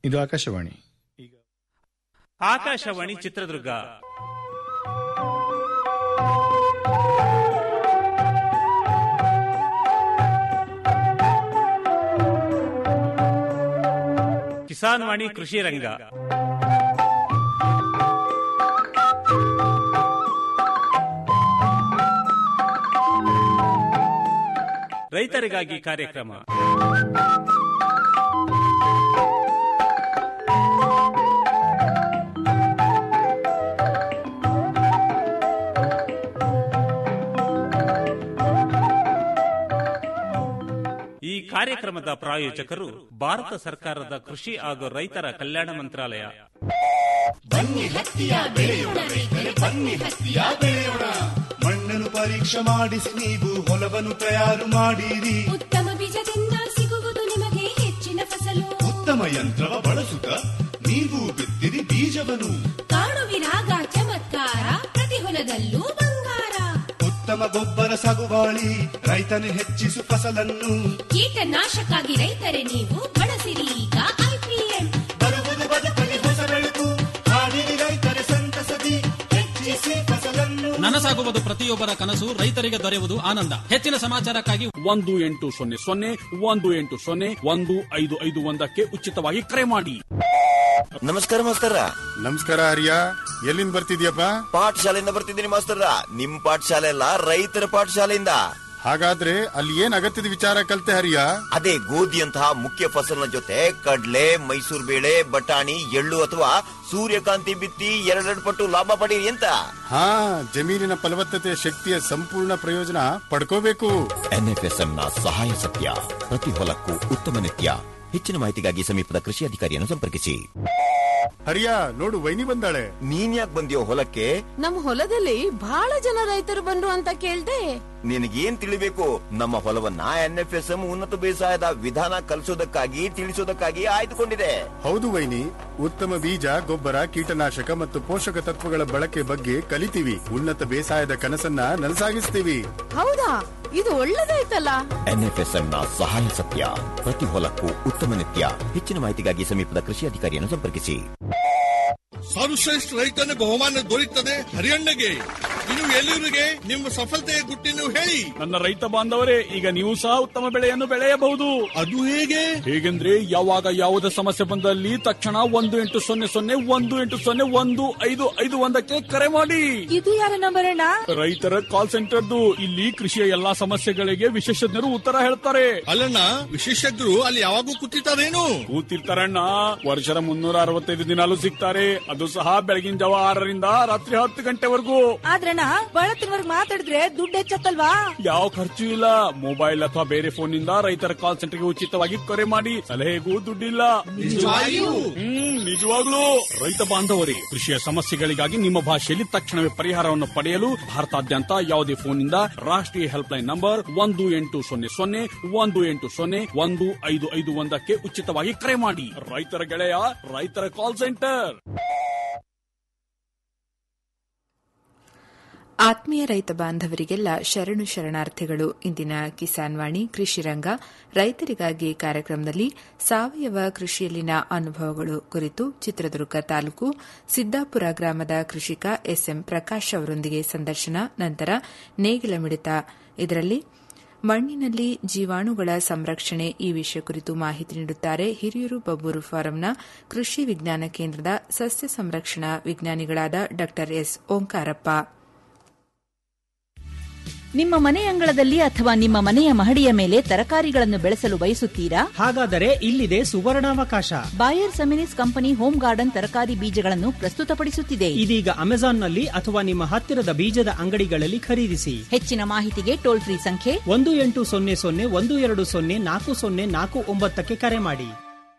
ಇದು ಆಕಾಶವಾಣಿ ಆಕಾಶವಾಣಿ ಚಿತ್ರದುರ್ಗ ಕಿಸಾನ್ ವಾಣಿ ಕೃಷಿ ರಂಗ ರೈತರಿಗಾಗಿ ಕಾರ್ಯಕ್ರಮ ಈ ಕಾರ್ಯಕ್ರಮದ ಪ್ರಾಯೋಜಕರು ಭಾರತ ಸರ್ಕಾರದ ಕೃಷಿ ಹಾಗೂ ರೈತರ ಕಲ್ಯಾಣ ಮಂತ್ರಾಲಯ ಬನ್ನಿ ಹತ್ತಿಯ ಬೆಳೆಯೋಣ ರೈತರೆ ಬನ್ನಿ ಹತ್ತಿಯ ಬೆಳೆಯೋಣ ಮಣ್ಣನ್ನು ಪರೀಕ್ಷೆ ಮಾಡಿಸಿ ನೀವು ಹೊಲವನ್ನು ತಯಾರು ಮಾಡಿರಿ ಉತ್ತಮ ಬೀಜದಿಂದ ಸಿಗುವುದು ನಿಮಗೆ ಹೆಚ್ಚಿನ ಫಸಲು ಉತ್ತಮ ಯಂತ್ರವ ಬಳಸುತ್ತ ನೀವು ಬಿತ್ತಿರಿ ಬೀಜವನ್ನು ಕಾಣುವಿರಾಗ ಚಮತ್ಕಾರ ಪ್ರತಿ ಹೊಲದಲ್ಲೂ ಬಂಗಾರ ಉತ್ತಮ ಗೊಬ್ಬರ ಸಗುಬಾಳಿ ರೈತನು ಹೆಚ್ಚಿಸು ಫಸಲನ್ನು ಕೀಟನಾಶಕ್ಕಾಗಿ ರೈತರೇ ನೀವು ಬಳಸಿರಿ ಈಗ ಐಪಿಎಂ ಬರುವುದು ಬದುಕಲಿ ಹೊಸ ಬೆಳಕು ಹಾಡಿರಿ ರೈತರೆ ಸಂತಸದಿ ಹೆಚ್ಚಿಸಿ ಫಸಲನ್ನು ನನಸಾಗುವುದು ಪ್ರತಿಯೊಬ್ಬರ ಕನಸು ರೈತರಿಗೆ ದೊರೆಯುವುದು ಆನಂದ ಹೆಚ್ಚಿನ ಸಮಾಚಾರಕ್ಕಾಗಿ ಒಂದು ಎಂಟು ಸೊನ್ನೆ ಸೊನ್ನೆ ಒಂದು ಎಂಟು ಸೊನ್ನೆ ಒಂದು ಐದು ಐದು ಒಂದಕ್ಕೆ ಉಚಿತವಾಗಿ ಕರೆ ಮಾಡಿ ನಮಸ್ಕಾರ ಮಾಸ್ತರ ನಮಸ್ಕಾರ ಹರಿಯ ಎಲ್ಲಿಂದ ಬರ್ತಿದ್ಯಪ್ಪ ಪಾಠಶಾಲೆಯಿಂದ ಬರ್ತಿದ್ದೀನಿ ಮಾಸ್ತರ ನಿಮ್ ಪಾಠಶಾಲೆ ಅಲ್ಲ ರೈತರ ಪಾಠಶಾಲೆಯಿಂದ ಹಾಗಾದ್ರೆ ಅಲ್ಲಿ ಏನ್ ಅಗತ್ಯದ ವಿಚಾರ ಕಲ್ತೆ ಹರಿಯ ಅದೇ ಗೋಧಿಯಂತಹ ಮುಖ್ಯ ಫಸಲಿನ ಜೊತೆ ಕಡ್ಲೆ ಮೈಸೂರು ಬೇಳೆ ಬಟಾಣಿ ಎಳ್ಳು ಅಥವಾ ಸೂರ್ಯಕಾಂತಿ ಬಿತ್ತಿ ಎರಡೆರಡು ಪಟ್ಟು ಲಾಭ ಪಡೀರಿ ಅಂತ ಹಾ ಜಮೀನಿನ ಫಲವತ್ತತೆ ಶಕ್ತಿಯ ಸಂಪೂರ್ಣ ಪ್ರಯೋಜನ ಪಡ್ಕೋಬೇಕು ಎನ್ಎಫ್ಎಸ್ಎಂ ನ ಸಹಾಯ ಸತ್ಯ ಪ್ರತಿ ಹೊಲಕ್ಕೂ ಉತ್ತಮ ನಿತ್ಯ ಹೆಚ್ಚಿನ ಮಾಹಿತಿಗಾಗಿ ಸಮೀಪದ ಕೃಷಿ ಅಧಿಕಾರಿಯನ್ನು ಸಂಪರ್ಕಿಸಿ ಹರಿಯ ನೋಡು ವೈನಿ ಬಂದಾಳೆ ನೀನ್ ಯಾಕೆ ಬಂದಿಯೋ ಹೊಲಕ್ಕೆ ನಮ್ ಹೊಲದಲ್ಲಿ ಬಹಳ ಜನ ರೈತರು ಬಂದ್ರು ಅಂತ ಕೇಳ್ದೆ ನಿನಗೇನ್ ತಿಳಿಬೇಕು ನಮ್ಮ ಹೊಲವನ್ನ ಎನ್ಎಫ್ಎಸ್ಎಂ ಉನ್ನತ ಬೇಸಾಯದ ವಿಧಾನ ಕಲಿಸೋದಕ್ಕಾಗಿ ತಿಳಿಸೋದಕ್ಕಾಗಿ ಆಯ್ದುಕೊಂಡಿದೆ ಹೌದು ವೈನಿ ಉತ್ತಮ ಬೀಜ ಗೊಬ್ಬರ ಕೀಟನಾಶಕ ಮತ್ತು ಪೋಷಕ ತತ್ವಗಳ ಬಳಕೆ ಬಗ್ಗೆ ಕಲಿತೀವಿ ಉನ್ನತ ಬೇಸಾಯದ ಕನಸನ್ನ ನನಸಾಗಿಸ್ತೀವಿ ಹೌದಾ ಇದು ಒಳ್ಳೇದಾಯ್ತಲ್ಲ ಎನ್ಎಫ್ಎಸ್ಎಂ ನ ಸಹಾಯ ಸತ್ಯ ಪ್ರತಿ ಹೊಲಕ್ಕೂ ಉತ್ತಮ ನಿತ್ಯ ಹೆಚ್ಚಿನ ಮಾಹಿತಿಗಾಗಿ ಸಮೀಪದ ಕೃಷಿ ಅಧಿಕಾರಿಯನ್ನು ಸಂಪರ್ಕಿಸಿ ಸರ್ವಶ್ರೇಷ್ಠ ರೈತನ ಬಹುಮಾನ ದೊರೆಯುತ್ತದೆ ಹರಿಯಣ್ಣಗೆ ಇನ್ನು ಎಲ್ಲಿವರಿಗೆ ನಿಮ್ಮ ಸಫಲತೆಯ ಗುಟ್ಟಿನ ಹೇಳಿ ನನ್ನ ರೈತ ಬಾಂಧವರೇ ಈಗ ನೀವು ಸಹ ಉತ್ತಮ ಬೆಳೆಯನ್ನು ಬೆಳೆಯಬಹುದು ಅದು ಹೇಗೆ ಹೇಗೆಂದ್ರೆ ಯಾವಾಗ ಯಾವುದೇ ಸಮಸ್ಯೆ ಬಂದಲ್ಲಿ ತಕ್ಷಣ ಒಂದು ಎಂಟು ಸೊನ್ನೆ ಸೊನ್ನೆ ಒಂದು ಎಂಟು ಸೊನ್ನೆ ಒಂದು ಐದು ಐದು ಒಂದಕ್ಕೆ ಕರೆ ಮಾಡಿ ಇದು ಯಾರ ನಂಬರ್ ಅಣ್ಣ ರೈತರ ಕಾಲ್ ಸೆಂಟರ್ದು ಇಲ್ಲಿ ಕೃಷಿಯ ಎಲ್ಲಾ ಸಮಸ್ಯೆಗಳಿಗೆ ವಿಶೇಷಜ್ಞರು ಉತ್ತರ ಹೇಳ್ತಾರೆ ಅಲ್ಲಣ್ಣ ವಿಶೇಷಜ್ಞರು ಅಲ್ಲಿ ಯಾವಾಗೂ ಕೂತಿರ್ತಾರೇನು ಕೂತಿರ್ತಾರಣ್ಣ ವರ್ಷದ ಮುನ್ನೂರ ಅರವತ್ತೈದು ದಿನಾಲು ಸಿಗ್ತಾರೆ ಅದು ಸಹ ಬೆಳಗಿನ ಜಾವ ಆರರಿಂದ ರಾತ್ರಿ ಹತ್ತು ಗಂಟೆವರೆಗೂ ಆದ್ರಣ್ಣ ಬಳತ್ತಿನವರ್ಗ್ ಮಾತಾಡಿದ್ರೆ ದುಡ್ಡು ಹೆಚ್ಚತ್ತಲ್ವಾ ಯಾವ ಖರ್ಚು ಇಲ್ಲ ಮೊಬೈಲ್ ಅಥವಾ ಬೇರೆ ಫೋನ್ ನಿಂದ ರೈತರ ಕಾಲ್ ಸೆಂಟರ್ಗೆ ಉಚಿತವಾಗಿ ಕರೆ ಮಾಡಿ ಸಲಹೆಗೂ ದುಡ್ಡಿಲ್ಲ ನಿಜವಾಗಿಯೂ? ಹ್ಮ್ ನಿಜವಾಗ್ಲೂ ರೈತ ಬಾಂಧವರೇ ಕೃಷಿಯ ಸಮಸ್ಯೆಗಳಿಗಾಗಿ ನಿಮ್ಮ ಭಾಷೆಯಲ್ಲಿ ತಕ್ಷಣವೇ ಪರಿಹಾರವನ್ನು ಪಡೆಯಲು ಭಾರತಾದ್ಯಂತ ಯಾವುದೇ ಫೋನ್ ನಿಂದ ರಾಷ್ಟ್ರೀಯ ಹೆಲ್ಪ್ ಲೈನ್ ನಂಬರ್ ಒಂದು ಎಂಟು ಸೊನ್ನೆ ಸೊನ್ನೆ ಒಂದು ಎಂಟು ಸೊನ್ನೆ ಒಂದು ಐದು ಐದು ಒಂದಕ್ಕೆ ಉಚಿತವಾಗಿ ಕರೆ ಮಾಡಿ ರೈತರ ಗೆಳೆಯ ರೈತರ ಕಾಲ್ ಸೆಂಟರ್ ಆತ್ಮೀಯ ರೈತ ಬಾಂಧವರಿಗೆಲ್ಲ ಶರಣು ಶರಣಾರ್ಥಿಗಳು ಇಂದಿನ ಕಿಸಾನ್ ವಾಣಿ ಕೃಷಿ ರಂಗ ರೈತರಿಗಾಗಿ ಕಾರ್ಯಕ್ರಮದಲ್ಲಿ ಸಾವಯವ ಕೃಷಿಯಲ್ಲಿನ ಅನುಭವಗಳು ಕುರಿತು ಚಿತ್ರದುರ್ಗ ತಾಲೂಕು ಸಿದ್ದಾಪುರ ಗ್ರಾಮದ ಕೃಷಿಕ ಎಸ್ಎಂ ಪ್ರಕಾಶ್ ಅವರೊಂದಿಗೆ ಸಂದರ್ಶನ ನಂತರ ನೇಗಿಲ ಮಿಡಿತ ಇದರಲ್ಲಿ ಮಣ್ಣಿನಲ್ಲಿ ಜೀವಾಣುಗಳ ಸಂರಕ್ಷಣೆ ಈ ವಿಷಯ ಕುರಿತು ಮಾಹಿತಿ ನೀಡುತ್ತಾರೆ ಹಿರಿಯೂರು ಬಬ್ಬೂರು ಫಾರಂನ ಕೃಷಿ ವಿಜ್ಞಾನ ಕೇಂದ್ರದ ಸಸ್ಯ ಸಂರಕ್ಷಣಾ ವಿಜ್ಞಾನಿಗಳಾದ ಡಾ ಎಸ್ ಓಂಕಾರಪ್ಪ ನಿಮ್ಮ ಮನೆ ಅಂಗಳದಲ್ಲಿ ಅಥವಾ ನಿಮ್ಮ ಮನೆಯ ಮಹಡಿಯ ಮೇಲೆ ತರಕಾರಿಗಳನ್ನು ಬೆಳೆಸಲು ಬಯಸುತ್ತೀರಾ ಹಾಗಾದರೆ ಇಲ್ಲಿದೆ ಸುವರ್ಣಾವಕಾಶ Bayer Seminis company home garden ತರಕಾರಿ ಬೀಜಗಳನ್ನು ಪ್ರಸ್ತುತಪಡಿಸುತ್ತಿದೆ ಇದೀಗ ಅಮೆಜಾನ್ನಲ್ಲಿ ಅಥವಾ ನಿಮ್ಮ ಹತ್ತಿರದ ಬೀಜದ ಅಂಗಡಿಗಳಲ್ಲಿ ಖರೀದಿಸಿ ಹೆಚ್ಚಿನ ಮಾಹಿತಿಗೆ ಟೋಲ್ ಫ್ರೀ ಸಂಖ್ಯೆ ಒಂದು ಎಂಟು ಸೊನ್ನೆ ಸೊನ್ನೆ ಒಂದು ಎರಡು ಸೊನ್ನೆ ನಾಲ್ಕು ಸೊನ್ನೆ ನಾಲ್ಕು ಒಂಬತ್ತಕ್ಕೆ ಕರೆ ಮಾಡಿ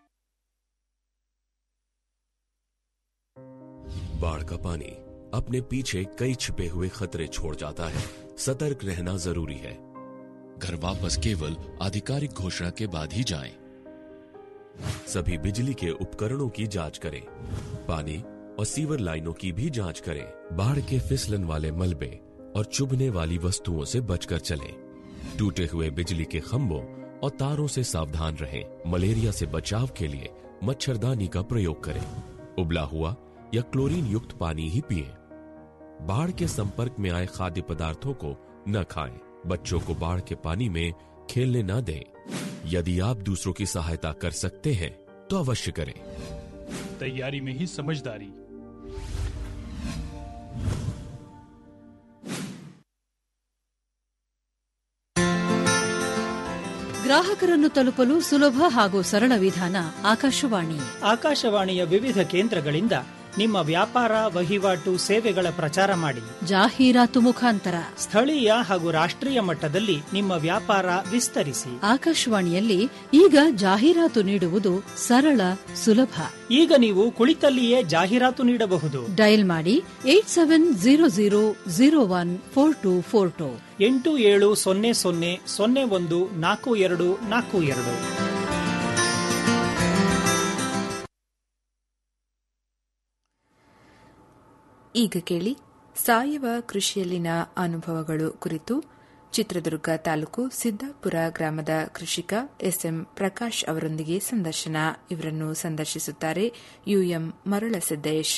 बाढ़ का पानी अपने पीछे कई छिपे हुए खतरे छोड़ जाता है सतर्क रहना जरूरी है घर वापस केवल आधिकारिक घोषणा के बाद ही जाएं। सभी बिजली के उपकरणों की जांच करें पानी और सीवर लाइनों की भी जांच करें बाढ़ के फिसलन वाले मलबे और चुभने वाली वस्तुओं से बचकर चलें टूटे हुए बिजली के खंभों और तारों से सावधान रहें मलेरिया से बचाव के लिए मच्छरदानी का प्रयोग करें उबला हुआ या क्लोरीन युक्त पानी ही पिएं। बाढ़ के संपर्क में आए खाद्य पदार्थों को न खाएं। बच्चों को बाढ़ के पानी में खेलने न दें यदि आप दूसरों की सहायता कर सकते हैं तो अवश्य करें तैयारी में ही समझदारी ಗ್ರಾಹಕರನ್ನು ತಲುಪಲು ಸುಲಭ ಹಾಗೂ ಸರಳ ವಿಧಾನ ಆಕಾಶವಾಣಿ ಆಕಾಶವಾಣಿಯ ವಿವಿಧ ಕೇಂದ್ರಗಳಿಂದ ನಿಮ್ಮ ವ್ಯಾಪಾರ ವಹಿವಾಟು ಸೇವೆಗಳ ಪ್ರಚಾರ ಮಾಡಿ ಜಾಹೀರಾತು ಮುಖಾಂತರ ಸ್ಥಳೀಯ ಹಾಗೂ ರಾಷ್ಟ್ರೀಯ ಮಟ್ಟದಲ್ಲಿ ನಿಮ್ಮ ವ್ಯಾಪಾರ ವಿಸ್ತರಿಸಿ ಆಕಾಶವಾಣಿಯಲ್ಲಿ ಈಗ ಜಾಹೀರಾತು ನೀಡುವುದು ಸರಳ ಸುಲಭ ಈಗ ನೀವು ಕುಳಿತಲ್ಲಿಯೇ ಜಾಹೀರಾತು ನೀಡಬಹುದು ಡಯಲ್ ಮಾಡಿ eight seven zero zero zero one four two four two ಎಂಟು ಏಳು ಸೊನ್ನೆ ಸೊನ್ನೆ ಸೊನ್ನೆ ಒಂದು ನಾಲ್ಕು ಎರಡು ನಾಲ್ಕು ಎರಡು ಈಗ ಕೇಳಿ ಸಾವಯವ ಕೃಷಿಯಲ್ಲಿನ ಅನುಭವಗಳು ಕುರಿತು ಚಿತ್ರದುರ್ಗ ತಾಲೂಕು ಸಿದ್ದಾಪುರ ಗ್ರಾಮದ ಕೃಷಿಕ ಎಸ್ಎಂ ಪ್ರಕಾಶ್ ಅವರೊಂದಿಗೆ ಸಂದರ್ಶನ ಇವರನ್ನು ಸಂದರ್ಶಿಸುತ್ತಾರೆ ಯುಎಂ ಮರಳಸಿದ್ದೇಶ್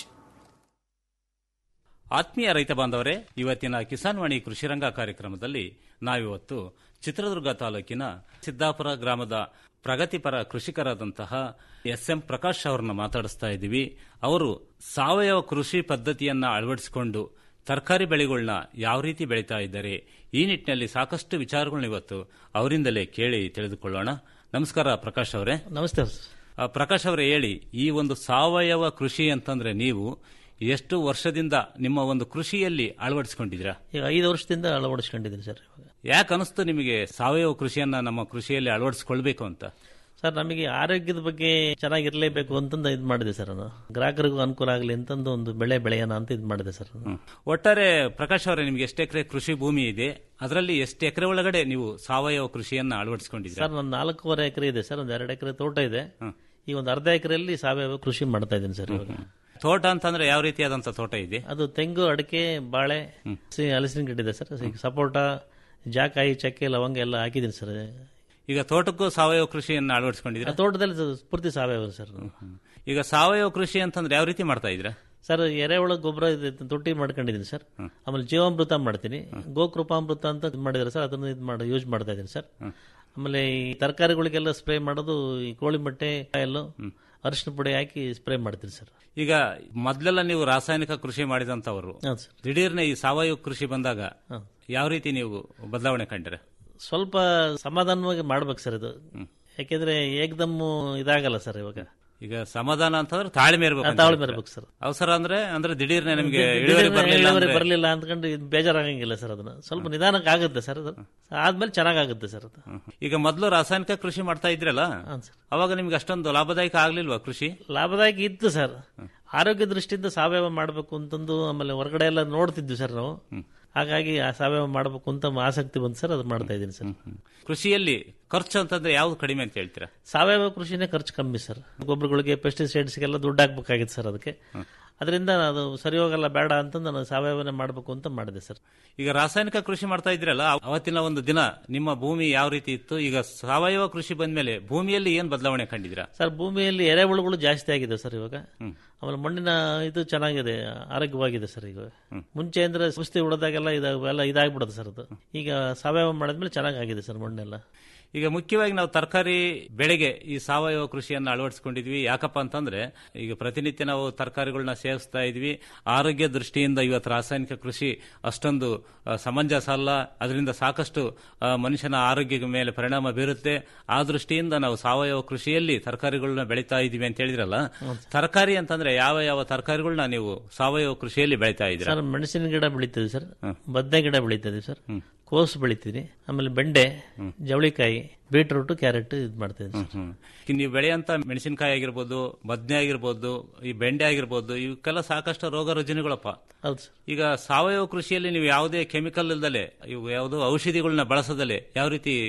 ಆತ್ಮೀಯ ರೈತ ಬಾಂಧವರೇ ಇವತ್ತಿನ ಕಿಸಾನ್ ವಾಣಿ ಕೃಷಿರಂಗ ಕಾರ್ಯಕ್ರಮದಲ್ಲಿ ನಾವಿವತ್ತು ಚಿತ್ರದುರ್ಗ ತಾಲೂಕಿನ ಸಿದ್ದಾಪುರ ಗ್ರಾಮದ ಪ್ರಗತಿಪರ ಕೃಷಿಕರಾದಂತಹ ಎಸ್ ಎಂ ಪ್ರಕಾಶ್ ಅವರನ್ನ ಮಾತಾಡಿಸ್ತಾ ಇದ್ದೀವಿ ಅವರು ಸಾವಯವ ಕೃಷಿ ಪದ್ಧತಿಯನ್ನ ಅಳವಡಿಸಿಕೊಂಡು ತರಕಾರಿ ಬೆಳೆಗಳನ್ನ ಯಾವ ರೀತಿ ಬೆಳೀತಾ ಇದ್ದಾರೆ ಈ ನಿಟ್ಟಿನಲ್ಲಿ ಸಾಕಷ್ಟು ವಿಚಾರಗಳನ್ನ ಇವತ್ತು ಅವರಿಂದಲೇ ಕೇಳಿ ತಿಳಿದುಕೊಳ್ಳೋಣ ನಮಸ್ಕಾರ ಪ್ರಕಾಶ್ ಅವರೇ ನಮಸ್ತೆ ಆ, ಪ್ರಕಾಶ್ ಅವರೇ ಹೇಳಿ ಈ ಒಂದು ಸಾವಯವ ಕೃಷಿ ಅಂತಂದ್ರೆ ನೀವು ಎಷ್ಟು ವರ್ಷದಿಂದ ನಿಮ್ಮ ಒಂದು ಕೃಷಿಯಲ್ಲಿ ಅಳವಡಿಸಿಕೊಂಡಿದ್ದೀರಾ ಈಗ ಐದು ವರ್ಷದಿಂದ ಅಳವಡಿಸ್ಕೊಂಡಿದ್ದೀನಿ ಸರ್ ಇವಾಗ ಯಾಕೆ ಅನಿಸ್ತು ನಿಮಗೆ ಸಾವಯವ ಕೃಷಿಯನ್ನ ನಮ್ಮ ಕೃಷಿಯಲ್ಲಿ ಅಳವಡಿಸಿಕೊಳ್ಬೇಕು ಅಂತ ಸರ್ ನಮಗೆ ಆರೋಗ್ಯದ ಬಗ್ಗೆ ಚೆನ್ನಾಗಿರ್ಲೇಬೇಕು ಅಂತಂದು ಇದು ಮಾಡಿದೆ ಸರ್ ನಾನು ಗ್ರಾಹಕರಿಗೂ ಅನುಕೂಲ ಆಗಲಿ ಅಂತಂದು ಒಂದು ಬೆಳೆ ಬೆಳೆಯೋಣ ಅಂತ ಇದು ಮಾಡಿದೆ ಸರ್ ನಾನು. ಒಟ್ಟಾರೆ ಪ್ರಕಾಶ್ ಅವರೇ ನಿಮ್ಗೆ ಎಷ್ಟು ಎಕರೆ ಕೃಷಿ ಭೂಮಿ ಇದೆ ಅದರಲ್ಲಿ ಎಷ್ಟು ಎಕರೆ ಒಳಗಡೆ ನೀವು ಸಾವಯವ ಕೃಷಿಯನ್ನ ಅಳವಡಿಸಿಕೊಂಡಿದ್ದೀರಾ ಸರ್ ನನ್ನ ನಾಲ್ಕೂವರೆ ಎಕರೆ ಇದೆ ಸರ್ ಒಂದು ಎರಡು ಎಕರೆ ತೋಟ ಇದೆ ಈಗ ಒಂದು ಅರ್ಧ ಎಕರೆಯಲ್ಲಿ ಸಾವಯವ ಕೃಷಿ ಮಾಡ್ತಾ ಇದ್ದೀನಿ ಸರ್ ಇವಾಗ ತೋಟ ಅಂತಂದ್ರೆ ಯಾವ ರೀತಿಯಾದಂತ ತೋಟ ಇದೆ ಅದು ತೆಂಗು ಅಡಿಕೆ ಬಾಳೆ ಸಿ- ಹಲಸಿನ ಗಿಡ ಇದೆ ಸರ್ ಈಗ ಸಪೋಟ ಜಾಕಾಯಿ ಚಕ್ಕೆ ಲವಂಗ ಎಲ್ಲ ಹಾಕಿದ್ದೀನಿ ಸರ್ ಈಗ ತೋಟಕ್ಕೂ ಸಾವಯವ ಕೃಷಿಯನ್ನ ಅಳವಡಿಸಿಕೊಂಡಿದ್ದೀರಾ ಆ ತೋಟದಲ್ಲಿ ಸ- ಪೂರ್ತಿ ಸಾವಯವ ಸರ್ ಈಗ ಸಾವಯವ ಕೃಷಿ ಅಂತಂದ್ರೆ ಯಾವ ರೀತಿ ಮಾಡ್ತಾ ಇದ್ದೀರಾ ಸರ್ ಎರೆಹುಳ ಗೊಬ್ಬರ ಇದೆ, ತೊಟ್ಟಿ ಮಾಡ್ಕೊಂಡಿದ್ದೀನಿ ಸರ್ ಆಮೇಲೆ ಜೀವಾಮೃತ ಮಾಡ್ತೀನಿ ಗೋಕೃಪಾಮೃತ ಅಂತ ಇದ್ ಮಾಡಿದ್ದಾರೆ ಸರ್ ಅದನ್ನು ಇದು ಮಾಡಿ ಯೂಸ್ ಮಾಡ್ತಾ ಇದ್ದೀನಿ ಸರ್ ಆಮೇಲೆ ಈ ತರಕಾರಿಗಳಿಗೆಲ್ಲ ಸ್ಪ್ರೇ ಮಾಡೋದು ಈ ಕೋಳಿ ಮೊಟ್ಟೆ ಕಾಯಲ್ಲು ಅರಿಶಿನ ಪುಡಿ ಹಾಕಿ ಸ್ಪ್ರೇ ಮಾಡ್ತೀನಿ ಸರ್ ಈಗ ಮೊದ್ಲೆಲ್ಲ ನೀವು ರಾಸಾಯನಿಕ ಕೃಷಿ ಮಾಡಿದಂತವರು ಹೌದು ಸರ್ ದಿಢೀರ್ನೆ ಈ ಸಾವಯವ ಕೃಷಿ ಬಂದಾಗ ಯಾವ ರೀತಿ ನೀವು ಬದಲಾವಣೆ ಕಂಡ್ರೆ ಸ್ವಲ್ಪ ಸಮಾಧಾನವಾಗಿ ಮಾಡ್ಬೇಕು ಸರ್ ಇದು ಯಾಕೆಂದ್ರೆ ಏಕದಮ್ ಇದಾಗಲ್ಲ ಸರ್ ಇವಾಗ ಈಗ ಸಮಾಧಾನ ಅಂತಂದ್ರೆ ತಾಳ್ಮೆ ಇರ್ಬೇಕು ಆ, ಅಂತ ತಾಳ್ಮೆ ಹೇಳ್ತೀರಾ. ಇರ್ಬೇಕು ಸರ್. ಅವಸರ ಅಂದ್ರೆ ಅಂದ್ರೆ ದಿಢೀರ್ನೆ ನಿಮಗೆ ದಿಢೀರ್ನೆ ಇಳುವರಿ ಬರಲಿಲ್ಲ ಇಳುವರಿ ಅಂದ್ರೆ ಬರಲಿಲ್ಲ ಅಂದ್ಕೊಂಡು ಇದು ಬೇಜಾರಾಗಂಗಿಲ್ಲ ಸರ್ ಅದನ್ನ ಸ್ವಲ್ಪ ನಿಧಾನಕ್ಕೆ ಆಗುತ್ತೆ ಸರ್ ಅದು ಆದ್ಮೇಲೆ ಚೆನ್ನಾಗಾಗುತ್ತೆ ಸರ್ ಅದು ಈಗ ಮೊದಲು ರಾಸಾಯನಿಕ ಕೃಷಿ ಮಾಡ್ತಾ ಇದ್ರಲ್ಲ ಅವಾಗ ನಿಮ್ಗೆ ಅಷ್ಟೊಂದು ಲಾಭದಾಯಕ ಆಗ್ಲಿಲ್ವಾ ಕೃಷಿ ಲಾಭದಾಯಕ ಇತ್ತು ಸರ್ ಆರೋಗ್ಯ ದೃಷ್ಟಿಯಿಂದ ಸಾವಯವ ಮಾಡಬೇಕು ಅಂತಂದು ಆಮೇಲೆ ಹೊರಗಡೆ ಎಲ್ಲ ನೋಡ್ತಿದ್ವಿ ಸರ್ ನಾವು ಹಾಗಾಗಿ ಆ ಸಾವಯವ ಮಾಡಬೇಕು ಅಂತ ಆಸಕ್ತಿ ಬಂತು ಸರ್ ಅದು ಮಾಡ್ತಾ ಇದ್ದೀನಿ ಸರ್ ಕೃಷಿಯಲ್ಲಿ ಖರ್ಚು ಅಂತಂದ್ರೆ ಯಾವ್ದು ಕಡಿಮೆ ಅಂತ ಹೇಳ್ತೀರಾ ಸಾವಯವ ಕೃಷಿನೇ ಖರ್ಚು ಕಮ್ಮಿ ಸರ್ ಗೊಬ್ಬರಗಳಿಗೆ ಪೆಸ್ಟಿಸೈಡ್ಸ್ಗೆಲ್ಲ ದುಡ್ಡು ಹಾಕ್ಬೇಕಾಗಿತ್ತು ಸರ್ ಅದಕ್ಕೆ ಅದರಿಂದ ಅದು ಸರಿ ಹೋಗಲ್ಲ ಬೇಡ ಅಂತ ನಾನು ಸಾವಯವನೇ ಮಾಡಬೇಕು ಅಂತ ಮಾಡಿದೆ ಸರ್ ಈಗ ರಾಸಾಯನಿಕ ಕೃಷಿ ಮಾಡ್ತಾ ಇದ್ರಲ್ಲ ಅವತ್ತಿನ ಒಂದು ದಿನ ನಿಮ್ಮ ಭೂಮಿ ಯಾವ ರೀತಿ ಇತ್ತು ಈಗ ಸಾವಯವ ಕೃಷಿ ಬಂದ್ಮೇಲೆ ಭೂಮಿಯಲ್ಲಿ ಏನ್ ಬದಲಾವಣೆ ಕಂಡಿದ್ದೀರಾ ಸರ್ ಭೂಮಿಯಲ್ಲಿ ಎರೆಹುಳುಗಳು ಜಾಸ್ತಿ ಆಗಿದೆ ಸರ್ ಇವಾಗ ಆಮೇಲೆ ಮಣ್ಣಿನ ಇದು ಚೆನ್ನಾಗಿದೆ ಆರೋಗ್ಯವಾಗಿದೆ ಸರ್ ಈಗ ಮುಂಚೆ ಅಂದ್ರೆ ಸುಸ್ತಿ ಉಳಿದಾಗೆಲ್ಲ ಇದು ಎಲ್ಲ ಇದಾಗ್ಬಿಡುತ್ತೆ ಸರ್ ಅದು ಈಗ ಸಾವಯವ ಮಾಡಿದ್ಮೇಲೆ ಚೆನ್ನಾಗಾಗಿದೆ ಸರ್ ಮಣ್ಣೆಲ್ಲ ಈಗ ಮುಖ್ಯವಾಗಿ ನಾವು ತರಕಾರಿ ಬೆಳೆಗೆ ಈ ಸಾವಯವ ಕೃಷಿಯನ್ನು ಅಳವಡಿಸಿಕೊಂಡಿದ್ವಿ ಯಾಕಪ್ಪ ಅಂತಂದ್ರೆ ಈಗ ಪ್ರತಿನಿತ್ಯ ನಾವು ತರಕಾರಿಗಳನ್ನ ಸೇವಿಸ್ತಾ ಇದ್ವಿ ಆರೋಗ್ಯ ದೃಷ್ಟಿಯಿಂದ ಇವತ್ತು ರಾಸಾಯನಿಕ ಕೃಷಿ ಅಷ್ಟೊಂದು ಆ, ಸಮಂಜಸ ಅಲ್ಲ ಅದರಿಂದ ಸಾಕಷ್ಟು ಆ, ಮನುಷ್ಯನ ಆರೋಗ್ಯದ ಮೇಲೆ ಪರಿಣಾಮ ಬೀರುತ್ತೆ ಆ ದೃಷ್ಟಿಯಿಂದ ನಾವು ಸಾವಯವ ಕೃಷಿಯಲ್ಲಿ ತರಕಾರಿಗಳನ್ನ ಬೆಳೀತಾ ಇದೀವಿ ಅಂತ ಹೇಳಿದ್ರಲ್ಲ ತರಕಾರಿ ಅಂತಂದ್ರೆ ಯಾವ ಯಾವ ತರಕಾರಿಗಳನ್ನ ನೀವು ಸಾವಯವ ಕೃಷಿಯಲ್ಲಿ ಬೆಳೀತಾ ಇದ್ದೀರಾ ಸರ್ ಮೆಣಸಿನ ಗಿಡ ಬೆಳೀತದೆ ಸರ್ ಬದನೆ ಗಿಡ ಬೆಳೀತದೆ ಸರ್ ಕೋಸು ಬೆಳಿತೀನಿ ಆಮೇಲೆ ಬೆಂಡೆ ಜವಳಿಕಾಯಿ ಬೀಟ್ರೂಟ್ ಕ್ಯಾರೆಟ್ ಇದು ಮಾಡ್ತಾ ಇದ್ದೀನಿ ಸರ್ ಈಗ ನೀವು ಬೆಳೆಯಂತ ಮೆಣಸಿನಕಾಯಿ ಆಗಿರ್ಬೋದು ಬದನೆ ಆಗಿರ್ಬೋದು ಈ ಬೆಂಡೆ ಆಗಿರ್ಬೋದು ಇವಕ್ಕೆಲ್ಲ ಸಾಕಷ್ಟು ರೋಗ ರುಜಿನಗಳಪ್ಪ ಹೌದು ಸರ್ ಈಗ ಸಾವಯವ ಕೃಷಿಯಲ್ಲಿ ನೀವು ಯಾವುದೇ ಕೆಮಿಕಲ್ ಇಲ್ದಲೆ ಇವು ಯಾವುದೋ ಔಷಧಿಗಳನ್ನ ಬಳಸದಲೆ ಯಾವ ರೀತಿ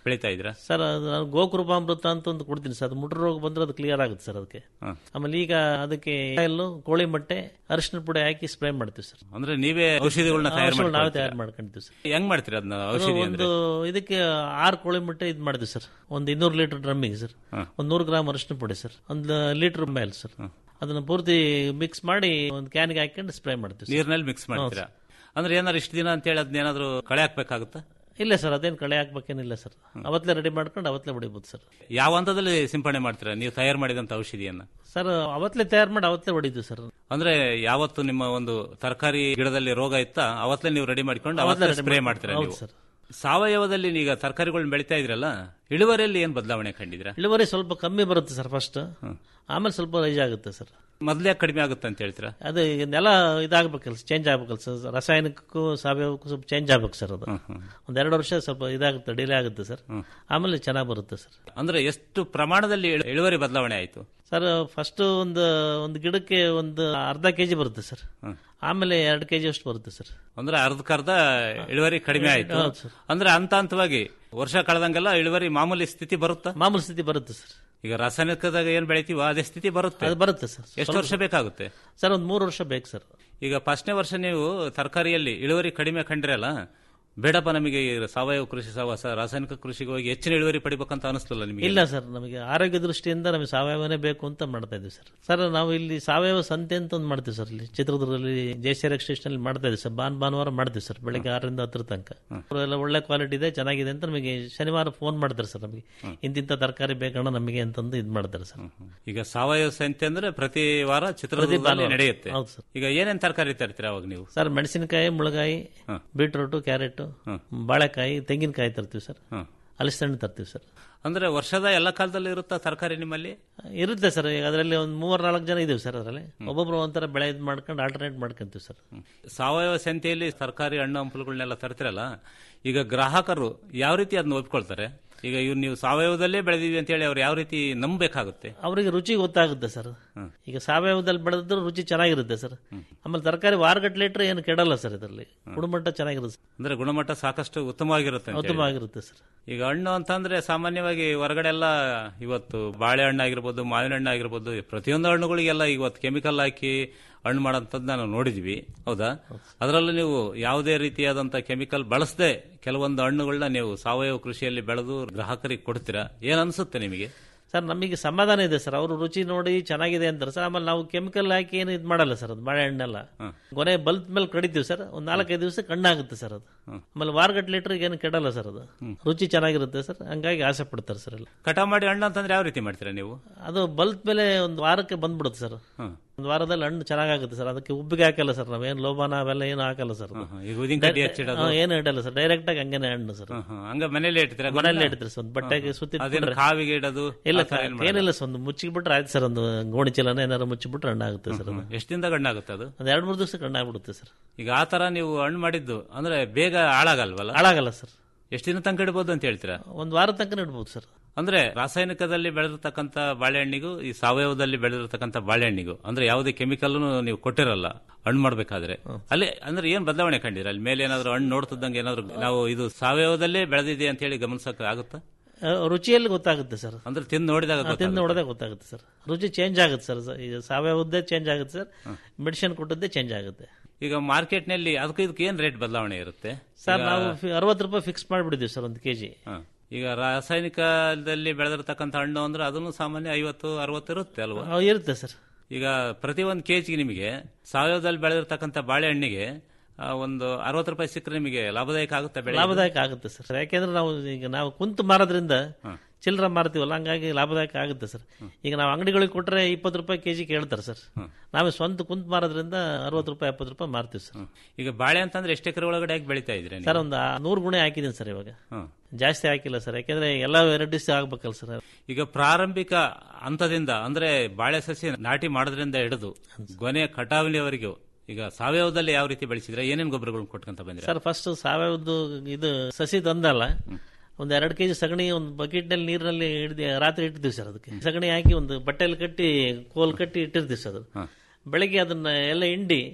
ಬೆಳೀತಾ ಇದ್ದೀರಾ ಸರ್ ಅದು ನಾನು ಗೋಕೃಪಾಮೃತ ಅಂತ ಒಂದು ಕೊಡ್ತೀನಿ ಸರ್ ಅದು ಮುಟ್ರ ರೋಗ ಬಂದ್ರೆ ಅದು ಕ್ಲಿಯರ್ ಆಗುತ್ತೆ ಸರ್ ಅದಕ್ಕೆ ಆಮೇಲೆ ಈಗ ಅದಕ್ಕೆ ಎಲ್ಲು ಕೋಳಿ ಮೊಟ್ಟೆ ಅರಿಶಿನ ಪುಡಿ ಹಾಕಿ ಸ್ಪ್ರೇ ಮಾಡ್ತೀವಿ ಸರ್ ಅಂದ್ರೆ ನೀವೇ ಔಷಧಿಗಳನ್ನ ತಯಾರು ಔಷಧಿಗಳು ನಾವೇ ಮಾಡ್ಕೊಳ್ತೀರಾ? ತಯಾರು ಮಾಡ್ಕೊಂತೀವಿ ಸರ್ ಹೆಂಗ್ ಮಾಡ್ತೀರಾ ಅದನ್ನ ಅದು ಔಷಧಿ ಅಂದ್ರೆ ಒಂದು ಇದಕ್ಕೆ ಆರು ಕೋಳಿ ಮೊಟ್ಟೆ ಇದು ಮಾಡಿದ್ವಿ ಸರ್ ಒಂದು ಇನ್ನೂರು ಲೀಟರ್ ಡ್ರಮ್ಮಿಗೆ ಸರ್ ಒಂದು ನೂರು ಗ್ರಾಮ್ ಅರಿಶಿನ ಪುಡಿ ಸರ್ ಒಂದು ಲೀಟರ್ ಮೇಲೆ ಸರ್ ಅದನ್ನ ಪೂರ್ತಿ ಮಿಕ್ಸ್ ಮಾಡಿ ಒಂದು ಕ್ಯಾನ್ಗೆ ಹಾಕೊಂಡು ಸ್ಪ್ರೇ ಮಾಡ್ತೀವಿ ಸರ್. ನೀರ್ನಲ್ಲಿ ಮಿಕ್ಸ್ ಮಾಡ್ತೀರಾ ಅಂದ್ರೆ ಏನಾದ್ರು ಇಷ್ಟು ದಿನ ಅಂತ ಹೇಳಿ ಅದನ್ನೇನಾದ್ರು ಕಳೆ ಹಾಕ್ಬೇಕಾಗುತ್ತಾ ಇಲ್ಲ ಸರ್ ಅದೇನು ಕಳೆ ಹಾಕ್ಬೇಕೇನಿಲ್ಲ ಸರ್ ಅವತ್ತಲೇ ರೆಡಿ ಮಾಡ್ಕೊಂಡು ಅವತ್ತಲೇ ಹೊಡಿಬೋದು ಸರ್ ಯಾವ ಹಂತದಲ್ಲಿ ಸಿಂಪಡಣೆ ಮಾಡ್ತೀರಾ ನೀವು ತಯಾರು ಮಾಡಿದಂತ ಔಷಧಿಯನ್ನ ಸರ್ ಅವತ್ತಲೇ ತಯಾರು ಮಾಡಿ ಅವತ್ತಲೇ ಹೊಡಿದ್ವಿ ಸರ್ ಅಂದ್ರೆ ಯಾವತ್ತು ನಿಮ್ಮ ಒಂದು ತರಕಾರಿ ಗಿಡದಲ್ಲಿ ರೋಗ ಇತ್ತ ಅವತ್ತಲೇ ನೀವು ರೆಡಿ ಮಾಡ್ಕೊಂಡು ಅವತ್ತೇ ಅವತ್ತೇ ready ಸ್ಪ್ರೇ ಮಾಡಿ- ಮಾಡ್ತೀರಾ ಹೌದು ನೀವು ಸರ್. ಸಾವಯವದಲ್ಲಿ ಈಗ ತರಕಾರಿಗಳನ್ನ ಬೆಳಿತಾ ಇದ್ರಲ್ಲ ಇಳುವರಿಯಲ್ಲಿ ಏನ್ ಬದಲಾವಣೆ ಕಂಡಿದ್ದೀರಾ ಇಳುವರಿ ಸ್ವಲ್ಪ ಕಮ್ಮಿ ಬರುತ್ತೆ ಸರ್ ಫಸ್ಟ್ ಆಮೇಲೆ ಸ್ವಲ್ಪ ರೈಸ್ ಆಗುತ್ತೆ ಸರ್ ಮೊದಲೇ ಕಡಿಮೆ ಆಗುತ್ತೆ ಅಂತ ಹೇಳ್ತೀರಾ ಅದು ಈಗ ನೆಲ ಇದಾಗಬೇಕಲ್ಲ ಚೇಂಜ್ ಆಗ್ಬೇಕಲ್ಲ ಸರ್ ರಾಸಾಯನಿಕಕ್ಕೂ ಸಾವಯವಕ್ಕೂ ಸ್ವಲ್ಪ ಚೇಂಜ್ ಆಗ್ಬೇಕು ಸರ್ ಅದು ಒಂದ್ ಎರಡು ವರ್ಷ ಸ್ವಲ್ಪ ಇದಾಗುತ್ತೆ ಡಿಲೇ ಆಗುತ್ತೆ ಸರ್ ಆಮೇಲೆ ಚೆನ್ನಾಗಿ ಬರುತ್ತೆ ಸರ್ ಅಂದ್ರೆ ಎಷ್ಟು ಪ್ರಮಾಣದಲ್ಲಿ ಇಳು- ಇಳುವರಿ ಬದಲಾವಣೆ ಆಯ್ತು ಸರ್ ಫಸ್ಟ್ ಒಂದು ಒಂದು ಗಿಡಕ್ಕೆ ಒಂದು ಅರ್ಧ ಕೆಜಿ ಬರುತ್ತೆ ಸರ್ ಆಮೇಲೆ ಎರಡು ಕೆಜಿ ಅಷ್ಟು ಬರುತ್ತೆ ಸರ್ ಅಂದ್ರೆ ಅರ್ಧಕ್ಕರ್ಧ ಇಳುವರಿ ಕಡಿಮೆ ಆಯ್ತು ಹೌದು ಸರ್. ಅಂದ್ರೆ ಹಂತ ಹಂತವಾಗಿ ವರ್ಷ ಕಳೆದಂಗೆಲ್ಲ ಇಳುವರಿ ಮಾಮೂಲಿ ಸ್ಥಿತಿ ಬರುತ್ತಾ ಮಾಮೂಲಿ ಸ್ಥಿತಿ ಬರುತ್ತೆ ಸರ್ ಈಗ ರಾಸಾಯನಿಕದಾಗ ಏನ್ ಬೆಳಿತೀವೋ ಅದೇ ಸ್ಥಿತಿ ಬರುತ್ತೆ ಅದು ಬರುತ್ತೆ ಸರ್ ಎಷ್ಟು ಸ್ವಲ್ಪ- ವರ್ಷ ಬೇಕಾಗುತ್ತೆ ಸರ್ ಒಂದು ಮೂರು ವರ್ಷ ಬೇಕು ಸರ್ ಈಗ ಫಸ್ಟ್ನೇ ವರ್ಷ ನೀವು ತರಕಾರಿಯಲ್ಲಿ ಇಳುವರಿ ಕಡಿಮೆ ಕಂಡ್ರಲ್ಲ ಬೇಡಪ್ಪ ನಮಗೆ ಈ ಸಾವಯವ ಕೃಷಿ ಸಹವಾಸ ರಾಸಾಯನಿಕ ಕೃಷಿಗೆ ಹೋಗಿ ಹೆಚ್ಚಿನ ಇಳುವರಿ ಪಡಿಬೇಕಂತ ಅನಿಸ್ತಲ್ಲ ನಿಮಗೆ ಇಲ್ಲ ಸರ್ ನಮಗೆ ಆರೋಗ್ಯ ದೃಷ್ಟಿಯಿಂದ ನಮಗೆ ಸಾವಯವನೇ ಬೇಕು ಅಂತ ಮಾಡ್ತಾ ಇದ್ದೀವಿ ಸರ್ ಸರ್ ನಾವು ಇಲ್ಲಿ ಸಾವಯವ ಸಂತೆ ಅಂತ ಒಂದು ಮಾಡ್ತೀವಿ ಸರ್ ಇಲ್ಲಿ ಚಿತ್ರದುರ್ಗದಲ್ಲಿ ಜಯಶ್ರೀ ಸ್ಟೇಷನ್ ಅಲ್ಲಿ ಮಾಡ್ತಾ ಇದ್ದೀವಿ ಸರ್ ಭಾನ್ ಭಾನುವಾರ ಮಾಡ್ತೀವಿ ಸರ್ ಬೆಳಗ್ಗೆ ಆರರಿಂದ ಹತ್ತರ ತನಕ ಎಲ್ಲ ಒಳ್ಳೆ ಕ್ವಾಲಿಟಿ ಇದೆ ಚೆನ್ನಾಗಿದೆ ಅಂತ ನಮಗೆ ಶನಿವಾರ ಫೋನ್ ಮಾಡ್ತಾರೆ ಸರ್ ನಮಗೆ ಇಂತಿಂತ ತರಕಾರಿ ಬೇಕಣ್ಣ ನಮಗೆ ಅಂತಂದು ಇದು ಮಾಡ್ತಾರೆ ಸರ್ ಈಗ ಸಾವಯವ ಸಂತೆ ಅಂದ್ರೆ ಪ್ರತಿ ವಾರ ಚಿತ್ರದುರ್ಗದಲ್ಲಿ ಭಾನುವಾರ. ನಡೆಯುತ್ತೆ ಹೌದು ಸರ್. ಈಗ ಏನೇನ್ ತರಕಾರಿ ತರ್ತೀರಾ ಅವಾಗ ನೀವು ಸರ್ ಮೆಣಸಿನಕಾಯಿ ಮುಳಗಾಯಿ ಬೀಟ್ರೂಟು ಕ್ಯಾರೆಟ್ ಬಾಳೆಕಾಯಿ ತೆಂಗಿನಕಾಯಿ ತರ್ತೀವಿ ಸರ್ ಹಲಸಣ್ಣು ತರ್ತೀವಿ ಸರ್ ಅಂದ್ರೆ ವರ್ಷದ ಎಲ್ಲ ಕಾಲದಲ್ಲಿ ಇರುತ್ತಾ ತರಕಾರಿ ನಿಮ್ಮಲ್ಲಿ ಇರುತ್ತೆ ಸರ್ ಈಗ ಅದರಲ್ಲಿ ಒಂದು ಮೂರ್ ನಾಲ್ಕು ಜನ ಇದೀವಿ ಸರ್ ಅದರಲ್ಲಿ ಒಬ್ಬೊಬ್ರು ಒಂಥರ ಬೆಳೆ ಇದು ಮಾಡ್ಕೊಂಡು ಆಲ್ಟರ್ನೇಟ್ ಮಾಡ್ಕೊಂತೀವಿ ಸರ್ ಸಾವಯವ ಸಂತೆಯಲ್ಲಿ ತರಕಾರಿ ಹಣ್ಣು ಹಂಪಲುಗಳನ್ನೆಲ್ಲ ತರ್ತಿರಲ್ಲ ಈಗ ಗ್ರಾಹಕರು ಯಾವ ರೀತಿ ಅದನ್ನ ಒಪ್ಕೊಳ್ತಾರೆ ಈಗ ಇವ್ ನೀವು ಸಾವಯವದಲ್ಲೇ ಬೆಳೆದಿವಿ ಅಂತ ಹೇಳಿ ಅವ್ರು ಯಾವ ರೀತಿ ನಂಬಬೇಕಾಗುತ್ತೆ ಅವರಿಗೆ ರುಚಿ ಗೊತ್ತಾಗುತ್ತೆ ಸರ್ ಈಗ ಸಾವಯವದಲ್ಲಿ ಬೆಳೆದ್ರೆ ರುಚಿ ಚೆನ್ನಾಗಿರುತ್ತೆ ಸರ್ ಆಮೇಲೆ ತರಕಾರಿ ವಾರಗಟ್ಲೆ ಇಟ್ರೆ ಏನು ಕೆಡಲ್ಲ ಸರ್ ಇದರಲ್ಲಿ ಗುಣಮಟ್ಟ ಚೆನ್ನಾಗಿರುತ್ತೆ ಅಂದ್ರೆ ಗುಣಮಟ್ಟ ಸಾಕಷ್ಟು ಉತ್ತಮವಾಗಿರುತ್ತೆ ಅಂತ ಹೇಳಿ. ಉತ್ತಮವಾಗಿರುತ್ತೆ ಸರ್ ಈಗ ಹಣ್ಣು ಅಂತಂದ್ರೆ ಸಾಮಾನ್ಯವಾಗಿ ಹೊರಗಡೆ ಎಲ್ಲ ಇವತ್ತು ಬಾಳೆಹಣ್ಣು ಆಗಿರ್ಬೋದು ಮಾವಿನ ಹಣ್ಣು ಆಗಿರ್ಬೋದು ಪ್ರತಿಯೊಂದು ಹಣ್ಣುಗಳಿಗೆಲ್ಲ ಇವತ್ತು ಕೆಮಿಕಲ್ ಹಾಕಿ ಹಣ್ಣು ಮಾಡೋಂಥದ್ದು ನಾವು ನೋಡಿದ್ವಿ ಹೌದಾ ಅದರಲ್ಲೂ ನೀವು ಯಾವುದೇ ರೀತಿಯಾದಂಥ ಕೆಮಿಕಲ್ ಬಳಸದೆ ಕೆಲವೊಂದು ಹಣ್ಣುಗಳನ್ನ ನೀವು ಸಾವಯವ ಕೃಷಿಯಲ್ಲಿ ಬೆಳೆದು ಗ್ರಾಹಕರಿಗೆ ಕೊಡ್ತೀರಾ ಏನ್ ಅನ್ಸುತ್ತೆ ನಿಮಗೆ ಸರ್ ನಮಗೆ ಸಮಾಧಾನ ಇದೆ ಸರ್ ಅವರು ರುಚಿ ನೋಡಿ ಚೆನ್ನಾಗಿದೆ ಅಂತಾರೆ ಸರ್ ಆಮೇಲೆ ನಾವು ಕೆಮಿಕಲ್ ಹಾಕಿ ಏನು ಇದು ಮಾಡಲ್ಲ ಸರ್ ಅದು ಬಾಳೆಹಣ್ಣೆಲ್ಲ ಕೊನೆ ಬಲ್ತ್ ಮೇಲೆ ಕಡಿತೀವಿ ಸರ್ ಒಂದು ನಾಲ್ಕೈದು ದಿವಸ ಕಣ್ಣಾಗುತ್ತೆ ಸರ್ ಅದು ಆಮೇಲೆ ವಾರಗಟ್ಲೆ ಲೀಟರ್ಗೆ ಏನು ಕೆಡಲ್ಲ ಸರ್ ಅದು ರುಚಿ ಚೆನ್ನಾಗಿರುತ್ತೆ ಸರ್ ಹಂಗಾಗಿ ಆಸೆ ಪಡ್ತಾರೆ ಸರ್ ಎಲ್ಲ ಕಟಾವ್ ಮಾಡಿ ಹಣ್ಣು ಅಂತಂದ್ರೆ ಯಾವ ರೀತಿ ಮಾಡ್ತೀರಾ ನೀವು ಅದು ಬಲ್ತ್ ಮೇಲೆ ಒಂದು ವಾರಕ್ಕೆ ಬಂದ್ಬಿಡುತ್ತೆ ಸರ್ ಒಂದು ವಾರದಲ್ಲಿ ಹಣ್ಣು ಚೆನ್ನಾಗಾಗುತ್ತೆ ಸರ್ ಅದಕ್ಕೆ ಉಬ್ಬಿಗೆ ಹಾಕಲ್ಲ ಸರ್ ನಾವೇನು ಲೋಬಾನ ಅವೆಲ್ಲ ಏನು ಹಾಕಲ್ಲ ಸರ್ ಅದು. ಈಗ ಉದಿನ ಕಡ್ಡಿ ಹಚ್ಚಿಡೋದು? ಹಾ, ಏನು ಇಡಲ್ಲ ಸರ್ ಡೈರೆಕ್ಟ್ ಆಗಿ ಹಂಗೇನೆ ಹಣ್ಣು ಸರ್ ಹಂಗ ಮನೇಲಿ ಇಡ್ತೀರಾ ಮನೆಯಲ್ಲೇ ಇಡ್ತೀರಿ ಸರ್ ಒಂದು ಬಟ್ಟೆಗೆ ಸುತ್ತಿ ಅದೇನು ಕಾವಿಗೆ ಇಡೋದು ಇಲ್ಲ ಆ ಥರ ಏನ್ ಮಾಡಲ್ಲ? ಏನಿಲ್ಲ ಸರ್ ಒಂದು ಮುಚ್ಚಿಬಿಟ್ರೆ ಆಯ್ತು ಸರ್ ಒಂದು ಗೋಣಿ ಚೀಲನ ಏನಾರು ಮುಚ್ಚಿಬಿಟ್ರೆ ಹಣ್ಣಾಗುತ್ತೆ ಸರ್ ಅದು ಎಷ್ಟು ದಿನದಾಗ ಹಣ್ಣಾಗುತ್ತೆ ಅದು ಒಂದು ಎರಡು ಮೂರು ದಿವಸ ಹಣ್ಣಾಗ್ಬಿಡುತ್ತೆ ಸರ್ ಈಗ ಆ ತರ ನೀವು ಹಣ್ಣು ಮಾಡಿದ್ದು ಅಂದ್ರೆ ಬೇಗ ಹಾಳಾಗಲ್ವಲ್ಲ ಹಾಳಾಗಲ್ಲ ಸರ್ ಎಷ್ಟು ದಿನ ತನಕ ಇಡ್ಬೋದು ಅಂತ ಹೇಳ್ತೀರಾ ಒಂದು ವಾರ ತನಕ ಇಡ್ಬೋದು ಸರ್ ಅಂದ್ರೆ ರಾಸಾಯನಿಕದಲ್ಲಿ ಬೆಳೆದಿರ್ತಕ್ಕಂಥ ಬಾಳೆಹಣ್ಣಿಗೂ ಈ ಸಾವಯವದಲ್ಲಿ ಬೆಳೆದಿರ್ತಕ್ಕಂಥ ಬಾಳೆಹಣ್ಣಿಗೂ ಅಂದ್ರೆ ಯಾವುದೇ ಕೆಮಿಕಲ್ ನೀವು ಕೊಟ್ಟಿರಲ್ಲ ಹಣ್ಣು ಮಾಡ್ಬೇಕಾದ್ರೆ ಅಲ್ಲಿ ಅಂದ್ರೆ ಏನ್ ಬದಲಾವಣೆ ಕಂಡಿರ ಅಲ್ಲಿ ಮೇಲೆ ಏನಾದ್ರು ಹಣ್ಣು ನೋಡ್ತಿದ್ದಂಗೆ ಏನಾದ್ರು ನಾವು ಇದು ಸಾವಯವದಲ್ಲೇ ಬೆಳೆದಿದೆ ಅಂತ ಹೇಳಿ ಗಮನಿಸಕ್ ಆಗುತ್ತಾ ಆ, ರುಚಿಯಲ್ಲಿ ಗೊತ್ತಾಗುತ್ತೆ ಸರ್ ಅಂದ್ರೆ ತಿಂದು ನೋಡಿದಾಗ ಆ, ತಿಂದು ನೋಡಿದಾಗ ಗೊತ್ತಾಗುತ್ತೆ ಸರ್ ರುಚಿ ಚೇಂಜ್ ಆಗುತ್ತೆ ಸರ್ ಈಗ ಸಾವಯವದ್ದೇ ಚೇಂಜ್ ಆಗುತ್ತೆ ಸರ್ ಮೆಡಿಸಿನ್ ಕೊಟ್ಟದ್ದೇ ಚೇಂಜ್ ಆಗುತ್ತೆ ಈಗ ಮಾರ್ಕೆಟ್ ನಲ್ಲಿ ಅದಕ್ಕೆ ಇದಕ್ಕೆ ಏನ್ ರೇಟ್ ಬದಲಾವಣೆ ಇರುತ್ತೆ ಸರ್ ಈಗ- ನಾವು ಅರವತ್ತು ರೂಪಾಯಿ ಫಿಕ್ಸ್ ಮಾಡಿಬಿಡಿದ್ವಿ ಸರ್ ಒಂದು ಕೆಜಿ ಹ. ಈಗ ರಾಸಾಯನಿಕದಲ್ಲಿ ಬೆಳೆದಿರ್ತಕ್ಕಂಥ ಹಣ್ಣು ಅಂದ್ರೆ ಅದನ್ನು ಸಾಮಾನ್ಯ ಐವತ್ತು ಅರವತ್ತು ಇರುತ್ತೆ ಅಲ್ವಾ ಇರುತ್ತೆ ಸರ್ ಈಗ ಪ್ರತಿ ಒಂದು ಕೆಜಿಗೆ ನಿಮಗೆ ಸಾವಯವದಲ್ಲಿ ಬೆಳೆದಿರ್ತಕ್ಕಂಥ ಬಾಳೆಹಣ್ಣಿಗೆ ಆ, ಒಂದು ಅರವತ್ತು ರೂಪಾಯಿ ಸಿಕ್ಕರೆ ನಿಮಗೆ ಲಾಭದಾಯಕ ಆಗುತ್ತೆ ಬೆಳೆ ಲಾಭದಾಯಕ ಆಗುತ್ತೆ ಸರ್ ಯಾಕೆಂದ್ರೆ ನಾವು ಈಗ ನಾವು ಕುಂತು ಮಾರೋದ್ರಿಂದ ಚಿಲ್ಲರ ಮಾರ್ತೀವಲ್ಲ ಹಂಗಾಗಿ ಲಾಭದಾಯಕ ಆಗುತ್ತೆ ಸರ್ ಈಗ ನಾವು ಅಂಗಡಿಗಳಿಗೆ ಕೊಟ್ಟರೆ ಇಪ್ಪತ್ತು ರೂಪಾಯಿ ಕೆಜಿ ಕೇಳ್ತಾರೆ ಸರ್ ನಾವೇ ಸ್ವಂತ ಕುಂತು ಮಾರೋದ್ರಿಂದ ಅರವತ್ತು ರೂಪಾಯಿ ಎಪ್ಪತ್ತು ರೂಪಾಯಿ ಮಾರ್ತೀವಿ ಸರ್ ಈಗ ಬಾಳೆ ಅಂತಂದ್ರೆ ಎಷ್ಟು ಎಕರೆ ಒಳಗಡೆ ಹಾಕಿ ಬೆಳಿತಾ ಇದ್ರಿ ಸರ್ ಒಂದು ನೂರು ಗುಣೆ ಹಾಕಿದ್ದೀನಿ ಸರ್ ಇವಾಗ ಜಾಸ್ತಿ ಹಾಕಿಲ್ಲ ಸರ್ ಯಾಕೆಂದ್ರೆ ಎಲ್ಲ ವೆರೈಟೀಸ್ ಆಗ್ಬೇಕಲ್ಲ ಸರ್ ಈಗ ಪ್ರಾರಂಭಿಕ ಹಂತದಿಂದ ಅಂದ್ರೆ ಬಾಳೆ ಸಸಿ ನಾಟಿ ಮಾಡೋದ್ರಿಂದ ಹಿಡಿದು ಗೊನೆ ಕಟಾವಿನವರೆಗೂ ಈಗ ಸಾವಯವದಲ್ಲಿ ಯಾವ ರೀತಿ ಬೆಳೆಸಿದ್ರೆ ಏನೇನು ಗೊಬ್ಬರಗಳನ್ನ ಕೊಟ್ಕೊಂತ ಬಂದ್ರೆ ಸರ್ ಫಸ್ಟ್ ಸಾವಯವದ್ದು ಇದು ಸಸಿ ತಂದಲ್ಲ ಒಂದು ಎರಡು ಕೆಜಿ ಸಗಣಿ ಒಂದು ಬಕೆಟ್ ನಲ್ಲಿ ನೀರಿನಲ್ಲಿ ಹಿಡ್ದು ರಾತ್ರಿ ಇಟ್ಟಿದ್ದೀವಿ ಸರ್ ಅದಕ್ಕೆ ಸಗಣಿ ಹಾಕಿ ಒಂದು ಬಟ್ಟೆಯಲ್ಲಿ ಕಟ್ಟಿ ಕೋಲ್ ಕಟ್ಟಿ ಇಟ್ಟಿರ್ತೀವಿ ಸರ್ ಅದು ಬೆಳಗ್ಗೆ ಅದನ್ನ ಎಲ್ಲ ಹಿಂಡಿ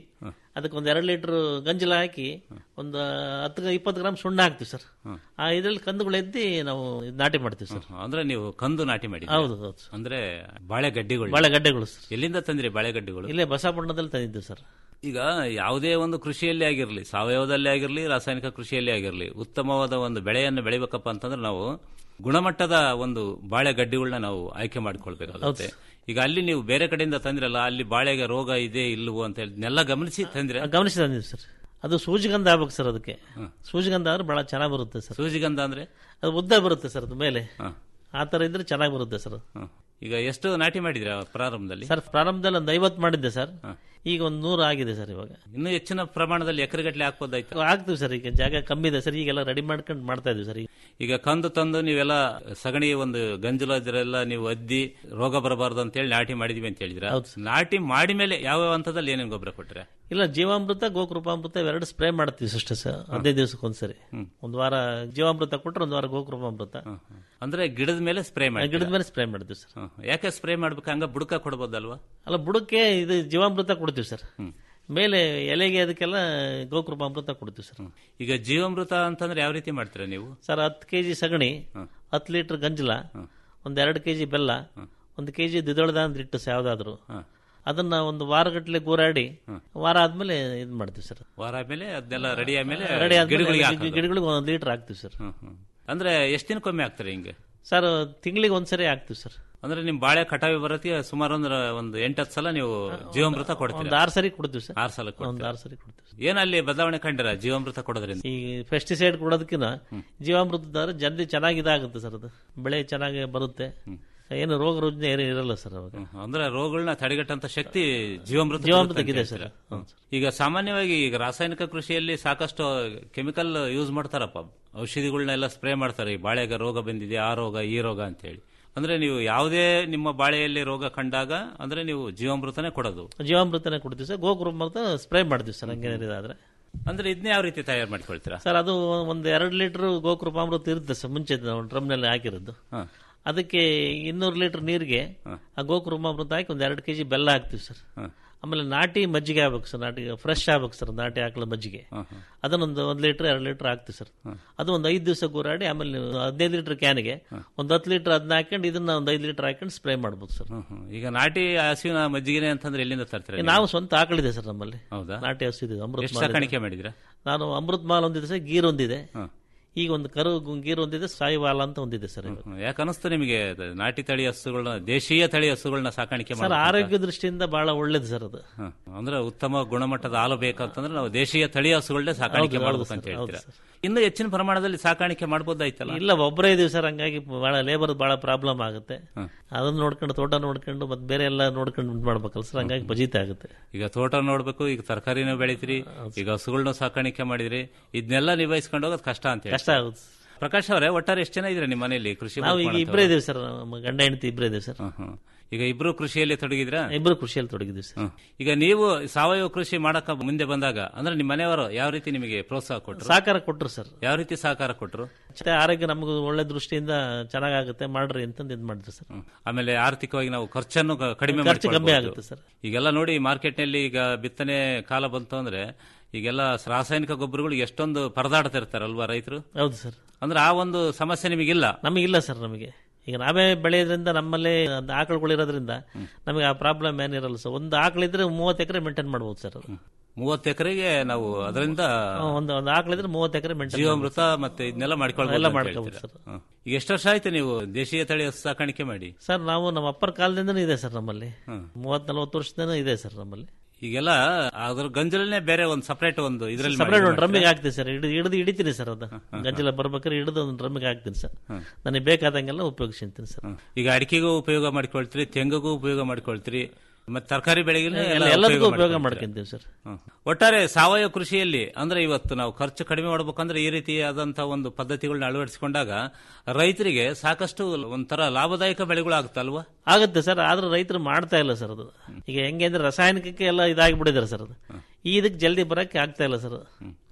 ಅದಕ್ಕೆ ಒಂದು ಎರಡು ಲೀಟರ್ ಗಂಜಲ ಹಾಕಿ ಒಂದು ಹತ್ತು ಇಪ್ಪತ್ತು ಗ್ರಾಮ್ ಸುಣ್ಣ ಹಾಕ್ತಿವಿ ಸರ್ ಆ ಇದ್ರಲ್ಲಿ ಕಂದುಗಳು ಎದ್ದಿ ನಾವು ಇದ್ ನಾಟಿ ಮಾಡ್ತೀವಿ ಸರ್ ಅಂದ್ರೆ ನೀವು ಕಂದು ನಾಟಿ ಮಾಡಿ ಹೌದು, ಹೌದು. ಅಂದ್ರೆ ಬಾಳೆಗಡ್ಡೆಗಳು ಬಾಳೆಗಡ್ಡೆಗಳು ಸರ್. ಎಲ್ಲಿಂದ ತಂದ್ರಿ ಬಾಳೆಗಡ್ಡೆಗಳು ಇಲ್ಲೇ ಬಸವಪಟ್ಟಣದಲ್ಲಿ ತಂದಿದ್ದು ಸರ್ ಈಗ ಯಾವುದೇ ಒಂದು ಕೃಷಿಯಲ್ಲಿ ಆಗಿರಲಿ ಸಾವಯವದಲ್ಲಿ ಆಗಿರಲಿ ರಾಸಾಯನಿಕ ಕೃಷಿಯಲ್ಲಿ ಆಗಿರಲಿ ಉತ್ತಮವಾದ ಒಂದು ಬೆಳೆಯನ್ನು ಬೆಳಿಬೇಕಪ್ಪ ಅಂತಂದ್ರೆ ನಾವು ಗುಣಮಟ್ಟದ ಒಂದು ಬಾಳೆ ಗಡ್ಡೆಗಳನ್ನ ನಾವು ಆಯ್ಕೆ ಮಾಡ್ಕೊಳ್ಬೇಕಾಗುತ್ತೆ ಈಗ ಅಲ್ಲಿ ನೀವು ಬೇರೆ ಕಡೆಯಿಂದ ತಂದ್ರಲ್ಲ ಅಲ್ಲಿ ಬಾಳೆಗೆ ರೋಗ ಇದೆ ಇಲ್ಲವೋ ಅಂತ ಹೇಳಿದ್ನೆಲ್ಲ ಗಮನಿಸಿ ತಂದ್ರೆ ಗಮನಿಸಿ ತಂದಿವಿ ಸರ್ ಅದು ಸೂಜಿಗಂಧ ಆಗ್ಬೇಕು ಸರ್ ಅದಕ್ಕೆ ಸೂಜಿಗಂಧ ಆದ್ರೆ ಬಹಳ ಚೆನ್ನಾಗಿ ಬರುತ್ತೆ ಸರ್ ಸೂಜಿಗಂಧ ಅಂದ್ರೆ ಅದು ಉದ್ದ ಬರುತ್ತೆ ಸರ್ ಅದು ಮೇಲೆ ಆ ತರ ಇದ್ರೆ ಚೆನ್ನಾಗಿ ಬರುತ್ತೆ ಸರ್ ಈಗ ಎಷ್ಟು ನಾಟಿ ಮಾಡಿದ್ರ ಪ್ರಾರಂಭದಲ್ಲಿ ಸರ್ ಪ್ರಾರಂಭದಲ್ಲಿ ಒಂದು ಐವತ್ತು ಮಾಡಿದ್ದೆ ಸರ್ ಈಗ ಒಂದು ನೂರು ಆಗಿದೆ ಸರ್ ಇವಾಗ ಇನ್ನೂ ಹೆಚ್ಚಿನ ಪ್ರಮಾಣದಲ್ಲಿ ಎಕರೆಗಟ್ಟಲೆ ಹಾಕ್ಬೋದಾಯ್ತು ಆಗ್ತೀವಿ ಸರ್ ಈಗ ಜಾಗ ಕಮ್ಮಿ ಇದೆ ಸರ್ ಈಗೆಲ್ಲ ರೆಡಿ ಮಾಡ್ಕೊಂಡು ಮಾಡ್ತಾ ಇದೀವಿ ಸರ್ ಈಗ ಈಗ ಕಂದು ತಂದು ನೀವೆಲ್ಲ ಸಗಣಿ ಒಂದು ಗಂಜಲ ಇದರೆಲ್ಲ ನೀವು ಅದ್ದಿ ರೋಗ ಬರಬಾರ್ದು ಅಂತ ಹೇಳಿ ನಾಟಿ ಮಾಡಿದೀವಿ ಅಂತ ಹೇಳಿದ್ರ ನಾಟಿ ಮಾಡಿ ಮೇಲೆ ಯಾವ ಹಂತದಲ್ಲಿ ಏನೇನು ಗೊಬ್ಬರ ಕೊಟ್ರೆ ಇಲ್ಲ ಜೀವಾಮೃತ ಗೋಕೃಪಾಮೃತ ಇವೆರಡು ಸ್ಪ್ರೇ ಮಾಡ್ತೀವಿ ಅಷ್ಟೇ ಸರ್ ಹದಿನೈದು ದಿವಸಕ್ಕೆ ಒಂದ್ಸರಿ ಒಂದು ವಾರ ಜೀವಾಮೃತ ಕೊಟ್ಟರೆ ಒಂದು ವಾರ ಗೋಕೃಪಾಮೃತ ಅಂದ್ರೆ ಗಿಡದ ಮೇಲೆ ಸ್ಪ್ರೇ ಮಾಡಿ ಗಿಡದ ಮೇಲೆ ಸ್ಪ್ರೇ ಮಾಡ್ತೀವಿ ಸರ್ ಯಾಕೆ ಸ್ಪ್ರೇ ಮಾಡ್ಬೇಕು ಹಂಗ ಬುಡಕ ಕೊಡ್ಬೋದಲ್ವಾ ಅಲ್ಲ ಬುಡಕ್ಕೆ ಇದು ಜೀವಾಮೃತ ಕೊಡ್ತೀವಿ ಸರ್ ಮೇಲೆ ಎಲೆಗೆ ಅದಕ್ಕೆಲ್ಲ ಗೋಕೃಪಾಮೃತ ಕೊಡ್ತೀವಿ ಸರ್ ಈಗ ಜೀವಾಮೃತ ಅಂತಂದ್ರೆ ಯಾವ ರೀತಿ ಮಾಡ್ತೀರಾ ನೀವು ಸರ್ ಹತ್ತು ಕೆಜಿ ಸಗಣಿ ಹತ್ತು ಲೀಟರ್ ಗಂಜಲ ಒಂದ್ ಎರಡು ಕೆಜಿ ಬೆಲ್ಲ ಒಂದು ಕೆಜಿ ದ್ವಿದಳ ಧಾನ್ಯದ ಹಿಟ್ಟು ಸಹ ಯಾವ್ದಾದ್ರು ಅದನ್ನ ಒಂದು ವಾರಗಟ್ಟಲೆ ಗೂರಾಡಿ ವಾರ ಆದ್ಮೇಲೆ ಇದು ಮಾಡ್ತೀವಿ ಸರ್ ವಾರ ಆದ್ಮೇಲೆ ಅದನ್ನೆಲ್ಲ ರೆಡಿ ಆದ್ಮೇಲೆ ರೆಡಿ ಗಿಡಗಳಿಗೆ ಆದ್ಮೇಲೆ ಹಾಕೋದು. ಗಿಡಗಳಿಗೆ ಒಂದ್ ಲೀಟರ್ ಹಾಕ್ತಿವಿ ಸರ್ ಅಂದ್ರೆ ಎಷ್ಟು ದಿನಕ್ಕೊಮ್ಮೆ ಹಾಕ್ತಾರೆ ಹಿಂಗೆ ಸರ್ ತಿಂಗಳಿಗೆ ಒಂದ್ಸರಿ ಹಾಕ್ತಿವಿ ಸರ್ ಅಂದ್ರೆ ನಿಮ್ ಬಾಳೆ ಕಟಾವಿ ಬರತ್ತೆ ಸುಮಾರು ಒಂದು ಒಂದು ಎಂಟತ್ತು ಸಲ ನೀವು ಜೀವಾಮೃತ ಕೊಡ್ತೀರಾ ಒಂದ್ ಆರು ಸರಿ ಕೊಡ್ತೀವಿ ಸರ್ ಆರು ಸಲ ಒಂದ್ ಕೊಡ್ತೀರಾ? ಆರು ಸರಿ ಕೊಡ್ತೀವಿ ಏನ್ ಅಲ್ಲಿ ಬದಲಾವಣೆ ಕಂಡಿರ ಜೀವಾಮೃತ ಕೊಡೋದ್ರಿಂದ ಈ ಪೆಸ್ಟಿಸೈಡ್ ಕೊಡೋದಕ್ಕಿಂತ ಜೀವಾಮೃತದಾದ್ರೆ ಜಲ್ದಿ ಚೆನ್ನಾಗಿ ಇದಾಗುತ್ತೆ ಸರ್ ಅದು ಬೆಳೆ ಚೆನ್ನಾಗಿ ಬರುತ್ತೆ ಏನು ರೋಗ ರುಜಿನ ಏನು ಇರಲ್ಲ ಸರ್ ಅವಾಗ ಅಂದ್ರೆ ರೋಗಗಳನ್ನ ತಡೆಗಟ್ಟಂತ ಶಕ್ತಿ ಜೀವಾಮೃತ ಜೀವಾಮೃತಕ್ಕಿದೆ ಇರುತ್ತೆ ಅಂತ ಸರ್. ಹೇಳ್ತೀರಾ? ಈಗ ಸಾಮಾನ್ಯವಾಗಿ ಈಗ ರಾಸಾಯನಿಕ ಕೃಷಿಯಲ್ಲಿ ಸಾಕಷ್ಟು ಕೆಮಿಕಲ್ ಯೂಸ್ ಮಾಡ್ತಾರಪ್ಪ ಔಷಧಿಗಳನ್ನೆಲ್ಲ ಸ್ಪ್ರೇ ಮಾಡ್ತಾರೆ ಈ ಬಾಳೆಗೆ ರೋಗ ಬಂದಿದೆ ಆ ರೋಗ ಈ ರೋಗ ಅಂತ ಹೇಳಿ ಅಂದ್ರೆ ನೀವು ಯಾವುದೇ ನಿಮ್ಮ ಬಾಳೆಯಲ್ಲಿ ರೋಗ ಕಂಡಾಗ ಅಂದ್ರೆ ನೀವು ಜೀವಾಮೃತನೇ ಕೊಡೋದು ಜೀವಾಮೃತನೇ ಕೊಡ್ತೀವಿ ಸರ್ ಗೋಕೃಪಾಮೃತ ಸ್ಪ್ರೇ ಮಾಡ್ತೀವಿ ಸರ್ ಹಂಗೇನಾದ್ರು ಇದಾದ್ರೆ ಅಂದ್ರೆ ಇದನ್ನ ಯಾವ ರೀತಿ ತಯಾರು ಮಾಡ್ಕೊಳ್ತೀರಾ ಸರ್ ಅದು ಒಂದು ಎರಡು ಲೀಟರ್ ಗೋಕೃಪಾಮೃತ ಇರುತ್ತೆ ಸರ್ ಮುಂಚೆ ನಾವು ಡ್ರಮ್ನಲ್ಲಿ ಹಾಕಿರೋದು ಅದಕ್ಕೆ ಇನ್ನೂರು ಲೀಟರ್ ನೀರಿಗೆ ಆ ಗೋಕೃಪಾಮೃತ ಹಾಕಿ ಒಂದು ಎರಡು ಕೆಜಿ ಬೆಲ್ಲ ಹಾಕ್ತೀವಿ ಸರ್ ಆಮೇಲೆ ನಾಟಿ ಮಜ್ಜಿಗೆ ಆಗ್ಬೇಕು ಸರ್ ನಾಟಿ ಫ್ರೆಶ್ ಆಗ್ಬೇಕು ಸರ್ ನಾಟಿ ಹಾಕಲ ಮಜ್ಜಿಗೆ ಅದನ್ನೊಂದು ಒಂದು ಲೀಟರ್ ಎರಡು ಲೀಟರ್ ಹಾಕ್ತೀವಿ ಸರ್ ಅದು ಒಂದು ಐದು ದಿವಸ ಗೂರಾಡಿ ಆಮೇಲೆ ನೀವು ಹದಿನೈದು ಲೀಟರ್ ಕ್ಯಾನ್ಗೆ ಒಂದು ಹತ್ತು ಲೀಟರ್ ಅದನ್ನ ಹಾಕೊಂಡು ಇದನ್ನ ಒಂದು ಐದು ಲೀಟರ್ ಹಾಕೊಂಡು ಸ್ಪ್ರೇ ಮಾಡ್ಬೋದು ಸರ್ ಈಗ ನಾಟಿ ಹಸುವಿನ ಮಜ್ಜಿಗೆ ಅಂತಂದ್ರೆ ಎಲ್ಲಿಂದ ತರ್ತೀರಾ ಈಗ ನೀವು? ನಾವು ಸ್ವಂತ ಆಕಳಿದೆ ಸರ್ ನಮ್ಮಲ್ಲಿ ಹೌದಾ ನಾಟಿ ಹಸು ಇದೆ ಅಮೃತ ಎಷ್ಟು ಸಾಕಾಣಿಕೆ ಮಾಡಿದ್ರಾ ನಾನು ಅಮೃತ್ ಮಾಲ್ ಒಂದಿದೆ ಸರ್ ಗೀರ್ ಒಂದಿದೆ ಈಗ ಒಂದು ಕರು ಗೀರ್ ಒಂದಿದೆ ಸಾಯಿವಾಲ ಅಂತ ಒಂದಿದೆ ಸರ್ ಇವಾಗ. ಯಾಕೆ ಅನಿಸ್ತು ನಿಮಗೆ ಅದು ನಾಟಿ ತಳಿ ಹಸುಗಳನ್ನ ದೇಶೀಯ ತಳಿ ಹಸುಗಳನ್ನ ಸಾಕಾಣಿಕೆ ಸರ್ ಮಾಡೋದು ಅಂತ? ಆರೋಗ್ಯ ದೃಷ್ಟಿಯಿಂದ ಬಹಳ ಒಳ್ಳೇದು ಸರ್ ಅದು ಹ. ಅಂದ್ರೆ ಉತ್ತಮ ಗುಣಮಟ್ಟದ ಹಾಲು ಬೇಕಂತಂದ್ರೆ ನಾವು ದೇಶೀಯ ತಳಿ ಹಸುಗಳನ್ನೇ ಸಾಕಾಣಿಕೆ ಹೌದು, ಮಾಡಬೇಕು ಹೌದು ಅಂತ ಸರ್, ಹೇಳ್ತೀರಾ ಹೌದು ಇನ್ನು ಹೆಚ್ಚಿನ ಪ್ರಮಾಣದಲ್ಲಿ ಸಾಕಾಣಿಕೆ ಮಾಡ್ಬೋದಾಯ್ತಲ್ಲ ಇಲ್ಲ ಒಬ್ಬರೇ ಇದೀವಿ ಸರ್ ಹಂಗಾಗಿ ಬಹಳ ಲೇಬರ್ ಬಹಳ ಪ್ರಾಬ್ಲಮ್ ಆಗುತ್ತೆ ಅದನ್ನ ನೋಡ್ಕೊಂಡು ತೋಟ ನೋಡ್ಕೊಂಡು ಮತ್ತೆ ಬೇರೆ ಎಲ್ಲ ನೋಡ್ಕೊಂಡು ಇದ್ ಮಾಡ್ಬೇಕಲ್ಲ ಸರ್ ಹಂಗಾಗಿ ಬಜೀತೆ ಆಗುತ್ತೆ ಈಗ ತೋಟ ನೋಡ್ಬೇಕು ಈಗ ತರಕಾರಿನೂ ಬೆಳಿತೀರಿ ಈಗ ಹಸುಗಳನ್ನ ಸಾಕಾಣಿಕೆ ಮಾಡಿದ್ರಿ ಇದನ್ನೆಲ್ಲ ನಿಭಾಯಿಸ್ಕೊಂಡು ಹೋಗೋದು ಕಷ್ಟ ಅಂತ ಹೇಳಿ ಕಷ್ಟ ಆಗುತ್ತೆ ಪ್ರಕಾಶ್ ಅವರೇ ಒಟ್ಟಾರೆ ಎಷ್ಟು ಜನ ಇದ್ರೆ ನಿಮ್ಮ ಮನೆಯಲ್ಲಿ ಕೃಷಿ ನಾವು work ಈಗ ಮಾಡೋಂಥವ್ರು? ಇಬ್ಬರೇ ಇದೀವಿ ಸರ್ ನಮ್ಮ ಗಂಡ ಹೆಂಡತಿ ಇಬ್ಬರೇ ಇದೀವಿ ಸರ್ ಈಗ ಇಬ್ರು ಕೃಷಿಯಲ್ಲಿ ತೊಡಗಿದ್ರಾ ಇಬ್ಬರು ಕೃಷಿಯಲ್ಲಿ ತೊಡಗಿದ್ದೀವಿ ಸರ್ ಈಗ ನೀವು ಸಾವಯವ ಕೃಷಿ ಮಾಡಕ ಮುಂದೆ ಬಂದಾಗ ಅಂದ್ರೆ ನಿಮ್ಮ ಮನೆಯವರು ಯಾವ ರೀತಿ ನಿಮಗೆ ಪ್ರೋತ್ಸಾಹ ಕೊಟ್ಟರು ಸಹಕಾರ ಕೊಟ್ರು ಸರ್ ಯಾವ ರೀತಿ ಸಹಕಾರ ಕೊಟ್ಟರು ಮತ್ತೆ ಆರೋಗ್ಯ ನಮಗೂ ಒಳ್ಳೆ ದೃಷ್ಟಿಯಿಂದ ಚೆನ್ನಾಗಾಗುತ್ತೆ ಮಾಡ್ರಿ ಅಂತಂದು ಇದು ಮಾಡಿದ್ರು ಸರ್ ಆಮೇಲೆ ಆರ್ಥಿಕವಾಗಿ ನಾವು ಖರ್ಚನ್ನು ಕ- ಕಡಿಮೆ ಖರ್ಚು ಕಮ್ಮಿ ಮಾಡ್ಕೊಳ್ಬೋದು. ಆಗುತ್ತೆ ಸರ್. ಈಗೆಲ್ಲ ನೋಡಿ ಮಾರ್ಕೆಟ್ನಲ್ಲಿ ಈಗ ಬಿತ್ತನೆ ಕಾಲ ಬಂತು ಅಂದ್ರೆ ಈಗೆಲ್ಲ ರಾಸಾಯನಿಕ ಗೊಬ್ಬರಗಳು ಎಷ್ಟೊಂದು ಪರದಾಡ್ತಾ ಇರ್ತಾರಲ್ವಾ ರೈತರು ಹೌದು ಸರ್ ಅಂದ್ರೆ ಆ ಒಂದು ಸಮಸ್ಯೆ ನಿಮಗಿಲ್ಲ ನಮಗಿಲ್ಲ ಸರ್ ನಮಗೆ ಈಗ ನಾವೇ ಬೆಳೆಯೋದ್ರಿಂದ ನಮ್ಮಲ್ಲೇ ಒಂದು ಆಕಳುಗಳು ಇರೋದ್ರಿಂದ ನಮಗೆ ಆ ಪ್ರಾಬ್ಲಮ್ ಏನಿರಲ್ಲ ಸರ್ ಒಂದು ಆಕಳಿದ್ರೆ ಮೂವತ್ತು ಎಕರೆ ಮೇಂಟೈನ್ ಮಾಡ್ಬೋದು ಸರ್ ಅದು ಮೂವತ್ತು ಎಕರೆಗೆ ನಾವು ಅದರಿಂದ ಒಂದು ಒಂದು ಆಕಳಿದ್ರೆ ಮೂವತ್ತು ಎಕರೆ ಮೇಂಟೈನ್ ಜೀವಾಮೃತ ಮತ್ತೆ ಇದನ್ನೆಲ್ಲ ಮಾಡ್ಕೊಳ್ಬೋದು ಎಲ್ಲ ಅಂತ ಮಾಡ್ಕೊಬೋದು ಹೇಳ್ತೀರಾ? ಸರ್. ಹ್ಮ್. ಈಗ ಎಷ್ಟು ವರ್ಷ ಆಯ್ತು ನೀವು ದೇಶೀಯ ತಳಿ ಹಸು ಸಾಕಾಣಿಕೆ ಮಾಡಿ ಸರ್ ನಾವು ನಮ್ಮ ಅಪ್ಪರ ಕಾಲದಿಂದನೂ ಇದೆ ಸರ್ ನಮ್ಮಲ್ಲಿ ಮೂವತ್ ನಲ್ವತ್ತು ವರ್ಷದಿಂದ ಇದೆ ಸರ್ ನಮ್ಮಲ್ಲಿ ಈಗೆಲ್ಲ ಅದ್ರ ಗಂಜಲನೇ ಬೇರೆ ಒಂದು ಸಪರೇಟ್ ಒಂದು ಇದ್ರಲ್ಲಿ ಸಪರೇಟ್ ಮಾಡಿ ಒಂದು ಡ್ರಮ್ಮಿಗೆ ಹಾಕ್ತೀನಿ ಸರ್ ಹಿಡಿದು ಹಿಡಿದು ಹಿಡಿತೀನಿ ಸರ್ ಅದು ಗಂಜಲ ಬರ್ಬೇಕಾದ್ರೆ ಹಿಡಿದು ಒಂದು ಡ್ರಮ್ಮಿಗೆ ಹಾಕ್ತೀನಿ ಸರ್ ನನಗೆ ಬೇಕಾದಂಗೆಲ್ಲ ಉಪಯೋಗಿಸ್ತೀನಿ ಸರ್ ಈಗ ಅಡಿಕೆಗೂ ಉಪಯೋಗ ಮಾಡ್ಕೊಳ್ತೀರಿ ತೆಂಗಿಗೂ ಉಪಯೋಗ ಮಾಡ್ಕೊಳ್ತೀರಿ ಮತ್ತೆ ತರಕಾರಿ ಬೆಳೆಗೆ ಎಲ್ಲ- ಎಲ್ಲದಕ್ಕೂ ಉಪಯೋಗ ಮಾಡ್ಕೊಂತೀವಿ ಸರ್ ಒಟ್ಟಾರೆ ಸಾವಯವ ಕೃಷಿಯಲ್ಲಿ ಅಂದ್ರೆ ಇವತ್ತು ನಾವು ಖರ್ಚು ಕಡಿಮೆ ಮಾಡ್ಬೇಕಂದ್ರೆ ಈ ರೀತಿಯಾದಂತಹ ಒಂದು ಪದ್ಧತಿಗಳನ್ನ ಅಳವಡಿಸಿಕೊಂಡಾಗ ರೈತರಿಗೆ ಸಾಕಷ್ಟು ಒಂಥರ ಲಾಭದಾಯಕ ಬೆಳೆಗಳು ಆಗುತ್ತಲ್ವಾ ಆಗುತ್ತೆ ಸರ್ ಆದ್ರೆ ರೈತರು ಮಾಡ್ತಾ ಇಲ್ಲ ಸರ್ ಅದು ಈಗ ಹೆಂಗೆ ಅಂದ್ರೆ ರಾಸಾಯನಿಕಕ್ಕೆ ಎಲ್ಲ ಇದಾಗಿ ಬಿಡಿದಾರೆ ಸರ್ ಅದು ಈ ಇದಕ್ಕೆ ಜಲ್ದಿ ಬರಕ್ಕೆ ಆಗ್ತಾ ಇಲ್ಲ ಸರ್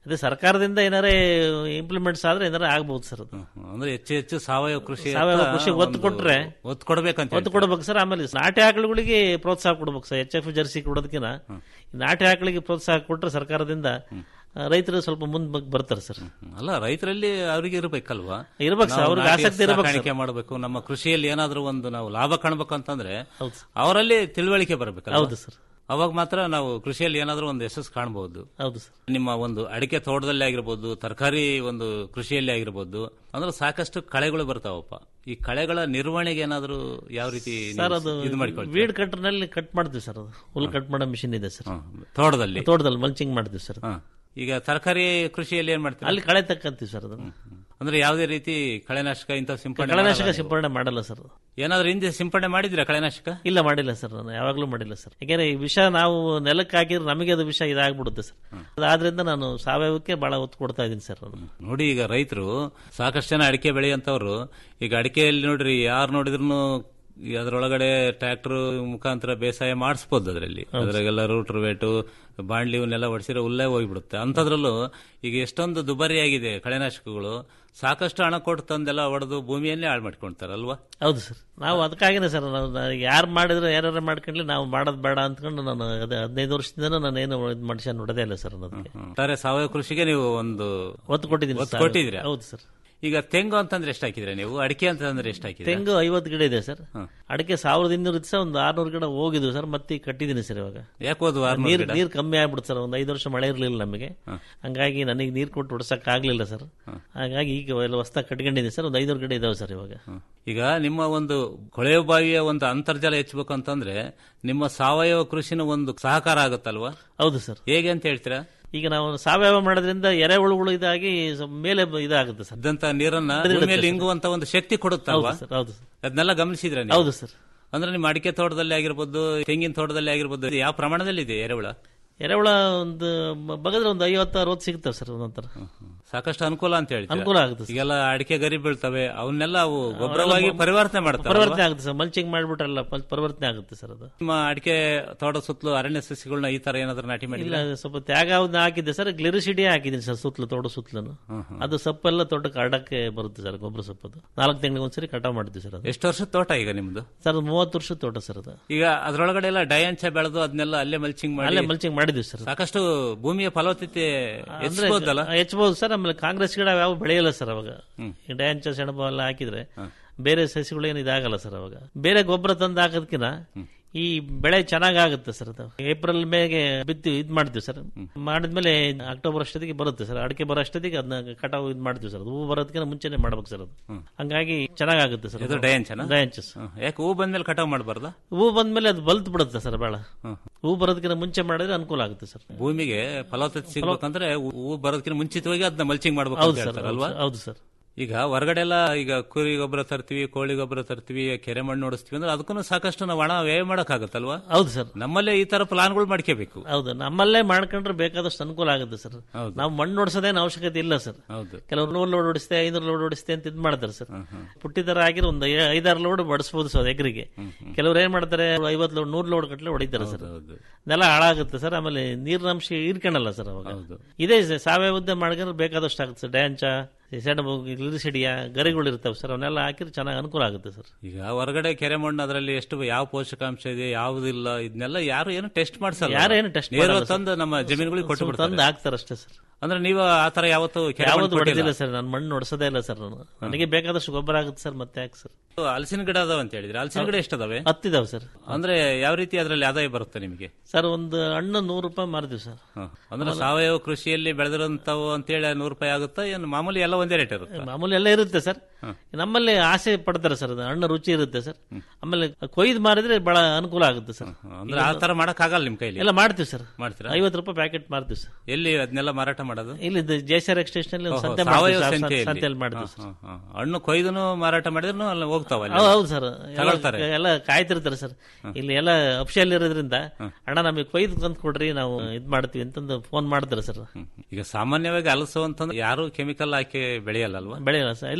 ಅದೇ ಸರ್ಕಾರದಿಂದ ಏನಾರೇ ಇಂಪ್ಲಿಮೆಂಟ್ಸ್ ಆದ್ರೆ ಏನಾರ ಆಗ್ಬಹುದು ಸರ್ ಅದು ಅಂದ್ರೆ ಹೆಚ್ಚು ಹೆಚ್ಚು ಸಾವಯವ ಕೃಷಿ ಸಾವಯವ ಅಂತ ಕೃಷಿ ಒತ್ತು ಒಂದು ಕೊಟ್ರೆ ಒತ್ತು ಕೊಡ್ಬೇಕಂತ ಒತ್ತು ಕೊಡ್ಬೇಕು ಸರ್ ಆಮೇಲೆ ನಾಟಿ ಆಕಳುಗಳಿಗೆ ಪ್ರೋತ್ಸಾಹ ಕೊಡ್ಬೇಕು ಸರ್ ಎಚ್ ಎಫ್ ಜರ್ಸಿ ಕೊಡೋದಕ್ಕಿಂತ ನಾಟಿ ಆಕಳಿಗೆ ಪ್ರೋತ್ಸಾಹ ಕೊಟ್ರೆ ಸರ್ಕಾರದಿಂದ ಆ, ರೈತರು ಸ್ವಲ್ಪ ಮುಂದೆ ಬರ್ತಾರೆ ಸರ್ ಅಲ್ಲ ರೈತರಲ್ಲಿ ಅವ್ರಿಗೆ ಇರ್ಬೇಕಲ್ವಾ ಇರ್ಬೇಕು ಸರ್, ನಾವು ಅವ್ರಿಗೆ ನಾಟಿ ಆಸಕ್ತಿ ಇರ್ಬೇಕು ಸರ್. ಸಾಕಾಣಿಕೆ ಮಾಡಬೇಕು ನಮ್ಮ ಕೃಷಿಯಲ್ಲಿ ಏನಾದ್ರೂ ಒಂದು ನಾವು ಲಾಭ ಕಾಣ್ಬೇಕು ಅಂತಂದ್ರೆ ಅವರಲ್ಲಿ ತಿಳುವಳಿಕೆ ಬರಬೇಕು ಹೌದು ಸರ್. ಅವಾಗ ಮಾತ್ರ ನಾವು ಕೃಷಿಯಲ್ಲಿ ಏನಾದ್ರೂ ಒಂದು ಯಶಸ್ಸು ಕಾಣಬಹುದು ಹೌದು ಸರ್ ನಿಮ್ಮ ಒಂದು ಅಡಿಕೆ ತೋಟದಲ್ಲಿ ಆಗಿರ್ಬೋದು ತರಕಾರಿ ಒಂದು ಕೃಷಿಯಲ್ಲಿ ಆಗಿರ್ಬೋದು ಅಂದ್ರೆ ಸಾಕಷ್ಟು ಕಳೆಗಳು ಬರ್ತಾವಪ್ಪ ಈ ಕಳೆಗಳ ನಿರ್ವಹಣೆಗೆ ಏನಾದ್ರೂ ಯಾವ ರೀತಿ ನೀವು ಸರ್ ಅದು ಇದು ಮಾಡ್ಕೊಳ್ತೀರಾ ವೀಡ್ ಕಟ್ಟರ್ನಲ್ಲಿ ಕಟ್ ಮಾಡ್ತೀವಿ ಸರ್ ಅದು ಹುಲ್ ಕಟ್ ಮಾಡೋ ಮಿಷಿನ್ ಇದೆ ಸರ್ ತೋಟದಲ್ಲಿ ತೋಟದಲ್ಲಿ ಮಲ್ಚಿಂಗ್ ಮಾಡ್ತೀವಿ ಸರ್ ಹ. ಈಗ ತರಕಾರಿ ಕೃಷಿಯಲ್ಲಿ ಏನ್ ಮಾಡ್ತೀರಾ ಅಲ್ಲಿ ಕಳೆ ತಕ್ಕಂತೀವಿ ಸರ್ ಅದನ್ನು ಅಂದ್ರೆ ಯಾವುದೇ ರೀತಿ ಕಳೆನಾಶಕ ಇಂಥ ಸಿಂಪಡಣೆ ಕಳೆನಾಶಕ ಮಾಡಲ್ಲ ನೀವು? ಸಿಂಪಡಣೆ ಮಾಡಲ್ಲ ಸರ್ ಏನಾದ್ರೂ ಹಿಂದೆ ಸಿಂಪಡಣೆ ಮಾಡಿದ್ರಾ ಕಳೆನಾಶಕ ಇಲ್ಲ ಮಾಡಿಲ್ಲ ಸರ್ ನಾನು ಯಾವಾಗಲೂ ಮಾಡಿಲ್ಲ ಸರ್ ಯಾಕೆಂದ್ರೆ ಈ ವಿಷ ನಾವು ನೆಲಕ್ಕೆ ಹಾಕಿದ್ರೆ ನಮಗೆ ಅದು ವಿಷ ಇದಾಗ್ಬಿಡುತ್ತೆ ಸರ್ ಆದ್ರಿಂದ ನಾನು ಸಾವಯವಕ್ಕೆ ಬಹಳ ಒತ್ತು ಕೊಡ್ತಾ ಇದ್ದೀನಿ ಸರ್ ನಾನು ನೋಡಿ ಈಗ ರೈತರು ಸಾಕಷ್ಟು ಜನ ಅಡಿಕೆ ಬೆಳೆಯಂತವ್ರು ಈಗ ಅಡಿಕೆಯಲ್ಲಿ ನೋಡ್ರಿ ಯಾರು ನೋಡಿದ್ರು ಅದರೊಳಗಡೆ ಟ್ರ್ಯಾಕ್ಟರ್ ಮುಖಾಂತರ ಬೇಸಾಯ ಮಾಡಿಸ್ಬೋದು ಅದರಲ್ಲಿ ಅದ್ರಾಗೆಲ್ಲ ರೂಟ್ರ್ ವೇಟು ಬಾಂಡ್ಲಿ ಇವನ್ನೆಲ್ಲ ಹೊಡಿಸಿರೋ ಹುಲ್ಲೇ ಹೋಗ್ಬಿಡುತ್ತೆ ಅಂಥದ್ರಲ್ಲೂ ಈಗ ಎಷ್ಟೊಂದು ದುಬಾರಿಯಾಗಿದೆ ಕಳೆನಾಶಕಗಳು ಸಾಕಷ್ಟು ಹಣ ಕೊಟ್ಟು ತಂದೆಲ್ಲ ಹೊಡೆದು ಭೂಮಿಯನ್ನೇ ಹಾಳು ಮಾಡ್ಕೊಳ್ತಾರೆ ಅಲ್ವಾ ಹೌದು ಸರ್ ನಾವು ಅದಕ್ಕಾಗಿನೇ ಸರ್ ನಾವು ಯಾರು ಮಾಡಿದ್ರೆ ಯಾರ್ಯಾರು ಮಾಡ್ಕೊಂಡ್ಲಿ ನಾವು ಮಾಡೋದು ಬೇಡ ಅಂದ್ಕೊಂಡು ನಾನು ಅದೇ ಹದಿನೈದು ವರ್ಷದಿಂದ ನಾನು ಏನು ಇದ್ ಮನುಷ್ಯ ನೋಡೋದೇ ಇಲ್ಲ ಸರ್ ಅದಕ್ಕೆ ಒಟ್ಟಾರೆ ಸಾವಯವ ಕೃಷಿಗೆ ನೀವು ಒಂದು ಒತ್ತು ಕೊಟ್ಟಿದ್ದೀನಿ ಒತ್ತು ಸಾವಯವ. ಕೊಟ್ಟಿದ್ದೀರಾ ಹೌದು ಸರ್ ಈಗ ತೆಂಗು ಅಂತಂದ್ರೆ ಎಷ್ಟು ಹಾಕಿದ್ರೆ ನೀವು ಅಡಿಕೆ ಅಂತಂದ್ರೆ ಎಷ್ಟು ಹಾಕಿದ್ರೆ ತೆಂಗು ಐವತ್ತು ಗಿಡ ಇದೆ ಸರ್ ಅಡಿಕೆ ಸಾವಿರದ ಇನ್ನೂರು ಇತ್ತು ಸರ್ ಒಂದು ಆರ್ನೂರು ಗಿಡ ಹೋಗಿದ್ವು ಸರ್ ಮತ್ತೆ ಈಗ ಕಟ್ಟಿದ್ದೀನಿ ಸರ್ ಇವಾಗ ಯಾಕೆ ಹೋದ್ವು 600 ನೀರ್ ಗಿಡ? ನೀರ್ ಕಮ್ಮಿ ಆಗ್ಬಿಡುತ್ತೆ ಸರ್ ಒಂದು ಐದು ವರ್ಷ ಮಳೆ ಇರಲಿಲ್ಲ ನಮಗೆ ಹಂಗಾಗಿ ನನಗೆ ನೀರ್ ಕೊಟ್ಟು ಹೊಡ್ಸಕ್ ಆಗ್ಲಿಲ್ಲ ಸರ್ ಹಾಗಾಗಿ ಈಗ ಎಲ್ಲ ಹೊಸ್ದಾಗಿ ಕಟ್ಕೊಂಡಿದ್ದೀನಿ ಸರ್ ಒಂದು ಐನೂರು ಗಿಡ ಇದಾವೆ ಸರ್ ಇವಾಗ ಈಗ ನಿಮ್ಮ ಒಂದು ಕೊಳೆಯ ಬಾವಿಯ ಒಂದು ಅಂತರ್ಜಲ ಹೆಚ್ಚಬೇಕು ಅಂತಂದ್ರೆ ನಿಮ್ಮ ಸಾವಯವ ಕೃಷಿನ ಒಂದು ಸಹಕಾರ ಆಗುತ್ತಲ್ವಾ ಹೌದು ಸರ್ ಹೇಗೆ ಅಂತ ಹೇಳ್ತೀರಾ ಈಗ ನಾವು ಸಾವಯವ ಮಾಡೋದ್ರಿಂದ ಎರೆಹುಳುಗಳು ಇದಾಗಿ ಸ್ವಲ್ಪ ಮೇಲೆ ಬ- ಇದಾಗುತ್ತೆ ಸರ್ ಇದ್ದಂತ ನೀರನ್ನ ಹಿಡಿದಿಡುತ್ತೆ ಭೂಮಿಯಲ್ಲಿ ಸರ್. ಇಂಗುವಂತ ಒಂದು ಶಕ್ತಿ ಕೊಡುತ್ತಲ್ವಾ ಹೌದು ಸರ್, ಹೌದು ಸರ್. ಅದನ್ನೆಲ್ಲ ಗಮನಿಸಿದ್ರೆ ಹೌದು ಸರ್. ಅಂದ್ರೆ ನಿಮ್ಮ ಅಡಿಕೆ ತೋಟದಲ್ಲಿ ಆಗಿರ್ಬೋದು ತೆಂಗಿನ ತೋಟದಲ್ಲಿ ಆಗಿರ್ಬೋದು ಇದು ಯಾವ ಪ್ರಮಾಣದಲ್ಲಿ ಇದೆ ಎರೆಹುಳ ಎರೆಹುಳ ಒಂದು ಮ- ಬಗದ್ರೆ ಒಂದು ಐವತ್ತು ಅರವತ್ತು ಸಿಗ್ತವೆ ಸರ್ ಒಂದೊಂಥರ ಸಾಕಷ್ಟು ಅನುಕೂಲ ಅಂತ ಹೇಳಿ ಅನುಕೂಲ ಆಗುತ್ತೆ ಸರ್. ಈಗೆಲ್ಲ ಅಡಿಕೆ ಗರಿ ಬೀಳ್ತವೆ ಅವನ್ನೆಲ್ಲ ಅವು ಗೊಬ್ಬರವಾಗಿ ಪರಿವರ್ತನೆ ಮಾಡ್ತಾರೆ ಪರಿವರ್ತನೆ ಆಗುತ್ತೆ ಸರ್ ಮಲ್ಚಿಂಗ್ ಮಾಡ್ಬಿಟ್ರಲ್ಲ ಪ- ಪರಿವರ್ತನೆ ಆಗುತ್ತೆ ಸರ್ ಅದು ನಿಮ್ಮ ಅಡಿಕೆ ತೋಟದ ಸುತ್ತಲೂ ಅರಣ್ಯ ಸಸ್ಯಗಳನ್ನ ಈ ತರ ಏನಾದ್ರು ನಾಟಿ ಇಲ್ಲ ಮಾಡಿಲ್ಲ ಸ್ವಲ್ಪ ತ್ಯಾಗವನ್ನ ಹಾಕಿದ್ದೆ ಸರ್ ಗ್ಲಿರಿಸಿಡಿ ಹಾಕಿದ್ದೀನಿ ಸರ್ ಸುತ್ತಲೂ ತೋಟ ಸುತ್ತಲೂ ಅದು ಸೊಪ್ಪೆಲ್ಲ ತೋಟಕ್ಕೆ ಅಡಕ್ಕೆ ಬರುತ್ತೆ ಸರ್ ಗೊಬ್ಬರ ಸೊಪ್ಪದು ನಾಲ್ಕು ತಿಂಗಳಿಗೆ ಒಂದ್ಸರಿ ಕಟಾವ್ ಮಾಡ್ತೀವಿ ಸರ್ ಅದು ಎಷ್ಟು ವರ್ಷದ ತೋಟ ಈಗ ನಿಮ್ದು ಸರ್ ಅದು ಮೂವತ್ತು ವರ್ಷದ ತೋಟ ಸರ್ ಅದು ಈಗ ಅದ್ರೊಳಗಡೆ ಎಲ್ಲ ಡಯಾಂಚ ಬೆಳೆದು ಅದನ್ನೆಲ್ಲ ಅಲ್ಲೇ ಮಲ್ಚಿಂಗ್ ಮಾಡಿ ಅಲ್ಲೇ ಮಲ್ಚಿಂಗ್ ಮಾಡಿದ್ವಿ ಸರ್ ಸಾಕಷ್ಟು ಭೂಮಿಯ ಫಲವತ್ತತೆ ಅಂದ್ರೆ ಹೆಚ್ಚಬಹುದಲ್ಲ ಹೆಚ್ಚಬಹುದು ಸರ್ ಆಮೇಲೆ ಕಾಂಗ್ರೆಸ್ ಗಿಡ ಯಾವ ಬೆಳೆಯಲ್ಲ ಸರ್ ಅವಾಗ ಈ ಡಯಾಂಚ ಸೆಣಬು ಎಲ್ಲ ಹಾಕಿದ್ರೆ ಬೇರೆ ಸಸಿಗಳು ಏನು ಇದಾಗಲ್ಲ ಸರ್ ಅವಾಗ ಬೇರೆ ಗೊಬ್ಬರ ತಂದು ಹಾಕೋದಕ್ಕಿಂತ ಈ ಬೆಳೆ ಚೆನ್ನಾಗಾಗುತ್ತೆ ಸರ್ ಅದು ಏಪ್ರಿಲ್ ಮೇಗೆ ಬಿತ್ತಿ ಇದ್ ಮಾಡ್ತೀವಿ ಸರ್ ಮಾಡಿದ್ಮೇಲೆ ಅಕ್ಟೋಬರ್ ಅಷ್ಟೊತ್ತಿಗೆ ಬರುತ್ತೆ ಸರ್ ಅಡಿಕೆ ಬರೋ ಅಷ್ಟೊತ್ತಿಗೆ ಅದನ್ನ ಕಟಾವು ಇದ್ ಮಾಡ್ತೀವಿ ಸರ್ ಅದು ಹೂ ಬರೋದಕ್ಕಿಂತ ಮುಂಚೆನೆ ಮಾಡ್ಬೇಕು ಸರ್ ಅದು ಹಂಗಾಗಿ ಚೆನ್ನಾಗಾಗುತ್ತೆ ಸರ್ ಇದು ಡಯಾಂಚನ ಡಯಾಂಚ ಯಾಕೆ ಹೂ ಬಂದ್ಮೇಲೆ ಕಟಾವ್ ಮಾಡಬಾರ್ದಾ ಹೂ ಬಂದ್ಮೇಲೆ ಅದು ಬಲ್ತ್ ಬಿಡುತ್ತೆ ಸರ್ ಬೆಳ ಹೂ ಬರೋದಕ್ಕಿಂತ ಮುಂಚೆ ಮಾಡಿದ್ರೆ ಅನುಕೂಲ ಆಗುತ್ತೆ ಸರ್ ಭೂಮಿಗೆ ಫಲವತ್ತತೆ ಸಿಗ್ಬೇಕಂದ್ರೆ ಹೂ- ಹೂ ಬರೋದಕ್ಕಿಂತ ಮುಂಚಿತವಾಗಿ ಅದನ್ನ ಮಲ್ಚಿಂಗ್ ಮಾಡ್ಬೇಕು ಹೌದು ಅಂತ ಸರ್ ಹೇಳ್ತಾರೆ ಅಲ್ವಾ ಹೌದು ಸರ್ ಈಗ ಹೊರಗಡೆ ಎಲ್ಲ ಈಗ ಕುರಿ ಗೊಬ್ಬರ ತರ್ತೀವಿ ಕೋಳಿ ಗೊಬ್ಬರ ತರ್ತೀವಿ ಕೆರೆ ಮಣ್ಣು ಓಡಿಸ್ತೀವಿ ಅಂದ್ರೆ ಅದಕ್ಕೂ ಸಾಕಷ್ಟು ನಾವು ಹಣ ವ್ಯಯ ಮಾಡಕ್ಕಾಗತ್ತಲ್ವಾ ಹೌದು ಸರ್ ನಮ್ಮಲ್ಲೇ ಈ ತರ ಪ್ಲಾನ್ಗಳು ಮಾಡ್ಕೋಬೇಕು ಹೌದು ನಮ್ಮಲ್ಲೇ ಮಾಡ್ಕೊಂಡ್ರೆ ಬೇಕಾದಷ್ಟು ಅನುಕೂಲ ಆಗುತ್ತೆ ಸರ್ ಹೌದು. ನಾವು ಮಣ್ಣು ಹೊಡ್ಸೋದೇನು ಅವಶ್ಯಕತೆ ಇಲ್ಲ ಸರ್ ಹೌದು ಕೆಲವರು ನೂರು ಲೋಡ್ ಹೊಡಿಸ್ತೆ ಐನೂರು ಲೋಡ್ ಹೊಡಿಸ್ತೆ ಅಂತ ಇದ್ ಮಾಡ್ತಾರೆ ಸರ್ ಪುಟ್ಟಿ ತರ ಆಗಿರೋ ಒಂದು ಐ- ಐದಾರು ಲೋಡ್ ಬಡಿಸಬಹುದು ಸರ್ ಎಕರೆಗೆ ಕೆಲವ್ರು ಏನ್ ಮಾಡ್ತಾರೆ ಐವತ್ತು ಲೋಡ್ ನೂರು ಲೋಡ್ ಗಟ್ಟಲೆ ಹೊಡಿತಾರೆ ಸರ್ ನೆಲ ಹಾಳಾಗುತ್ತೆ ಸರ್ ಆಮೇಲೆ ನೀರಿನ ಅಂಶ ಹೀರ್ಕೊಳ್ಳಲ್ಲ ಸರ್ ಅವಾಗ ಇದೇ ಸ- ಸಾವಯವ ಉದ್ಯಮ ಮಾಡ್ಕೊಂಡ್ರೆ ಬೇಕಾದಷ್ಟು ಆಗುತ್ತೆ ಸರ್ ಡ್ಯಾಂಚ ಸೆಣಬು ಗ್ಲಿರಿಸಿಡಿಯ ಗರಿಗಳು ಇರ್ತಾವೆ ಸರ್ ಅವನ್ನೆಲ್ಲ ಹಾಕಿದ್ರೆ ಚೆನ್ನಾಗಿ ಅನುಕೂಲ ಆಗುತ್ತೆ ಸರ್ ಈಗ ಹೊರಗಡೆ ಕೆರೆ ಮಣ್ಣು ಅದರಲ್ಲಿ ಎಷ್ಟು ಯಾವ ಪೋಷಕಾಂಶ ಇದೆ ಯಾವುದಿಲ್ಲ ಇದನ್ನೆಲ್ಲ ಯಾರು ಏನು ಟೆಸ್ಟ್ ಮಾಡ್ಸಲ್ಲ ಯಾರು ಏನು ಟೆಸ್ಟ್ ನೇರವಾಗಿ ತಂದು ನಮ್ಮ ಜಮೀನುಗಳಿಗೆ ಕೊಟ್ಟು ತಂದು ಬಿಡ್ತಾರೆ ಹಾಕ್ತಾರೆ ಅಷ್ಟೇ ಸರ್ ಅಂದ್ರೆ ನೀವು ಆತರ ಯಾವತ್ತು ಕೆರೆ ಮಣ್ಣು ಯಾವುದು ಕೊಟ್ಟಿಲ್ಲ? ಹೊಡೆದಿಲ್ಲ ಸರ್ ನಾನು ಮಣ್ಣು ಹೊಡ್ಸೋದೇ ಇಲ್ಲ ಸರ್ ನಾನು ನನಗೆ ಬೇಕಾದಷ್ಟು ಗೊಬ್ಬರ ಆಗುತ್ತೆ ಸರ್ ಮತ್ತೆ ಯಾಕೆ ಸರ್ ಹಲಸಿನ ಗಿಡ ಅದಾವ ಅಂತ ಹೇಳಿದ್ರೆ ಹಲಸಿನ ಗಿಡ ಎಷ್ಟದಾವೆ ಹತ್ತಿದಾವೆ ಸರ್ ಅಂದ್ರೆ ಯಾವ ರೀತಿ ಅದರಲ್ಲಿ ಆದಾಯ ಬರುತ್ತೆ ನಿಮಗೆ ಸರ್ ಒಂದು ಹಣ್ಣು ನೂರು ರೂಪಾಯಿ ಮಾರ್ತೀವಿ ಸರ್ ಅಂದ್ರೆ ಸಾವಯವ ಕೃಷಿಯಲ್ಲಿ ಬೆಳೆದಿರೋಂಥವು ಅಂತೇಳಿ ನೂರು ರೂಪಾಯಿ ಆಗುತ್ತಾ ಏನು ಮಾಮೂಲಿ ಎಲ್ಲ ಒಂದೇ ರೇಟ್ ಇರುತ್ತೆ ಮಾಮೂಲಿ ಎಲ್ಲ ಇರುತ್ತೆ ಸರ್ ನಮ್ಮಲ್ಲಿ ಆಸೆ ಪಡ್ತಾರೆ ಸರ್ ಅದು ಹಣ್ಣು ರುಚಿ ಇರುತ್ತೆ ಸರ್ ಆಮೇಲೆ ಕೊಯ್ದು ಮಾರಿದ್ರೆ ಬಹಳ ಅನುಕೂಲ ಆಗುತ್ತೆ ಸರ್ ಅಂದ್ರೆ ಆ ತರ ಮಾಡಕ್ ಆಗಲ್ಲ ನಿಮ್ ಕೈಲಿ ಎಲ್ಲ ಮಾಡ್ತೀವಿ ಸರ್ ಮಾಡ್ತೀರಾ ಐವತ್ತು ರೂಪಾಯಿ ಪ್ಯಾಕೆಟ್ ಮಾರ್ತೀವಿ ಸರ್ ಎಲ್ಲಿ ಅದನ್ನೆಲ್ಲ ಮಾರಾಟ ಮಾಡೋದು ಇಲ್ಲಿ ಜೇಸರ್ ಎಕ್ಸ್ಟೇಷನ್ ಓಹೋ, ಸಂತೆ ಸಾವಯವ ಮಾಡ್ತೀವಿ ಸರ್, ಸಂತೆಯಲ್ಲಿ. ಸಂತೆಯಲ್ಲಿ ಮಾಡ್ತೀವಿ ಹಾ, ಸರ್ ಹಾ, ಹಾ. ಹಣ್ಣು ಕೊಯ್ದುನು ಮಾರಾಟ ಮಾಡಿದ್ರು ಅಲ್ಲಿ ಹೋಗ್ತಾವ ಅಲ್ಲಿ. ಹೌದು ಹೌದು ಸರ್ ಎಲ್ಲ- ತಗೊಳ್ತಾರೆ ಎಲ್ಲ ಕಾಯ್ತಿರ್ತಾರೆ ಸರ್ ಇಲ್ಲಿ ಎಲ್ಲ ಅಫಿಷಿಯಲ್ ಇರೋದ್ರಿಂದ ಅಣ್ಣ ನಮಗೆ ಕೊಯ್ದು ತಂದು ಕೊಡ್ರಿ ನಾವು ಇದ್ ಮಾಡ್ತೀವಿ ಅಂತಂದು ಫೋನ್ ಮಾಡ್ತಾರೆ ಸರ್ ಈಗ ಸಾಮಾನ್ಯವಾಗಿ ಹಲಸು ಅಂತಂದ್ರೆ ಯಾರು ಕೆಮಿಕಲ್ ಹಾಕಿ ಬೆಳೆಯಲ್ಲ ಅಲ್ವಾ ಬೆಳೆಯಲ್ಲ ಸರ್ ಇಲ್ಲ ಈಗ ಹಣ್ಣು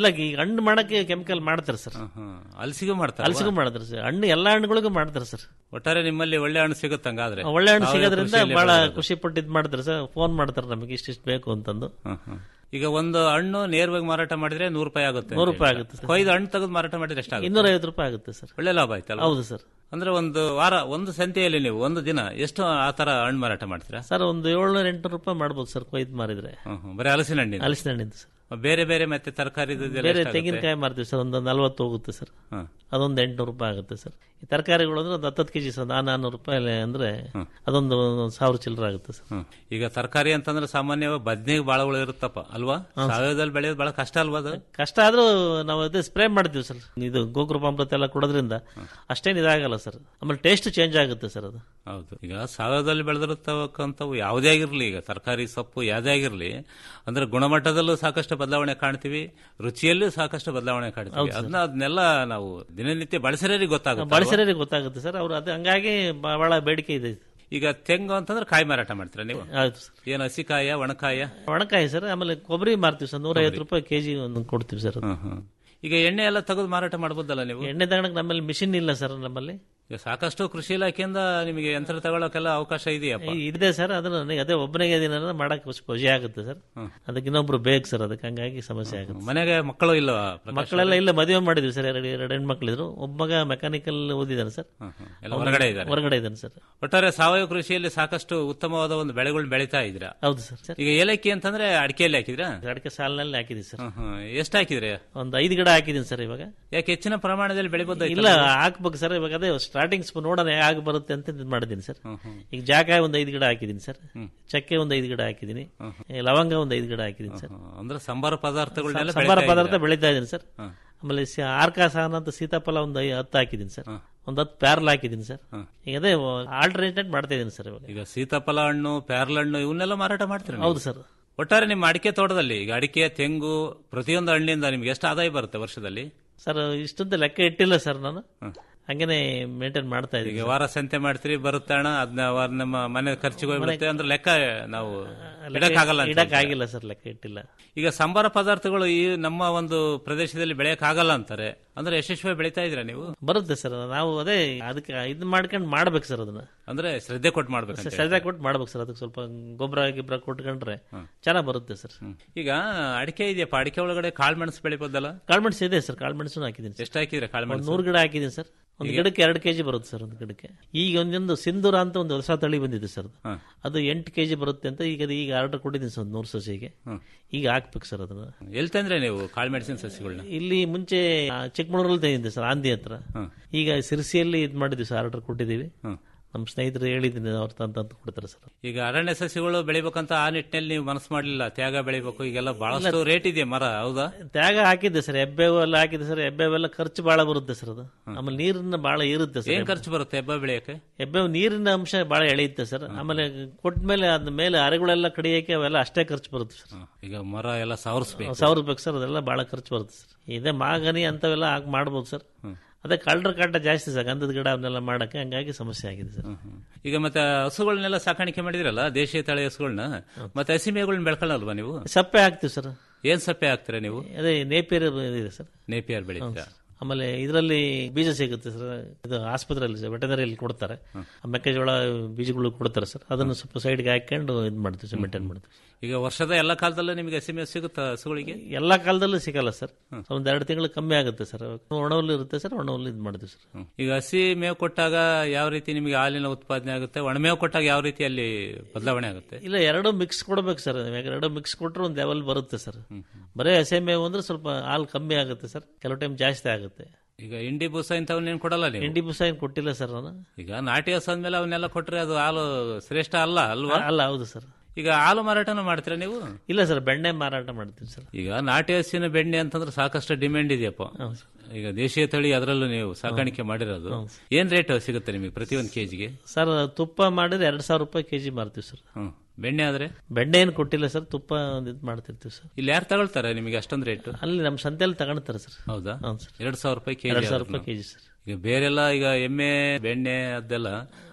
ಹಣ್ಣು ಮಾಡಕ್ಕೆ ಕೆಮಿಕಲ್ ಮಾಡ್ತಾರೆ ಸರ್ ಹಲಸಿಗೂ ಮಾಡ್ತಾರೆ ಹಲಸಿಗೂ ಮಾಡ್ತಾರೆ ಸರ್ ಹಣ್ಣು ಎಲ್ಲಾ ಹಣ್ಣುಗಳಿಗೂ ಮಾಡ್ತಾರೆ ಸರ್ ಒಟ್ಟಾರೆ ನಿಮ್ಮಲ್ಲಿ ಒಳ್ಳೆ ಹಣ್ಣು ಸಿಗುತ್ತಂಗಾದ್ರೆ ಒಳ್ಳೆ ಹಣ್ಣು ಸಾವಯವ ಸಿಗೋದ್ರಿಂದ ಕೃಷಿಯಲ್ಲಿ ಬಹಳ ಬೆಳೆಯೋದು. ಖುಷಿ ಪಟ್ಟು ಇದ್ ಮಾಡ್ತಾರೆ ಸರ್ ಫೋನ್ ಮಾಡ್ತಾರೆ ನಮಗೆ ಇಷ್ಟಿಷ್ಟು ಬೇಕು ಅಂತಂದು ಈಗ ಒಂದು ಹಣ್ಣು ನೇರವಾಗಿ ಮಾರಾಟ ಮಾಡಿದ್ರೆ ನೂರು ರೂಪಾಯಿ ಆಗುತ್ತೆ ನೂರು ರೂಪಾಯಿ ಆಗುತ್ತೆ ಸರ್. ಕೊಯ್ದು ಹಣ್ಣು ತೆಗೆದು ಮಾರಾಟ ಮಾಡಿದ್ರೆ ಎಷ್ಟಾಗುತ್ತೆ ಇನ್ನೂರ ಐವತ್ತು ರೂಪಾಯಿ ಆಗುತ್ತೆ ಸರ್ ಒಳ್ಳೆ ಲಾಭ ಆಯ್ತಲ್ಲ ಹೌದು ಸರ್ ಅಂದ್ರೆ ಒಂದು ವಾರ ಒಂದು ಸಂತೆಯಲ್ಲಿ ನೀವು ಒಂದು ದಿನ ಎಷ್ಟು ಆ ತರ ಹಣ್ಣು ಮಾರಾಟ ಮಾಡ್ತೀರಾ ಸರ್ ಒಂದು ಏಳ್ನೂರ ಎಂಟುನೂರು ರೂಪಾಯಿ ಮಾಡ್ಬೋದು ಸರ್ ಕೊಯ್ದು ಮಾರಿದ್ರೆ ಹ್ಮ್, ಹ್ಮ್. ಬರೀ ಹಲಸಿನ ಹಣ್ಣಿನ ಹಲಸಿನ ಹಣ್ಣಿಂದ ಸರ್ ಬೇರೆ ಬೇರೆ ಮತ್ತೆ ತರಕಾರಿ ಬೇರೆ ತೆಂಗಿನಕಾಯಿ ಮಾರ್ತೀವಿ ಸರ್ ಒಂದು ನಲ್ವತ್ತು ಹೋಗುತ್ತೆ ಸರ್ ಅದೊಂದು ಎಂಟ್ನೂರು ರೂಪಾಯಿ ಆಗುತ್ತೆ ಸರ್ ಈ ತರಕಾರಿಗಳು ಅಂದ್ರೆ ಒಂದು ಹತ್ತತ್ತು ಕೆಜಿ ಸರ್ ನಾನು ನಾನ್ನೂರು ರೂಪಾಯಿ ಅಂದ್ರೆ ಅದೊಂದು ಒಂದು ಸಾವಿರ ಚಿಲ್ಲರೆ ಆಗುತ್ತೆ ಸರ್ ಈಗ ತರಕಾರಿ ಅಂತಂದ್ರೆ ಸಾಮಾನ್ಯವಾಗಿ ಬದ್ನೆಗೆ ಬಾಳ ಹುಳ ಇರುತ್ತಪ್ಪ ಅಲ್ವಾ ಸಾವಯವದಲ್ಲಿ ಬೆಳೆಯೋದು ಬಹಳ ಕಷ್ಟ ಅಲ್ವಾ ಅದು ಕಷ್ಟ ಆದ್ರೂ ನಾವು ಅದೇ ಸ್ಪ್ರೇ ಮಾಡ್ತೀವಿ ಸರ್ ಇದು ಗೋಕೃಪಾಮೃತ ಎಲ್ಲ ಕೊಡೋದ್ರಿಂದ ಅಷ್ಟೇನು ಇದಾಗಲ್ಲ ಸರ್ ಆಮೇಲೆ ಟೇಸ್ಟ್ ಚೇಂಜ್ ಆಗುತ್ತೆ ಸರ್ ಅದು ಹೌದು ಈಗ ಸಾವಯವದಲ್ಲಿ ಬೆಳೆದಿರತಕ್ಕಂಥವು ಯಾವುದೇ ಆಗಿರ್ಲಿ ಈಗ ತರಕಾರಿ ಸೊಪ್ಪು ಯಾವುದೇ ಆಗಿರ್ಲಿ ಅಂದ್ರೆ ಗುಣಮಟ್ಟದಲ್ಲೂ ಸಾಕಷ್ಟು ಬದಲಾವಣೆ ಕಾಣ್ತೀವಿ ರುಚಿಯಲ್ಲೂ ಸಾಕಷ್ಟು ಬದಲಾವಣೆ ಕಾಣ್ತೀವಿ ಹೌದು ಸರ್. ಅದನ್ನ ಅದನ್ನೆಲ್ಲ ನಾವು ದಿನನಿತ್ಯ ಬಳಸಿರೋರಿಗೆ ಗೊತ್ತಾಗುತ್ತೆ ಬಳಸಿರೋರಿಗೆ ಗೊತ್ತಾಗುತ್ತೆ ಸರ್ ಅವ್ರು ಅದು ಹಂಗಾಗಿ ಬ- ಬಹಳ ಬೇಡಿಕೆ ಇದೆ ಈಗ ತೆಂಗು ಅಂತಂದ್ರೆ ಕಾಯಿ ಮಾರಾಟ ಮಾಡ್ತೀರಾ ನೀವು ಆಯ್ತು ಸರ್ ಏನು ಹಸಿಕಾಯ ಒಣಕಾಯ ಒಣಕಾಯಿ ಸರ್ ಆಮೇಲೆ ಕೊಬ್ಬರಿ ಮಾರ್ತೀವಿ ಸರ್ ನೂರ ಐವತ್ತು ರೂಪಾಯಿ ಕೆಜಿ ಒಂದು ಕೊಡ್ತೀವಿ ಸರ್ ಅದು. ಈಗ ಎಣ್ಣೆ ಎಲ್ಲ ತೆಗೆದು ಮಾರಾಟ ಮಾಡ್ಬೋದಲ್ಲ ನೀವು ಎಣ್ಣೆ ತಗೊಳಕ್ ನಮ್ಮಲ್ಲಿ ಮಿಷಿನ್ ಇಲ್ಲ ಸರ್ ನಮ್ಮಲ್ಲಿ ಈಗ ಸಾಕಷ್ಟು ಕೃಷಿ ಇಲಾಖೆಯಿಂದ ನಿಮಗೆ ಯಂತ್ರ ತಗೊಳ್ಳೋಕೆಲ್ಲ ಅವಕಾಶ ಇದೆಯಪ್ಪ ಈ- ಇದೆ ಸರ್ ಅದನ್ನ ನನಗೆ ಅದೇ ಒಬ್ಬನಿಗೆ ದಿನ ಮಾಡಕ್ ಸ್ವಲ್ಪ ಖುಷಿ ಆಗುತ್ತೆ ಸರ್ ಅದಕ್ಕೆ ಇನ್ನೊಬ್ರು ಬೇಕು ಸರ್ ಅದಕ್ಕೆ ಹಂಗಾಗಿ ಸಮಸ್ಯೆ ಆಗುತ್ತೆ ಮನೆಗೆ ಮಕ್ಕಳು ಇಲ್ಲವಾ ಪ್ರಕಾಶ್ ಮಕ್ಕಳೆಲ್ಲ ಇಲ್ಲ ಮದುವೆ ಮಾಡಿದ್ವಿ ಸರ್ ಎರಡು ಎರಡು ಹೆಣ್ಮಕ್ಳಿದ್ರು ಒಬ್ಬ ಮಗ ಮೆಕ್ಯಾನಿಕಲ್ ಓದಿದ್ದಾನೆ ಸರ್ ಎಲ್ಲ ಹೊರಗಡೆ ಇದ್ದಾರೆ ಹೊರಗಡೆ ಇದ್ದಾನೆ ಸರ್ ಒಟ್ಟಾರೆ ಸಾವಯವ ಕೃಷಿಯಲ್ಲಿ ಸಾಕಷ್ಟು ಉತ್ತಮವಾದ ಒಂದು ಬೆಳೆಗಳು ಬೆಳೀತಾ ಇದ್ದೀರಾ ಹೌದು ಸರ್ ಈಗ ಏಲಕ್ಕಿ ಅಂತಂದ್ರೆ ಅಡಿಕೆಯಲ್ಲಿ ಹಾಕಿದ್ರಾ ಅಡಿಕೆ ಸಾಲಿನಲ್ಲಿ ಹಾಕಿದೀವಿ ಸರ್ ಎಷ್ಟು ಹಾಕಿದ್ರಿ ಒಂದು ಐದು ಗಿಡ ಹಾಕಿದೀನಿ ಸರ್ ಇವಾಗ ಯಾಕೆ ಹೆಚ್ಚಿನ ಪ್ರಮಾಣದಲ್ಲಿ ಬೆಳಿಬೋದು ಇಲ್ಲ ಹಾಕ್ಬೇಕು ಸರ್ ಇವಾಗ ಅದೇ ಸ್ಟಾರ್ಟಿಂಗ್ ನೋಡೋಣ ಹೇಗೆ ಬರುತ್ತೆ ಅಂತ ಇದ್ ಮಾಡಿದ್ದೀನಿ ಸರ್ ಈಗ ಜಾಕಾಯಿ ಒಂದು ಐದು ಗಿಡ ಹಾಕಿದ್ದೀನಿ ಸರ್ ಚಕ್ಕೆ ಒಂದು ಐದು ಗಿಡ ಹಾಕಿದ್ದೀನಿ ಈ ಲವಂಗ ಒಂದು ಐದು ಗಿಡ ಹಾಕಿದ್ದೀನಿ ಸರ್ ಅಂದ್ರೆ ಸಂಬಾರ ಪದಾರ್ಥಗಳನ್ನೆಲ್ಲ ಸಂಬಾರ ಬೆಳೀತಾ ಪದಾರ್ಥ ಇದ್ದೀರಾ? ಬೆಳೀತಾ ಇದ್ದೀನಿ ಸರ್ ಆಮೇಲೆ ಸಿ- ಆರ್ಕ ಸಹನ ಅಂತ ಸೀತಾಫಲ ಒಂದು ಐ- ಹತ್ತು ಹಾಕಿದ್ದೀನಿ ಸರ್ ಒಂದು ಹತ್ತು ಪ್ಯಾರಲ್ ಹಾಕಿದ್ದೀನಿ ಸರ್ ಈಗ ಅದೇ ಆಲ್ಟರ್ನೇಟ್ ಮಾಡ್ತಾ ಇದ್ದೀನಿ ಸರ್ ಇವಾಗ ಈಗ ಸೀತಾಫಲ ಹಣ್ಣು ಪ್ಯಾರ್ಲ ಹಣ್ಣು ಇವನ್ನೆಲ್ಲ ಮಾರಾಟ ಮಾಡ್ತೀರಾ ನೀವು? ಹೌದು ಸರ್ ಒಟ್ಟಾರೆ ನಿಮ್ಮ ಅಡಿಕೆ ತೋಟದಲ್ಲಿ ಈಗ ಅಡಿಕೆ ತೆಂಗು ಪ್ರತಿಯೊಂದು ಹಣ್ಣಿಂದ ನಿಮ್ಗೆ ಎಷ್ಟು ಆದಾಯ ಬರುತ್ತೆ ವರ್ಷದಲ್ಲಿ ಸರ್ ಇಷ್ಟೊಂದು ಲೆಕ್ಕ ಇಟ್ಟಿಲ್ಲ ಸರ್ ನಾನು ಹಂಗೇನೆ ಮೇಂಟೈನ್ ಮಾಡ್ತಾ ಈಗ ಇದ್ದೀನಿ ವಾರ ಸಂತೆ ಮಾಡ್ತೀರಿ ಬರುತ್ತೆ ಹಣ ಅದನ್ನ ವಾರ ನಮ್ಮ ಮನೆ ಖರ್ಚಿಗೆ ಹೋಗ್ಬಿಡುತ್ತೆ ಅಂದ್ರೆ ಲೆಕ್ಕ ನಾವು ಇಡಕ್ಕಾಗಲ್ಲ ಅಂತ ಇಡಕ್ ಹೇಳ್ತೀರಾ? ಆಗಿಲ್ಲ ಸರ್ ಲೆಕ್ಕ ಇಟ್ಟಿಲ್ಲ ಈಗ ಸಂಬಾರ ಪದಾರ್ಥಗಳು ಈ ನಮ್ಮ ಒಂದು ಪ್ರದೇಶದಲ್ಲಿ ಬೆಳೆಯಕ್ ಆಗಲ್ಲ ಅಂತಾರೆ ಅಂದ್ರೆ ಯಶಸ್ವಿ ಬೆಳೀತಾ ಇದ್ದೀರಾ ನೀವು ಬರುತ್ತೆ ಸರ್ ನಾವು ಅದೇ ಅದಕ್ಕೆ ಇದು ಮಾಡ್ಕೊಂಡು ಮಾಡ್ಬೇಕು ಸರ್ ಅದನ್ನ ಅಂದ್ರೆ ಶ್ರದ್ಧೆ ಕೊಟ್ಟು ಮಾಡ್ಬೇಕು ಸರಿಯಾಗಿ ಕೊಟ್ಟು ಮಾಡ್ಬೇಕು ಸರ್ ಅದಕ್ಕೆ ಸ್ವಲ್ಪ ಗೊಬ್ಬರ ಗಿಬ್ಬರ ಕೊಟ್ಕೊಂಡ್ರೆ ಚೆನ್ನಾಗಿ ಬರುತ್ತೆ ಸರ್ ಈಗ ಅಡಿಕೆ ಇದೆಯಪ್ಪ ಅಡಿಕೆ ಒಳಗಡೆ ಕಾಳುಮೆಣಸು ಬೆಳಿಬೋದಲ್ಲ ಕಾಳುಮೆಣಸು ಇದೆ ಸರ್ ಕಾಳುಮೆಣಸು ಹಾಕಿದ್ದೀನಿ ಎಷ್ಟು ಹಾಕಿದ್ರೆ ಒಂದು ಕಾಳುಮೆಣಸು ನೂರು ಗಿಡ ಹಾಕಿದ್ದೀನಿ ಸರ್ ಒಂದು ಗಿಡಕ್ಕೆ ಎರಡು ಕೆಜಿ ಬರುತ್ತೆ ಸರ್ ಒಂದು ಗಿಡಕ್ಕೆ ಈಗ ಒಂದೊಂದು ಸಿಂಧೂರ ಅಂತ ಒಂದು ಹೊಸ ತಳಿ ಬಂದಿದೆ ಸರ್ ಅದು. ಅದು ಎಂಟು ಕೆಜಿ ಬರುತ್ತೆ ಅಂತ ಈಗ ಅದು ಈಗ ಆರ್ಡರ್ ಕೊಟ್ಟಿದ್ದೀನಿ ಸರ್ ಒಂದು ನೂರು ಸಸಿಗೆ ಈಗ ಹಾಕ್ಬೇಕು ಸರ್ ಅದನ್ನ ಎಲ್ಲಿ ತಂದ್ರೆ ನೀವು ಕಾಳುಮೆಣಸಿನ ಸಸಿಗಳನ್ನ ಇಲ್ಲಿ ಮುಂಚೆ ಆ, ಚಿಕ್ಕಮಗಳೂರಲ್ಲಿ ತಂದಿದ್ದೆ ಸರ್ ಆಂದಿ ಹತ್ರ ಈಗ ಸಿರ್ಸಿಯಲ್ಲಿ ಇದು ಮಾಡಿದ್ವಿ ಸರ್ ಆರ್ಡರ್ ಕೊಟ್ಟಿದ್ದೀವಿ ನಮ್ಮ ಸ್ನೇಹಿತರು ಹೇಳಿದ್ದೀನಿ ಅವ್ರು ತಂತ ಅಂತ ಕೊಡ್ತಾರೆ ಸರ್ ಈಗ ಅರಣ್ಯ ಸಸಿಗಳು ಬೆಳಿಬೇಕಂತ ಆ ನಿಟ್ಟಿನಲ್ಲಿ ನೀವು ಮನಸ್ಸು ಮಾಡಲಿಲ್ಲ ತ್ಯಾಗ ಬೆಳಿಬೇಕು ಈಗೆಲ್ಲ ಬಹಳಷ್ಟು ರೇಟ್ ಇದೆ ಮರ ಹೌದಾ ತ್ಯಾಗ ಹಾಕಿದ್ದೆ ಸರ್ ಎಬ್ಬೇವು ಎಲ್ಲ ಹಾಕಿದ್ದೆ ಸರ್ ಎಬ್ಬೇವೆಲ್ಲ ಖರ್ಚು ಬಹಳ ಬರುತ್ತೆ ಸರ್ ಅದು ಆಮೇಲೆ ನೀರಿನ ಬಹಳ ಇರುತ್ತೆ ಸರ್ ಏನ್ ಖರ್ಚು ಬರುತ್ತೆ ಹೆಬ್ಬ ಬೆಳೆಯಕ್ಕೆ ಎಬ್ಬೇವು ನೀರಿನ ಅಂಶ ಬಹಳ ಎಳೆಯುತ್ತೆ ಸರ್ ಆಮೇಲೆ ಕೊಟ್ಮೇಲೆ ಅದ ಮೇಲೆ ಅರೆಗಳೆಲ್ಲ ಕಡಿಯಕ್ಕೆ ಅವೆಲ್ಲ ಅಷ್ಟೇ ಖರ್ಚು ಬರುತ್ತೆ ಸರ್ ಈಗ ಮರ ಎಲ್ಲ ಸಾವಿರಿಸ್ಬೇಕು ಸಾವಿರ ಬೇಕು ಸರ್ ಅದೆಲ್ಲ ಬಹಳ ಖರ್ಚು ಬರುತ್ತೆ ಸರ್ ಇದೇ ಮಾಗನಿ ಅಂತವೆಲ್ಲ ಹಾಕಿ ಮಾಡ್ಬೋದು ಸರ್ ಅದೇ ಕಳ್ಳರ ಕಾಟ ಜಾಸ್ತಿ ಸರ್ ಗಂಧದ ಗಿಡ ಅವನ್ನೆಲ್ಲ ಮಾಡಕ್ಕೆ ಹಂಗಾಗಿ ಸಮಸ್ಯೆ ಆಗಿದೆ ಸರ್ ಈಗ ಮತ್ತೆ ಹಸುಗಳನ್ನೆಲ್ಲ ಸಾಕಾಣಿಕೆ ಮಾಡಿದ್ರಲ್ಲ ದೇಶೀಯ ತಳಿ ಹಸುಗಳನ್ನ ಮತ್ತೆ ಹಸಿ ಮೇವುಗಳನ್ನ ಬೆಳ್ಕೊಳ್ಳಲ್ವಾ ನೀವು ಸಪ್ಪೆ ಹಾಕ್ತಿವಿ ಸರ್ ಏನ್ ಸಪ್ಪೆ ಹಾಕ್ತೀರಾ ನೀವು ಅದೇ ನೇಪಿಯರ್ ಇದೆ ಸರ್ ನೇಪಿಯರ್ ಬೆಳೀತೀರಾ ಆಮೇಲೆ ಇದರಲ್ಲಿ ಬೀಜ ಸಿಗುತ್ತೆ ಸರ್ ಇದು ಆಸ್ಪತ್ರೆಯಲ್ಲಿ ವೆಟನರಿಯಲ್ಲಿ ಕೊಡ್ತಾರೆ ಆ ಮೆಕ್ಕೆಜೋಳ ಬೀಜಗಳು ಕೊಡ್ತಾರೆ ಸರ್ ಅದನ್ನು ಸ್ವಲ್ಪ ಸೈಡ್ಗೆ ಹಾಕೊಂಡು ಇದು ಮಾಡ್ತೀವಿ ಸರ್ ಮೇಂಟೈನ್ ಮಾಡ್ತೀವಿ ಈಗ ವರ್ಷದ ಎಲ್ಲ ಕಾಲದಲ್ಲೂ ನಿಮಗೆ ಹಸಿ ಮೇವು ಸಿಗುತ್ತಾ ಹಸುಗಳಿಗೆ ಎಲ್ಲಾ ಕಾಲದಲ್ಲೂ ಸಿಗಲ್ಲ ಸರ್ ಒಂದ್ ಎರಡು ತಿಂಗಳು ಕಮ್ಮಿ ಆಗುತ್ತೆ ಸರ್ ಒಣಹುಲ್ಲು ಇರುತ್ತೆ ಸರ್ ಒಣಹುಲ್ಲು ಇದು ಮಾಡ್ತೀವಿ ಸರ್ ಈಗ ಹಸಿ ಮೇವು ಕೊಟ್ಟಾಗ ಯಾವ ರೀತಿ ನಿಮಗೆ ಹಾಲಿನ ಉತ್ಪಾದನೆ ಆಗುತ್ತೆ ಒಣಮೇವು ಕೊಟ್ಟಾಗ ಯಾವ ರೀತಿ ಅಲ್ಲಿ ಬದಲಾವಣೆ ಆಗುತ್ತೆ ಇಲ್ಲ ಎರಡು ಮಿಕ್ಸ್ ಕೊಡ್ಬೇಕು ಸರ್ ಎರಡು ಮಿಕ್ಸ್ ಕೊಟ್ಟರೆ ಒಂದು ಲೆವೆಲ್ ಬರುತ್ತೆ ಸರ್ ಬರೀ ಹಸೆ ಮೇವು ಅಂದ್ರೆ ಸ್ವಲ್ಪ ಹಾಲು ಕಮ್ಮಿ ಆಗುತ್ತೆ ಸರ್ ಕೆಲವು ಟೈಮ್ ಜಾಸ್ತಿ ಆಗುತ್ತೆ ಈಗ ಇಂಡಿ ಬೂಸ ಇಂಥವನ್ನೇನು ಕೊಡಲ್ಲ ನೀವು ಎಂಡಿ ಬುಸ ಏನು ಕೊಟ್ಟಿಲ್ಲ ಸರ್ ನಾನು ಈಗ ನಾಟಿ ಹಸು ಅಂದ್ಮೇಲೆ ಅವನ್ನೆಲ್ಲ ಕೊಟ್ರೆ ಅದು ಹಾಲು ಶ್ರೇಷ್ಠ ಅಲ್ಲ ಅಲ್ವಾ ಅಲ್ಲ ಹೌದು ಸರ್ ಈಗ ಹಾಲು ಮಾರಾಟನೂ ಮಾಡ್ತೀರಾ ನೀವು ಇಲ್ಲ ಸರ್ ಬೆಣ್ಣೆ ಮಾರಾಟ ಮಾಡ್ತೀವಿ ಸರ್ ಈಗ ನಾಟಿ ಹಸಿನ ಬೆಣ್ಣೆ ಅಂತಂದ್ರೆ ಸಾಕಷ್ಟು ಡಿಮ್ಯಾಂಡ್ ಇದೆಯಪ್ಪ ಈಗ ದೇಶೀಯ ತಳಿ ಅದರಲ್ಲೂ ನೀವು ಸಾಕಾಣಿಕೆ ಮಾಡಿರೋದು ಏನ್ ರೇಟ್ ಸಿಗುತ್ತೆ ನಿಮಗೆ ಪ್ರತಿಯೊಂದು ಕೆಜಿಗೆ ಸರ್ ತುಪ್ಪ ಮಾಡಿದ್ರೆ ಎರಡು ಸಾವಿರ ರೂಪಾಯಿ ಕೆಜಿ ಮಾರ್ತೀವಿ ಸರ್ ಹ್ಮ್ ಬೆಣ್ಣೆ ಆದ್ರೆ ಬೆಣ್ಣೆ ಏನು ಕೊಟ್ಟಿಲ್ಲ ಸರ್ ತುಪ್ಪ ಒಂದು ಇದು ಮಾಡ್ತಿರ್ತೀವಿ ಸರ್ ಇಲ್ಲಿ ಯಾರು ತಗೊಳ್ತಾರೆ ನಿಮಗೆ ಅಷ್ಟೊಂದು ರೇಟ್ ಅಲ್ಲಿ ನಮ್ಮ ಸಂತೆಯಲ್ಲಿ ತಗೊಳ್ತಾರೆ ಸರ್ ಹೌದಾ ಹೌದು ಸರ್ ಎರಡ್ ಸಾವಿರ ರೂಪಾಯಿ ಕೆಜಿ ಎರಡು ಸಾವಿರ ರೂಪಾಯಿ ಕೆಜಿ ಸರ್ ಈಗ ಬೇರೆಲ್ಲ ಈಗ ಎಮ್ಮೆ ಬೆಣ್ಣೆ ಅದೆಲ್ಲ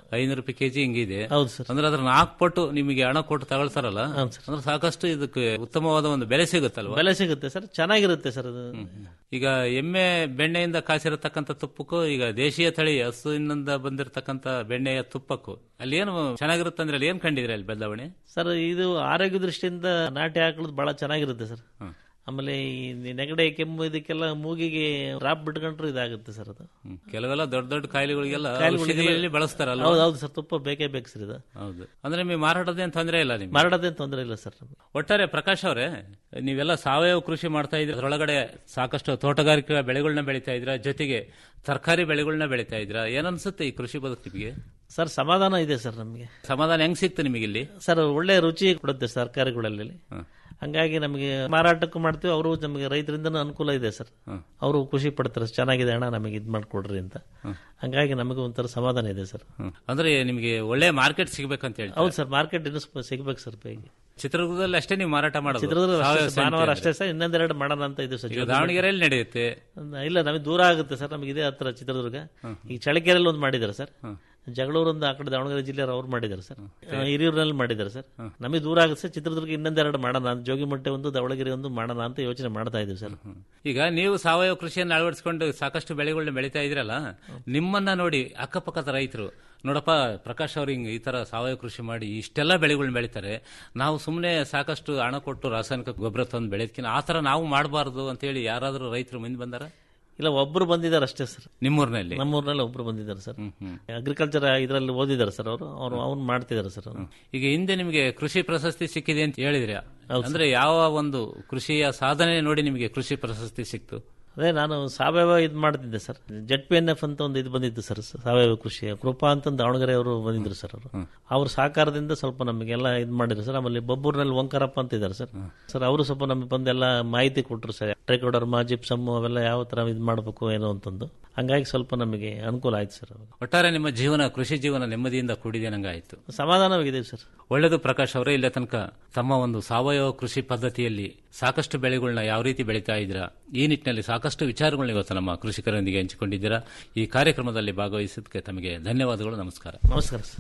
ಐನೂರು ರೂಪಾಯಿ ಕೆಜಿ ಹಿಂಗಿದೆ ಹೌದು ಸರ್ ಅಂದ್ರೆ ಅದ್ರ ನಾಲ್ಕು ಪಟ್ಟು ನಿಮಗೆ ಹಣ ಕೊಟ್ಟು ತಗೊಳ್ತಾರಲ್ಲ ಅಂದ್ರೆ ಸಾಕಷ್ಟು ಇದಕ್ಕೆ ಉತ್ತಮವಾದ ಒಂದು ಬೆಲೆ ಸಿಗುತ್ತಲ್ವಾ ಬೆಲೆ ಸಿಗುತ್ತೆ ಸರ್ ಚೆನ್ನಾಗಿರುತ್ತೆ ಸರ್ ಅದು ಈಗ ಎಮ್ಮೆ ಬೆಣ್ಣೆಯಿಂದ ಕಾಸಿರತಕ್ಕಂಥ ತುಪ್ಪಕ್ಕೂ ಈಗ ದೇಶೀಯ ತಳಿ ಹಸುವಿನಿಂದ ಬಂದಿರತಕ್ಕಂಥ ಬೆಣ್ಣೆಯ ತುಪ್ಪಕ್ಕೂ ಅಲ್ಲಿ ಏನು ಚೆನ್ನಾಗಿರುತ್ತೆ ಅಂದ್ರೆ ಅಲ್ಲಿ ಏನ್ ಕಂಡಿದ್ರೆ ಅಲ್ಲಿ ಬದಲಾವಣೆ ಸರ್ ಇದು ಆರೋಗ್ಯ ದೃಷ್ಟಿಯಿಂದ ನಾಟಿ ಹಾಕೊಳ್ಳೋದು ಬಹಳ ಚೆನ್ನಾಗಿರುತ್ತೆ ಸರ್ ಆಮೇಲೆ ಈ ನೆಗಡೆ ಕೆಮ್ಮು ಇದಕ್ಕೆಲ್ಲ ಮೂಗಿಗೆ ಡ್ರಾಪ್ ಬಿಟ್ಕೊಂಡ್ರು ಇದಾಗುತ್ತೆ ಸರ್ ಅದು ಕೆಲವೆಲ್ಲ ದೊಡ್ಡ ದೊಡ್ಡ ಕಾಯಿಲೆಗಳಿಗೆಲ್ಲ ಕಾಯಿಲೆಗಳಿಗೆಲ್ಲ- ಔಷಧಿಯಲ್ಲಿ ಬಳಸ್ತಾರಲ್ಲ ಹೌದು ಹೌದು ಸರ್ ತುಪ್ಪ ಬೇಕೇ ಬೇಕು ಸರ್ ಇದು ಹೌದು ಅಂದ್ರೆ ನಿಮಗೆ ಮಾರಾಟದೇನು ತೊಂದರೆ ಇಲ್ಲ ನಿಮ್ಗೆ ಮಾರಾಟದೇನು ತೊಂದರೆ ಇಲ್ಲ ಸರ್ ಒಟ್ಟಾರೆ ಪ್ರಕಾಶ್ ಅವರೇ ನೀವೆಲ್ಲ ಸಾವಯವ ಕೃಷಿ ಮಾಡ್ತಾ ಇದ್ರೆ ಅದರೊಳಗಡೆ ಸಾಕಷ್ಟು ತೋಟಗಾರಿಕಾ ಬೆಳೆಗಳನ್ನ ಬೆಳೀತಾ ಇದ್ರ ಜೊತೆಗೆ ತರಕಾರಿ ಬೆಳೆಗಳನ್ನ ಬೆಳೀತಾ ಇದ್ರ ಏನನ್ಸುತ್ತೆ ಈ ಕೃಷಿ ಬದುಕು ನಿಮಗೆ ಸರ್ ಸಮಾಧಾನ ಇದೆ ಸರ್ ನಮಗೆ ಸಮಾಧಾನ ಹೆಂಗ್ ಸಿಕ್ತು ನಿಮಗೆ ಇಲ್ಲಿ ಸರ್ ಒಳ್ಳೆ ರುಚಿ ಕೊಡುತ್ತೆ ತರಕಾರಿಗಳಲ್ಲಿ ಹಂಗಾಗಿ ನಮಗೆ ಮಾರಾಟಕ್ಕೂ ಮಾಡ್ತೀವಿ ಅವರು ನಮಗೆ ರೈತರಿಂದನೂ ಅನುಕೂಲ ಇದೆ ಸರ್ ಅವರು ಖುಷಿ ಪಡ್ತಾರೆ ಚೆನ್ನಾಗಿದೆ ಅಣ್ಣ ನಮಗೆ ಇದು ಮಾಡ್ಕೊಡ್ರಿ ಅಂತ ಹಂಗಾಗಿ ನಮಗೆ ಒಂಥರ ಸಮಾಧಾನ ಇದೆ ಸರ್ ಅಂದ್ರೆ ನಿಮಗೆ ಒಳ್ಳೆ ಮಾರ್ಕೆಟ್ ಸಿಗ್ಬೇಕಂತ ಹೇಳಿ ಹೌದು ಸರ್ ಮಾರ್ಕೆಟ್ ಇನ್ನೂ ಸ್ವಲ್ಪ ಸಿಗ್ಬೇಕು ಸರ್ ಬೇಗ ಚಿತ್ರದುರ್ಗದಲ್ಲಿ ಅಷ್ಟೇ ನೀವು ಮಾರಾಟ ಮಾಡೋದು ಚಿತ್ರದುರ್ಗ ಸಾವಯವ ಅಷ್ಟೇ ಸರ್, ಭಾನುವಾರ ಸಂತೆ ಅಷ್ಟೇ ಸರ್ ಇನ್ನೊಂದೆರಡು ಮಾಡೋಣ ಅಂತ ಇದೆ ಸರ್ ಈಗ ದಾವಣಗೆರೆಯಲ್ಲಿ ನಡೆಯುತ್ತೆ ಇಲ್ಲ ನಮಗೆ ದೂರ ಆಗುತ್ತೆ ಸರ್ ನಮಗೆ ಇದೇ ಹತ್ರ ಚಿತ್ರದುರ್ಗ ಈಗ ಚಳ್ಳಕೆರೆಯಲ್ಲಿ ಒಂದು ಮಾಡಿದ್ದಾರೆ ಸರ್ ಜಗಳೂರು ಒಂದು ಆ ಕಡೆ ದಾವಣಗೆರೆ ಜಿಲ್ಲೆಯವರು ಅವ್ರು ಮಾಡಿದ್ದಾರೆ ಸರ್ ಹಿರಿಯೂರಿನಲ್ಲಿ ಮಾಡಿದ್ದಾರೆ ಸರ್ ನಮಗೆ ದೂರ ಆಗುತ್ತೆ ಸರ್ ಚಿತ್ರದುರ್ಗ ಇನ್ನೊಂದೆರಡು ಮಾಡೋಣ ಅಂತ ಜೋಗಿಮಟ್ಟೆ ಒಂದು ದಾವಣಗೆರೆ ಒಂದು ಮಾಡೋಣ ಅಂತ ಯೋಚನೆ ಮಾಡ್ತಾ ಇದ್ದೀವಿ ಸರ್ ಈಗ ನೀವು ಸಾವಯವ ಕೃಷಿಯನ್ನು ಅಳವಡಿಸಿಕೊಂಡು ಸಾಕಷ್ಟು ಬೆಳೆಗಳನ್ನ ಬೆಳೀತಾ ಇದ್ರಲ್ಲ ನಿಮ್ಮನ್ನ ನೋಡಿ ಅಕ್ಕಪಕ್ಕದ ರೈತರು ನೋಡಪ್ಪ ಪ್ರಕಾಶ್ ಅವ್ರು ಹಿಂಗೆ ಈ ತರ ಸಾವಯವ ಕೃಷಿ ಮಾಡಿ ಇಷ್ಟೆಲ್ಲ ಬೆಳೆಗಳನ್ನ ಬೆಳೀತಾರೆ ನಾವು ಸುಮ್ಮನೆ ಸಾಕಷ್ಟು ಹಣ ಕೊಟ್ಟು ರಾಸಾಯನಿಕ ಗೊಬ್ಬರ ತಂದು ಬೆಳೆದಕ್ಕಿಂತ ಆ ತರ ನಾವು ಮಾಡಬಾರ್ದು ಅಂತೇಳಿ ಯಾರಾದರೂ ರೈತರು ಮುಂದೆ ಬಂದಾರ ಇಲ್ಲ ಒಬ್ರು ಬಂದಿದ್ದಾರೆ ಅಷ್ಟೇ ಸರ್ ನಿಮ್ಮೂರಿನಲ್ಲಿ ನಮ್ಮೂರಿನಲ್ಲಿ ಒಬ್ರು ಬಂದಿದ್ದಾರೆ ಸರ್ ಅಗ್ರಿಕಲ್ಚರ್ ಇದರಲ್ಲಿ ಓದಿದ್ದಾರೆ ಸರ್ ಅವರು ಅವ್ರು ಅವ್ನು ಮಾಡ್ತಿದ್ದಾರೆ ಸರ್ ಅವ್ರು. ಈಗ ಹಿಂದೆ ನಿಮಗೆ ಕೃಷಿ ಪ್ರಶಸ್ತಿ ಸಿಕ್ಕಿದೆ ಅಂತ ಹೇಳಿದ್ರಿ ಅಂದ್ರೆ ಯಾವ ಒಂದು ಕೃಷಿಯ ಸಾಧನೆ ನೋಡಿ ನಿಮಗೆ ಕೃಷಿ ಪ್ರಶಸ್ತಿ ಸಿಕ್ತು ಅದೇ ನಾನು ಸಾವಯವ ಇದು ಮಾಡ್ತಿದ್ದೆ sir Z P N F ಅಂತ ಒಂದು ಇದು ಬಂದಿತ್ತು ಸರ್ ಸಾವಯವ ಕೃಷಿ ಕೃಪಾ ಅಂತ ಒಂದು ದಾವಣಗೆರೆ ಅವರು ಬಂದಿದ್ರು ಸರ್ ಅವರು ಅವ್ರ ಸಹಕಾರದಿಂದ ಸ್ವಲ್ಪ ನಮಗೆಲ್ಲ ಇದು ಮಾಡಿದ್ರು ಸರ್ ಆಮೇಲೆ ಬಬ್ಬೂರಿನಲ್ಲಿ ಓಂಕಾರಪ್ಪ ಅಂತ ಇದ್ದಾರೆ ಸರ್ ಸರ್ ಅವರು ಸ್ವಲ್ಪ ನಮಗೆ ಬಂದೆಲ್ಲ ಮಾಹಿತಿ ಕೊಟ್ಟರು ಸರ್ ಟ್ರೈಕೋಡರ್ಮಾ ಜಿಪ್ಸಮ್ ಅವೆಲ್ಲ ಯಾವ ತರ ಇದು ಮಾಡಬೇಕು ಏನೋ ಅಂತಂದು ಹಂಗಾಗಿ ಸ್ವಲ್ಪ ನಮಗೆ ಅನುಕೂಲ ಆಯ್ತು ಸರ್ ಅವಾಗ. ಒಟ್ಟಾರೆ ನಿಮ್ಮ ಜೀವನ ಕೃಷಿ ಜೀವನ ನೆಮ್ಮದಿಯಿಂದ ಕೂಡಿದೆ ನಂಗಾಯ್ತು ಸಮಾಧಾನವಾಗಿದೆ ಸರ್ ಒಳ್ಳೆಯದು ಪ್ರಕಾಶ್ ಅವರೇ ಇಲ್ಲ ತನಕ ತಮ್ಮ ಒಂದು ಸಾವಯವ ಕೃಷಿ ಪದ್ಧತಿಯಲ್ಲಿ ಸಾಕಷ್ಟು ಬೆಳೆಗಳನ್ನ ಯಾವ ರೀತಿ ಬೆಳೀತಾ ಇದ್ದೀರಾ ಈ ನಿಟ್ಟಿನಲ್ಲಿ ಸಾಕಷ್ಟು ವಿಚಾರಗಳನ್ನ ಇವತ್ತು ನಮ್ಮ ಕೃಷಿಕರೊಂದಿಗೆ ಹಂಚಿಕೊಂಡಿದ್ದೀರಾ ಈ ಕಾರ್ಯಕ್ರಮದಲ್ಲಿ ಭಾಗವಹಿಸಿದ್ದಕ್ಕೆ ತಮಗೆ ಧನ್ಯವಾದಗಳು ನಮಸ್ಕಾರ ನಮಸ್ಕಾರ ಸರ್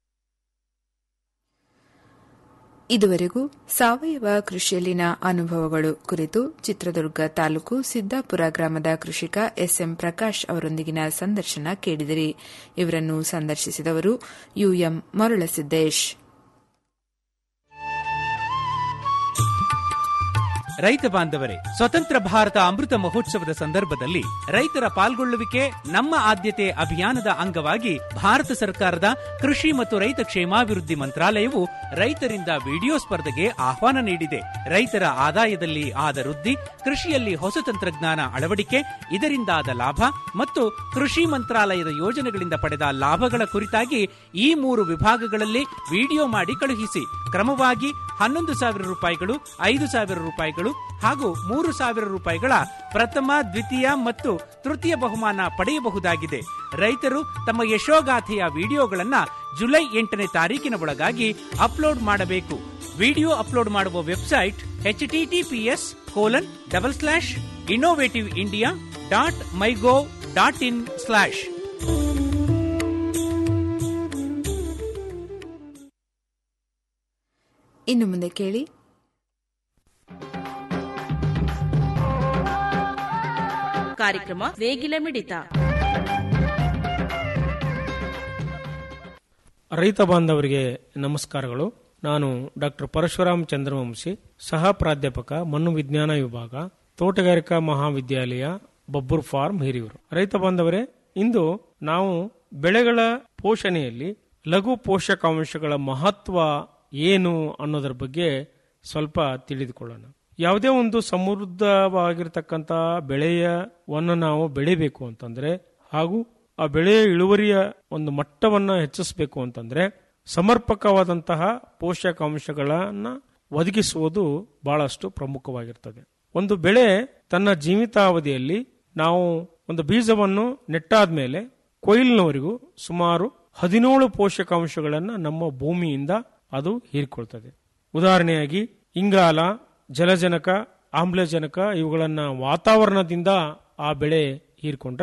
ಇದುವರೆಗೂ ಸಾವಯವ ಕೃಷಿಯಲ್ಲಿನ ಅನುಭವಗಳು ಕುರಿತು ಚಿತ್ರದುರ್ಗ ತಾಲೂಕು ಸಿದ್ದಾಪುರ ಗ್ರಾಮದ ಕೃಷಿಕ ಎಸ್ಎಂ ಪ್ರಕಾಶ್ ಅವರೊಂದಿಗಿನ ಸಂದರ್ಶನ ಕೇಳಿದಿರಿ ಇವರನ್ನು ಸಂದರ್ಶಿಸಿದವರು ಯುಎಂ ಮರುಳಸಿದ್ದೇಶ್ ರೈತ ಬಾಂಧವರೇ ಸ್ವತಂತ್ರ ಭಾರತ ಅಮೃತ ಮಹೋತ್ಸವದ ಸಂದರ್ಭದಲ್ಲಿ ರೈತರ ಪಾಲ್ಗೊಳ್ಳುವಿಕೆ ನಮ್ಮ ಆದ್ಯತೆ ಅಭಿಯಾನದ ಅಂಗವಾಗಿ ಭಾರತ ಸರ್ಕಾರದ ಕೃಷಿ ಮತ್ತು ರೈತ ಕ್ಷೇಮಾಭಿವೃದ್ಧಿ ಮಂತ್ರಾಲಯವು ರೈತರಿಂದ ವಿಡಿಯೋ ಸ್ಪರ್ಧೆಗೆ ಆಹ್ವಾನ ನೀಡಿದೆ ರೈತರ ಆದಾಯದಲ್ಲಿ ಆದ ವೃದ್ಧಿ ಕೃಷಿಯಲ್ಲಿ ಹೊಸ ತಂತ್ರಜ್ಞಾನ ಅಳವಡಿಕೆ ಇದರಿಂದಾದ ಲಾಭ ಮತ್ತು ಕೃಷಿ ಮಂತ್ರಾಲಯದ ಯೋಜನೆಗಳಿಂದ ಪಡೆದ ಲಾಭಗಳ ಕುರಿತಾಗಿ ಈ ಮೂರು ವಿಭಾಗಗಳಲ್ಲಿ ವಿಡಿಯೋ ಮಾಡಿ ಕಳುಹಿಸಿ ಕ್ರಮವಾಗಿ ಹನ್ನೊಂದು ಸಾವಿರ ರೂಪಾಯಿಗಳು ಐದು ಸಾವಿರ ರೂಪಾಯಿಗಳು ಹಾಗೂ ಮೂರು ಸಾವಿರ ರೂಪಾಯಿಗಳ ಪ್ರಥಮ ದ್ವಿತೀಯ ಮತ್ತು ತೃತೀಯ ಬಹುಮಾನ ಪಡೆಯಬಹುದಾಗಿದೆ ರೈತರು ತಮ್ಮ ಯಶೋಗಾಥೆಯ ವಿಡಿಯೋಗಳನ್ನ ಜುಲೈ ಎಂಟನೇ ತಾರೀಕಿನ ಒಳಗಾಗಿ ಅಪ್ಲೋಡ್ ಮಾಡಬೇಕು ವಿಡಿಯೋ ಅಪ್ಲೋಡ್ ಮಾಡುವ website HTTPS colon double slash innovative India dot MyGov dot in slash ಇನ್ನು ಮುಂದೆ ಕೇಳಿ ಕಾರ್ಯಕ್ರಮ ನೇಗಿಲ ಮಿಡಿತ ರೈತ ಬಾಂಧವರಿಗೆ ನಮಸ್ಕಾರಗಳು ನಾನು ಡಾಕ್ಟರ್ ಪರಶುರಾಮ್ ಚಂದ್ರವಂಶಿ ಸಹ ಪ್ರಾಧ್ಯಾಪಕ ಮಣ್ಣು ವಿಜ್ಞಾನ ವಿಭಾಗ ತೋಟಗಾರಿಕಾ ಮಹಾವಿದ್ಯಾಲಯ ಬಬ್ಬೂರ್ ಫಾರ್ಮ್ ಹಿರಿಯೂರು ರೈತ ಬಾಂಧವರೇ ಇಂದು ನಾವು ಬೆಳೆಗಳ ಪೋಷಣೆಯಲ್ಲಿ ಲಘು ಪೋಷಕಾಂಶಗಳ ಮಹತ್ವ ಏನು ಅನ್ನೋದರ ಬಗ್ಗೆ ಸ್ವಲ್ಪ ತಿಳಿದುಕೊಳ್ಳೋಣ ಯಾವುದೇ ಒಂದು ಸಮೃದ್ಧವಾಗಿರ್ತಕ್ಕಂಥ ಬೆಳೆಯವನ್ನು ನಾವು ಬೆಳಿಬೇಕು ಅಂತಂದ್ರೆ ಹಾಗೂ ಆ ಬೆಳೆಯ ಇಳುವರಿಯ ಒಂದು ಮಟ್ಟವನ್ನ ಹೆಚ್ಚಿಸಬೇಕು ಅಂತಂದ್ರೆ ಸಮರ್ಪಕವಾದಂತಹ ಪೋಷಕಾಂಶಗಳನ್ನ ಒದಗಿಸುವುದು ಬಹಳಷ್ಟು ಪ್ರಮುಖವಾಗಿರ್ತದೆ ಒಂದು ಬೆಳೆ ತನ್ನ ಜೀವಿತಾವಧಿಯಲ್ಲಿ ನಾವು ಒಂದು ಬೀಜವನ್ನು ನೆಟ್ಟಾದ್ಮೇಲೆ ಕೊಯ್ಲಿನವರೆಗೂ ಸುಮಾರು ಹದಿನೇಳು ಪೋಷಕಾಂಶಗಳನ್ನು ನಮ್ಮ ಭೂಮಿಯಿಂದ ಅದು ಹೀರಿಕೊಳ್ತದೆ ಉದಾಹರಣೆಯಾಗಿ ಇಂಗಾಲ ಜಲಜನಕ ಆಮ್ಲಜನಕ ಇವುಗಳನ್ನ ವಾತಾವರಣದಿಂದ ಆ ಬೆಳೆ ಹೀರ್ಕೊಂಡ್ರೆ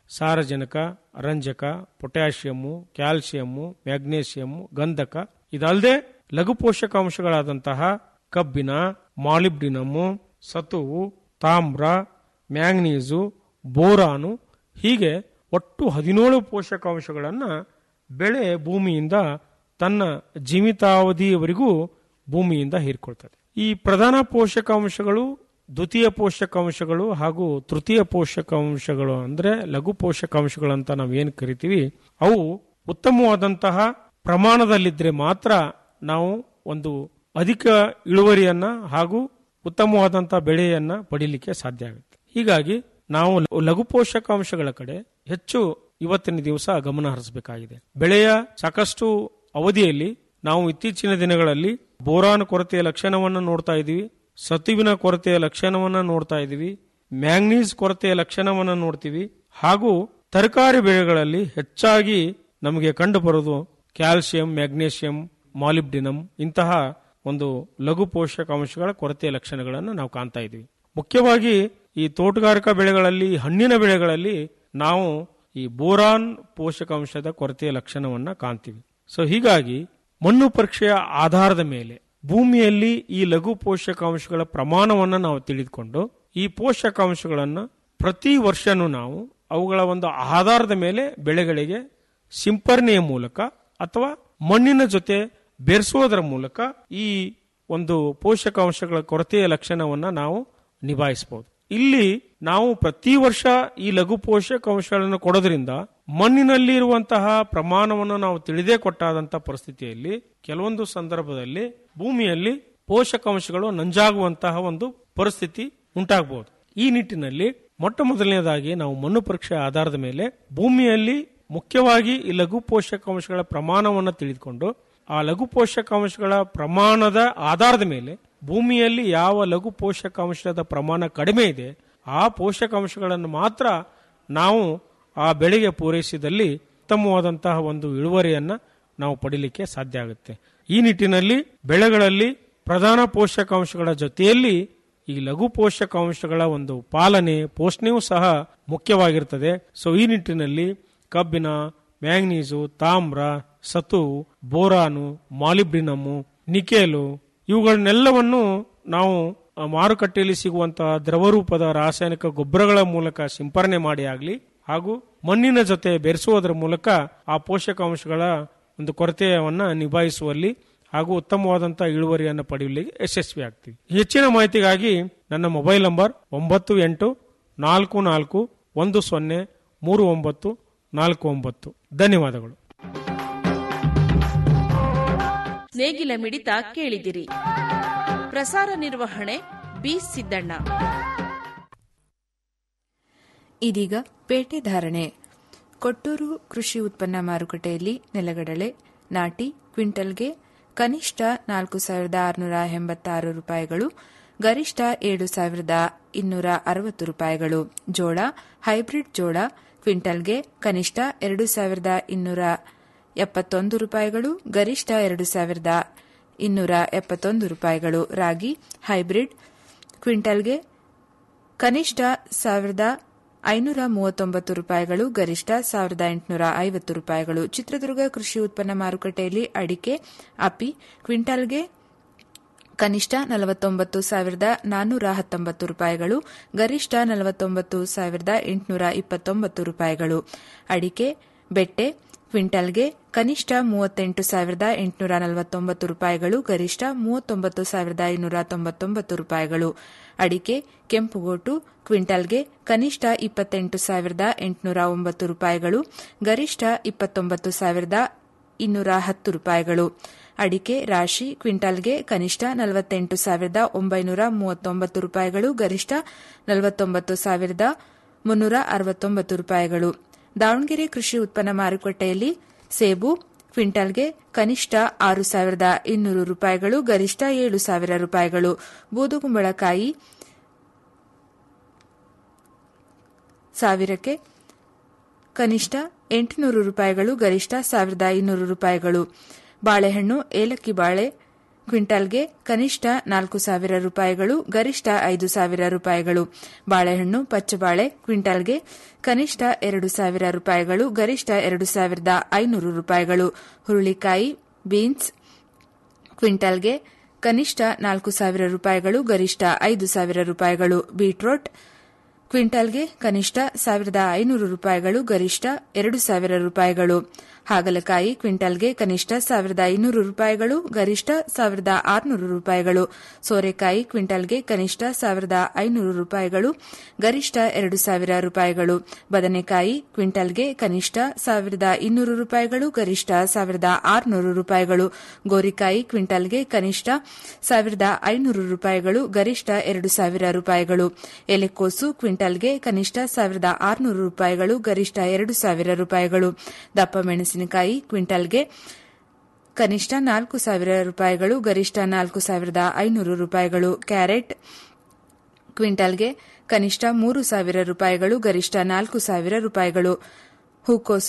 ಸಾರಜನಕ ರಂಜಕ ಪೊಟ್ಯಾಷಿಯಮ್ಮು ಕ್ಯಾಲ್ಸಿಯಮ್ಮು ಮ್ಯಾಗ್ನೇಷಿಯಮ್ಮು ಗಂಧಕ ಇದಲ್ಲದೆ ಲಘು ಪೋಷಕಾಂಶಗಳಾದಂತಹ ಕಬ್ಬಿಣ ಮಾಲಿಬ್ಡಿನಮ್ಮು ಸತುವು ತಾಮ್ರ ಮ್ಯಾಂಗ್ನೀಸು ಬೋರಾನು ಹೀಗೆ ಒಟ್ಟು ಹದಿನೇಳು ಪೋಷಕಾಂಶಗಳನ್ನು ಬೆಳೆ ಭೂಮಿಯಿಂದ ತನ್ನ ಜೀವಿತಾವಧಿಯವರೆಗೂ ಭೂಮಿಯಿಂದ ಹೀರ್ಕೊಳ್ತದೆ ಈ ಪ್ರಧಾನ ಪೋಷಕಾಂಶಗಳು ದ್ವಿತೀಯ ಪೋಷಕಾಂಶಗಳು ಹಾಗೂ ತೃತೀಯ ಪೋಷಕಾಂಶಗಳು ಅಂದ್ರೆ ಲಘು ಪೋಷಕಾಂಶಗಳು ಅಂತ ನಾವು ಏನು ಕರಿತೀವಿ ಅವು ಉತ್ತಮವಾದಂತಹ ಪ್ರಮಾಣದಲ್ಲಿದ್ರೆ ಮಾತ್ರ ನಾವು ಒಂದು ಅಧಿಕ ಇಳುವರಿಯನ್ನ ಹಾಗೂ ಉತ್ತಮವಾದಂತಹ ಬೆಳೆಯನ್ನ ಪಡಿಲಿಕ್ಕೆ ಸಾಧ್ಯ ಆಗುತ್ತೆ ಹೀಗಾಗಿ ನಾವು ಲಘು ಪೋಷಕಾಂಶಗಳ ಕಡೆ ಹೆಚ್ಚು ಇವತ್ತಿನ ದಿವಸ ಗಮನ ಹರಿಸಬೇಕಾಗಿದೆ ಬೆಳೆಯ ಸಾಕಷ್ಟು ಅವಧಿಯಲ್ಲಿ ನಾವು ಇತ್ತೀಚಿನ ದಿನಗಳಲ್ಲಿ ಬೋರಾನ್ ಕೊರತೆಯ ಲಕ್ಷಣವನ್ನು ನೋಡ್ತಾ ಇದ್ದೀವಿ ಸತುವಿನ ಕೊರತೆಯ ಲಕ್ಷಣವನ್ನ ನೋಡ್ತಾ ಇದ್ದೀವಿ ಮ್ಯಾಂಗ್ನೀಸ್ ಕೊರತೆಯ ಲಕ್ಷಣವನ್ನ ನೋಡ್ತೀವಿ ಹಾಗೂ ತರಕಾರಿ ಬೆಳೆಗಳಲ್ಲಿ ಹೆಚ್ಚಾಗಿ ನಮಗೆ ಕಂಡು ಬರೋದು ಕ್ಯಾಲ್ಸಿಯಂ ಮ್ಯಾಗ್ನೇಷಿಯಂ ಮಾಲಿಬ್ಡಿನಮ್ ಇಂತಹ ಒಂದು ಲಘು ಪೋಷಕಾಂಶಗಳ ಕೊರತೆಯ ಲಕ್ಷಣಗಳನ್ನು ನಾವು ಕಾಣ್ತಾ ಇದ್ದೀವಿ ಮುಖ್ಯವಾಗಿ ಈ ತೋಟಗಾರಿಕಾ ಬೆಳೆಗಳಲ್ಲಿ ಹಣ್ಣಿನ ಬೆಳೆಗಳಲ್ಲಿ ನಾವು ಈ ಬೋರಾನ್ ಪೋಷಕಾಂಶದ ಕೊರತೆಯ ಲಕ್ಷಣವನ್ನ ಕಾಣ್ತೀವಿ ಸೊ ಹೀಗಾಗಿ ಮಣ್ಣು ಪರೀಕ್ಷೆಯ ಆಧಾರದ ಮೇಲೆ ಭೂಮಿಯಲ್ಲಿ ಈ ಲಘು ಪೋಷಕಾಂಶಗಳ ಪ್ರಮಾಣವನ್ನು ನಾವು ತಿಳಿದುಕೊಂಡು ಈ ಪೋಷಕಾಂಶಗಳನ್ನು ಪ್ರತಿ ವರ್ಷನೂ ನಾವು ಅವುಗಳ ಒಂದು ಆಧಾರದ ಮೇಲೆ ಬೆಳೆಗಳಿಗೆ ಸಿಂಪರಣೆಯ ಮೂಲಕ ಅಥವಾ ಮಣ್ಣಿನ ಜೊತೆ ಬೆರೆಸುವುದರ ಮೂಲಕ ಈ ಒಂದು ಪೋಷಕಾಂಶಗಳ ಕೊರತೆಯ ಲಕ್ಷಣವನ್ನ ನಾವು ನಿಭಾಯಿಸಬಹುದು ಇಲ್ಲಿ ನಾವು ಪ್ರತಿ ವರ್ಷ ಈ ಲಘು ಪೋಷಕಾಂಶಗಳನ್ನು ಕೊಡೋದ್ರಿಂದ ಮಣ್ಣಿನಲ್ಲಿ ಇರುವಂತಹ ಪ್ರಮಾಣವನ್ನು ನಾವು ತಿಳಿದೇ ಕೊಟ್ಟಾದಂತಹ ಪರಿಸ್ಥಿತಿಯಲ್ಲಿ ಕೆಲವೊಂದು ಸಂದರ್ಭದಲ್ಲಿ ಭೂಮಿಯಲ್ಲಿ ಪೋಷಕಾಂಶಗಳು ನಂಜಾಗುವಂತಹ ಒಂದು ಪರಿಸ್ಥಿತಿ ಉಂಟಾಗಬಹುದು ಈ ನಿಟ್ಟಿನಲ್ಲಿ ಮೊಟ್ಟ ಮೊದಲನೇದಾಗಿ ನಾವು ಮಣ್ಣು ಪರೀಕ್ಷೆ ಆಧಾರದ ಮೇಲೆ ಭೂಮಿಯಲ್ಲಿ ಮುಖ್ಯವಾಗಿ ಈ ಲಘು ಪೋಷಕಾಂಶಗಳ ಪ್ರಮಾಣವನ್ನು ತಿಳಿದುಕೊಂಡು ಆ ಲಘು ಪೋಷಕಾಂಶಗಳ ಪ್ರಮಾಣದ ಆಧಾರದ ಮೇಲೆ ಭೂಮಿಯಲ್ಲಿ ಯಾವ ಲಘು ಪೋಷಕಾಂಶದ ಪ್ರಮಾಣ ಕಡಿಮೆ ಇದೆ ಆ ಪೋಷಕಾಂಶಗಳನ್ನು ಮಾತ್ರ ನಾವು ಆ ಬೆಳೆಗೆ ಪೂರೈಸಿದಲ್ಲಿ ಉತ್ತಮವಾದಂತಹ ಒಂದು ಇಳುವರಿಯನ್ನ ನಾವು ಪಡಿಲಿಕ್ಕೆ ಸಾಧ್ಯ ಆಗುತ್ತೆ ಈ ನಿಟ್ಟಿನಲ್ಲಿ ಬೆಳೆಗಳಲ್ಲಿ ಪ್ರಧಾನ ಪೋಷಕಾಂಶಗಳ ಜೊತೆಯಲ್ಲಿ ಈ ಲಘು ಪೋಷಕಾಂಶಗಳ ಒಂದು ಪಾಲನೆ ಪೋಷಣೆಯೂ ಸಹ ಮುಖ್ಯವಾಗಿರ್ತದೆ ಸೊ ಈ ನಿಟ್ಟಿನಲ್ಲಿ ಕಬ್ಬಿಣ ಮ್ಯಾಂಗ್ನೀಸು ತಾಮ್ರ ಸತು ಬೋರಾನು ಮಾಲಿಬ್ಡಿನಮ್ಮು ನಿಕೇಲು ಇವುಗಳನ್ನೆಲ್ಲವನ್ನು ನಾವು ಆ, ಮಾರುಕಟ್ಟೆಯಲ್ಲಿ ಸಿಗುವಂತಹ ದ್ರವರೂಪದ ರಾಸಾಯನಿಕ ಗೊಬ್ಬರಗಳ ಮೂಲಕ ಸಿಂಪರಣೆ ಮಾಡಿ ಆಗಲಿ ಹಾಗೂ ಮಣ್ಣಿನ ಜೊತೆ ಬೆರೆಸುವುದರ ಮೂಲಕ ಆ ಪೋಷಕಾಂಶಗಳ ಒಂದು ಕೊರತೆಯನ್ನ ನಿಭಾಯಿಸುವಲ್ಲಿ ಹಾಗೂ ಉತ್ತಮವಾದಂತಹ ಇಳುವರಿಯನ್ನು ಪಡೆಯಲಿಕ್ಕೆ ಯಶಸ್ವಿ ಆಗ್ತೀವಿ ಹೆಚ್ಚಿನ ಮಾಹಿತಿಗಾಗಿ ನನ್ನ ಮೊಬೈಲ್ ನಂಬರ್ ಒಂಬತ್ತು ಎಂಟು ನಾಲ್ಕು ನಾಲ್ಕು ಒಂದು ಸೊನ್ನೆ ಮೂರು ಒಂಬತ್ತು ನಾಲ್ಕು ಒಂಬತ್ತು ಧನ್ಯವಾದಗಳು ನೇಗಿಲ ಮಿಡಿತ ಕೇಳಿದಿರಿ ಪ್ರಸಾರ ನಿರ್ವಹಣೆ ಬಿ ಸಿದ್ದಣ್ಣ ಇದೀಗ ಪೇಟೆ ಧಾರಣೆ ಕೊಟ್ಟೂರು ಕೃಷಿ ಉತ್ಪನ್ನ ಮಾರುಕಟ್ಟೆಯಲ್ಲಿ ನೆಲಗಡಲೆ ನಾಟಿ ಕ್ವಿಂಟಲ್ಗೆ ಕನಿಷ್ಠ ನಾಲ್ಕು ಸಾವಿರದ ಆರುನೂರ ಎಂಬತ್ತಾರು ರೂಪಾಯಿಗಳು ಗರಿಷ್ಠ ಏಳು ಸಾವಿರದ ಇನ್ನೂರ ಅರವತ್ತು ರೂಪಾಯಿಗಳು ಜೋಳ ಹೈಬ್ರಿಡ್ ಜೋಳ ಕ್ವಿಂಟಲ್ಗೆ ಕನಿಷ್ಠ ಎರಡು ಸಾವಿರದ ಇನ್ನೂರ ಎಪ್ಪತ್ತೊಂದು ರೂಪಾಯಿಗಳು ಗರಿಷ್ಠ ಎರಡು ಸಾವಿರದ ಇನ್ನೂರ ಎಪ್ಪತ್ತೊಂದು ರೂಪಾಯಿಗಳು ರಾಗಿ ಹೈಬ್ರಿಡ್ ಕ್ವಿಂಟಲ್ಗೆ ಕನಿಷ್ಠ ಸಾವಿರದ ಐನೂರ ಮೂವತ್ತೊಂಬತ್ತು ರೂಪಾಯಿಗಳು ಗರಿಷ್ಠ ಸಾವಿರದ ಎಂಟುನೂರ ಐವತ್ತು ರೂಪಾಯಿಗಳು ಚಿತ್ರದುರ್ಗ ಕೃಷಿ ಉತ್ಪನ್ನ ಮಾರುಕಟ್ಟೆಯಲ್ಲಿ ಅಡಿಕೆ ಅಪಿ ಕ್ವಿಂಟಾಲ್ಗೆ ಕನಿಷ್ಠ ನಲವತ್ತೊಂಬತ್ತು ಸಾವಿರದ ನಾನ್ನೂರ ಹತ್ತೊಂಬತ್ತು ರೂಪಾಯಿಗಳು ಗರಿಷ್ಠ ನಲವತ್ತೊಂಬತ್ತು ಸಾವಿರದ ಎಂಟುನೂರ ಇಪ್ಪತ್ತೊಂಬತ್ತು ರೂಪಾಯಿಗಳು ಅಡಿಕೆ ಬೆಟ್ಟೆ ಕ್ವಿಂಟಲ್ಗೆ ಕನಿಷ್ಠ ಮೂವತ್ತೆಂಟು ಸಾವಿರದ ಎಂಟುನೂರ ನಲವತ್ತೊಂಬತ್ತು ರೂಪಾಯಿಗಳು ಗರಿಷ್ಠ ಮೂವತ್ತೊಂಬತ್ತು ಸಾವಿರದ ಐನೂರ ತೊಂಬತ್ತೊಂಬತ್ತು ರೂಪಾಯಿಗಳು ಅಡಿಕೆ ಕೆಂಪುಗೋಟು ಕ್ವಿಂಟಲ್ಗೆ ಕನಿಷ್ಠ ಇಪ್ಪತ್ತೆಂಟು ಸಾವಿರದ ಎಂಟುನೂರ ಒಂಬತ್ತು ರೂಪಾಯಿಗಳು ಗರಿಷ್ಠ ಇಪ್ಪತ್ತೊಂಬತ್ತು ಸಾವಿರದ ಇನ್ನೂರ ಹತ್ತು ರೂಪಾಯಿಗಳು ಅಡಿಕೆ ರಾಶಿ ಕ್ವಿಂಟಲ್ಗೆ ಕನಿಷ್ಠ ನಲವತ್ತೆಂಟು ಸಾವಿರದ ಒಂಬೈನೂರ ಮೂವತ್ತೊಂಬತ್ತು ರೂಪಾಯಿಗಳು ಗರಿಷ್ಠ ನಲವತ್ತೊಂಬತ್ತು ಸಾವಿರದ ಮುನ್ನೂರ ಅರವತ್ತೊಂಬತ್ತು ರೂಪಾಯಿಗಳು ದಾವಣಗೆರೆ ಕೃಷಿ ಉತ್ಪನ್ನ ಮಾರುಕಟ್ಟೆಯಲ್ಲಿ ಸೇಬು ಕ್ವಿಂಟಲ್ಗೆ ಕನಿಷ್ಠ ಆರು ಸಾವಿರದ ಇನ್ನೂರು ರೂಪಾಯಿಗಳು ಗರಿಷ್ಠ ಏಳು ಸಾವಿರ ರೂಪಾಯಿಗಳು ಬೂದುಗುಂಬಳಕಾಯಿ ಸಾವಿರಕ್ಕೆ ಕನಿಷ್ಠ ಎಂಟುನೂರು ರೂಪಾಯಿಗಳು ಗರಿಷ್ಠ ಸಾವಿರದ ಐನೂರು ರೂಪಾಯಿಗಳು ಬಾಳೆಹಣ್ಣು ಏಲಕ್ಕಿ ಬಾಳೆ ಕ್ವಿಂಟಾಲ್ಗೆ ಕನಿಷ್ಠ ನಾಲ್ಕು ಸಾವಿರ ರೂಪಾಯಿಗಳು ಗರಿಷ್ಠ ಐದು ಸಾವಿರ ರೂಪಾಯಿಗಳು ಬಾಳೆಹಣ್ಣು ಪಚ್ಚಬಾಳೆ ಕ್ವಿಂಟಾಲ್ಗೆ ಕನಿಷ್ಠ ಎರಡು ಸಾವಿರ ರೂಪಾಯಿಗಳು ಗರಿಷ್ಠ ಎರಡು ಸಾವಿರದ ಐನೂರು ರೂಪಾಯಿಗಳು ಹುರುಳಿಕಾಯಿ ಬೀನ್ಸ್ ಕ್ವಿಂಟಾಲ್ಗೆ ಕನಿಷ್ಠ ನಾಲ್ಕು ಸಾವಿರ ರೂಪಾಯಿಗಳು ಗರಿಷ್ಠ ಐದು ಸಾವಿರ ರೂಪಾಯಿಗಳು ಬೀಟ್ರೋಟ್ ಕ್ವಿಂಟಾಲ್ಗೆ ಕನಿಷ್ಠ ಸಾವಿರದ ಐನೂರು ರೂಪಾಯಿಗಳು ಗರಿಷ್ಠ ಎರಡು ಸಾವಿರ ರೂಪಾಯಿಗಳು ಹಾಗಲಕಾಯಿ ಕ್ವಿಂಟಾಲ್ಗೆ ಕನಿಷ್ಠ ಸಾವಿರದ ಐನೂರು ರೂಪಾಯಿಗಳು ಗರಿಷ್ಠ ಸಾವಿರದ ಆರುನೂರು ರೂಪಾಯಿಗಳು ಸೋರೆಕಾಯಿ ಕ್ವಿಂಟಾಲ್ಗೆ ಕನಿಷ್ಠ ಸಾವಿರದ ಐನೂರು ರೂಪಾಯಿಗಳು ಗರಿಷ್ಠ ಎರಡು ಸಾವಿರ ರೂಪಾಯಿಗಳು ಬದನೆಕಾಯಿ ಕ್ವಿಂಟಾಲ್ಗೆ ಕನಿಷ್ಠ ಸಾವಿರದ ಇನ್ನೂರು ರೂಪಾಯಿಗಳು ಗರಿಷ್ಠ ಸಾವಿರದ ಆರುನೂರು ರೂಪಾಯಿಗಳು ಗೋರಿಕಾಯಿ ಕ್ವಿಂಟಾಲ್ಗೆ ಕನಿಷ್ಠ ಸಾವಿರದ ಐನೂರು ರೂಪಾಯಿಗಳು ಗರಿಷ್ಠ ಎರಡು ಸಾವಿರ ರೂಪಾಯಿಗಳು ಎಲೆಕೋಸು ಕ್ವಿಂಟಾಲ್ಗೆ ಕನಿಷ್ಠ ಸಾವಿರದ ಆರುನೂರು ರೂಪಾಯಿಗಳು ಗರಿಷ್ಠ ಎರಡು ಸಾವಿರ ರೂಪಾಯಿಗಳು ದಪ್ಪ ಮೆಣಸಿನಕಾಯಿ ಕ್ವಿಂಟಾಲ್ಗೆ ಕನಿಷ್ಠ ನಾಲ್ಕು ಸಾವಿರ ರೂಪಾಯಿಗಳು ಗರಿಷ್ಠ ನಾಲ್ಕು ಸಾವಿರದ ಐನೂರು ರೂಪಾಯಿಗಳು ಕ್ಯಾರೆಟ್ ಕ್ವಿಂಟಾಲ್ಗೆ ಕನಿಷ್ಠ ಮೂರು ಸಾವಿರ ರೂಪಾಯಿಗಳು ಗರಿಷ್ಠ ನಾಲ್ಕು ಸಾವಿರ ರೂಪಾಯಿಗಳು ಹೂಕೋಸು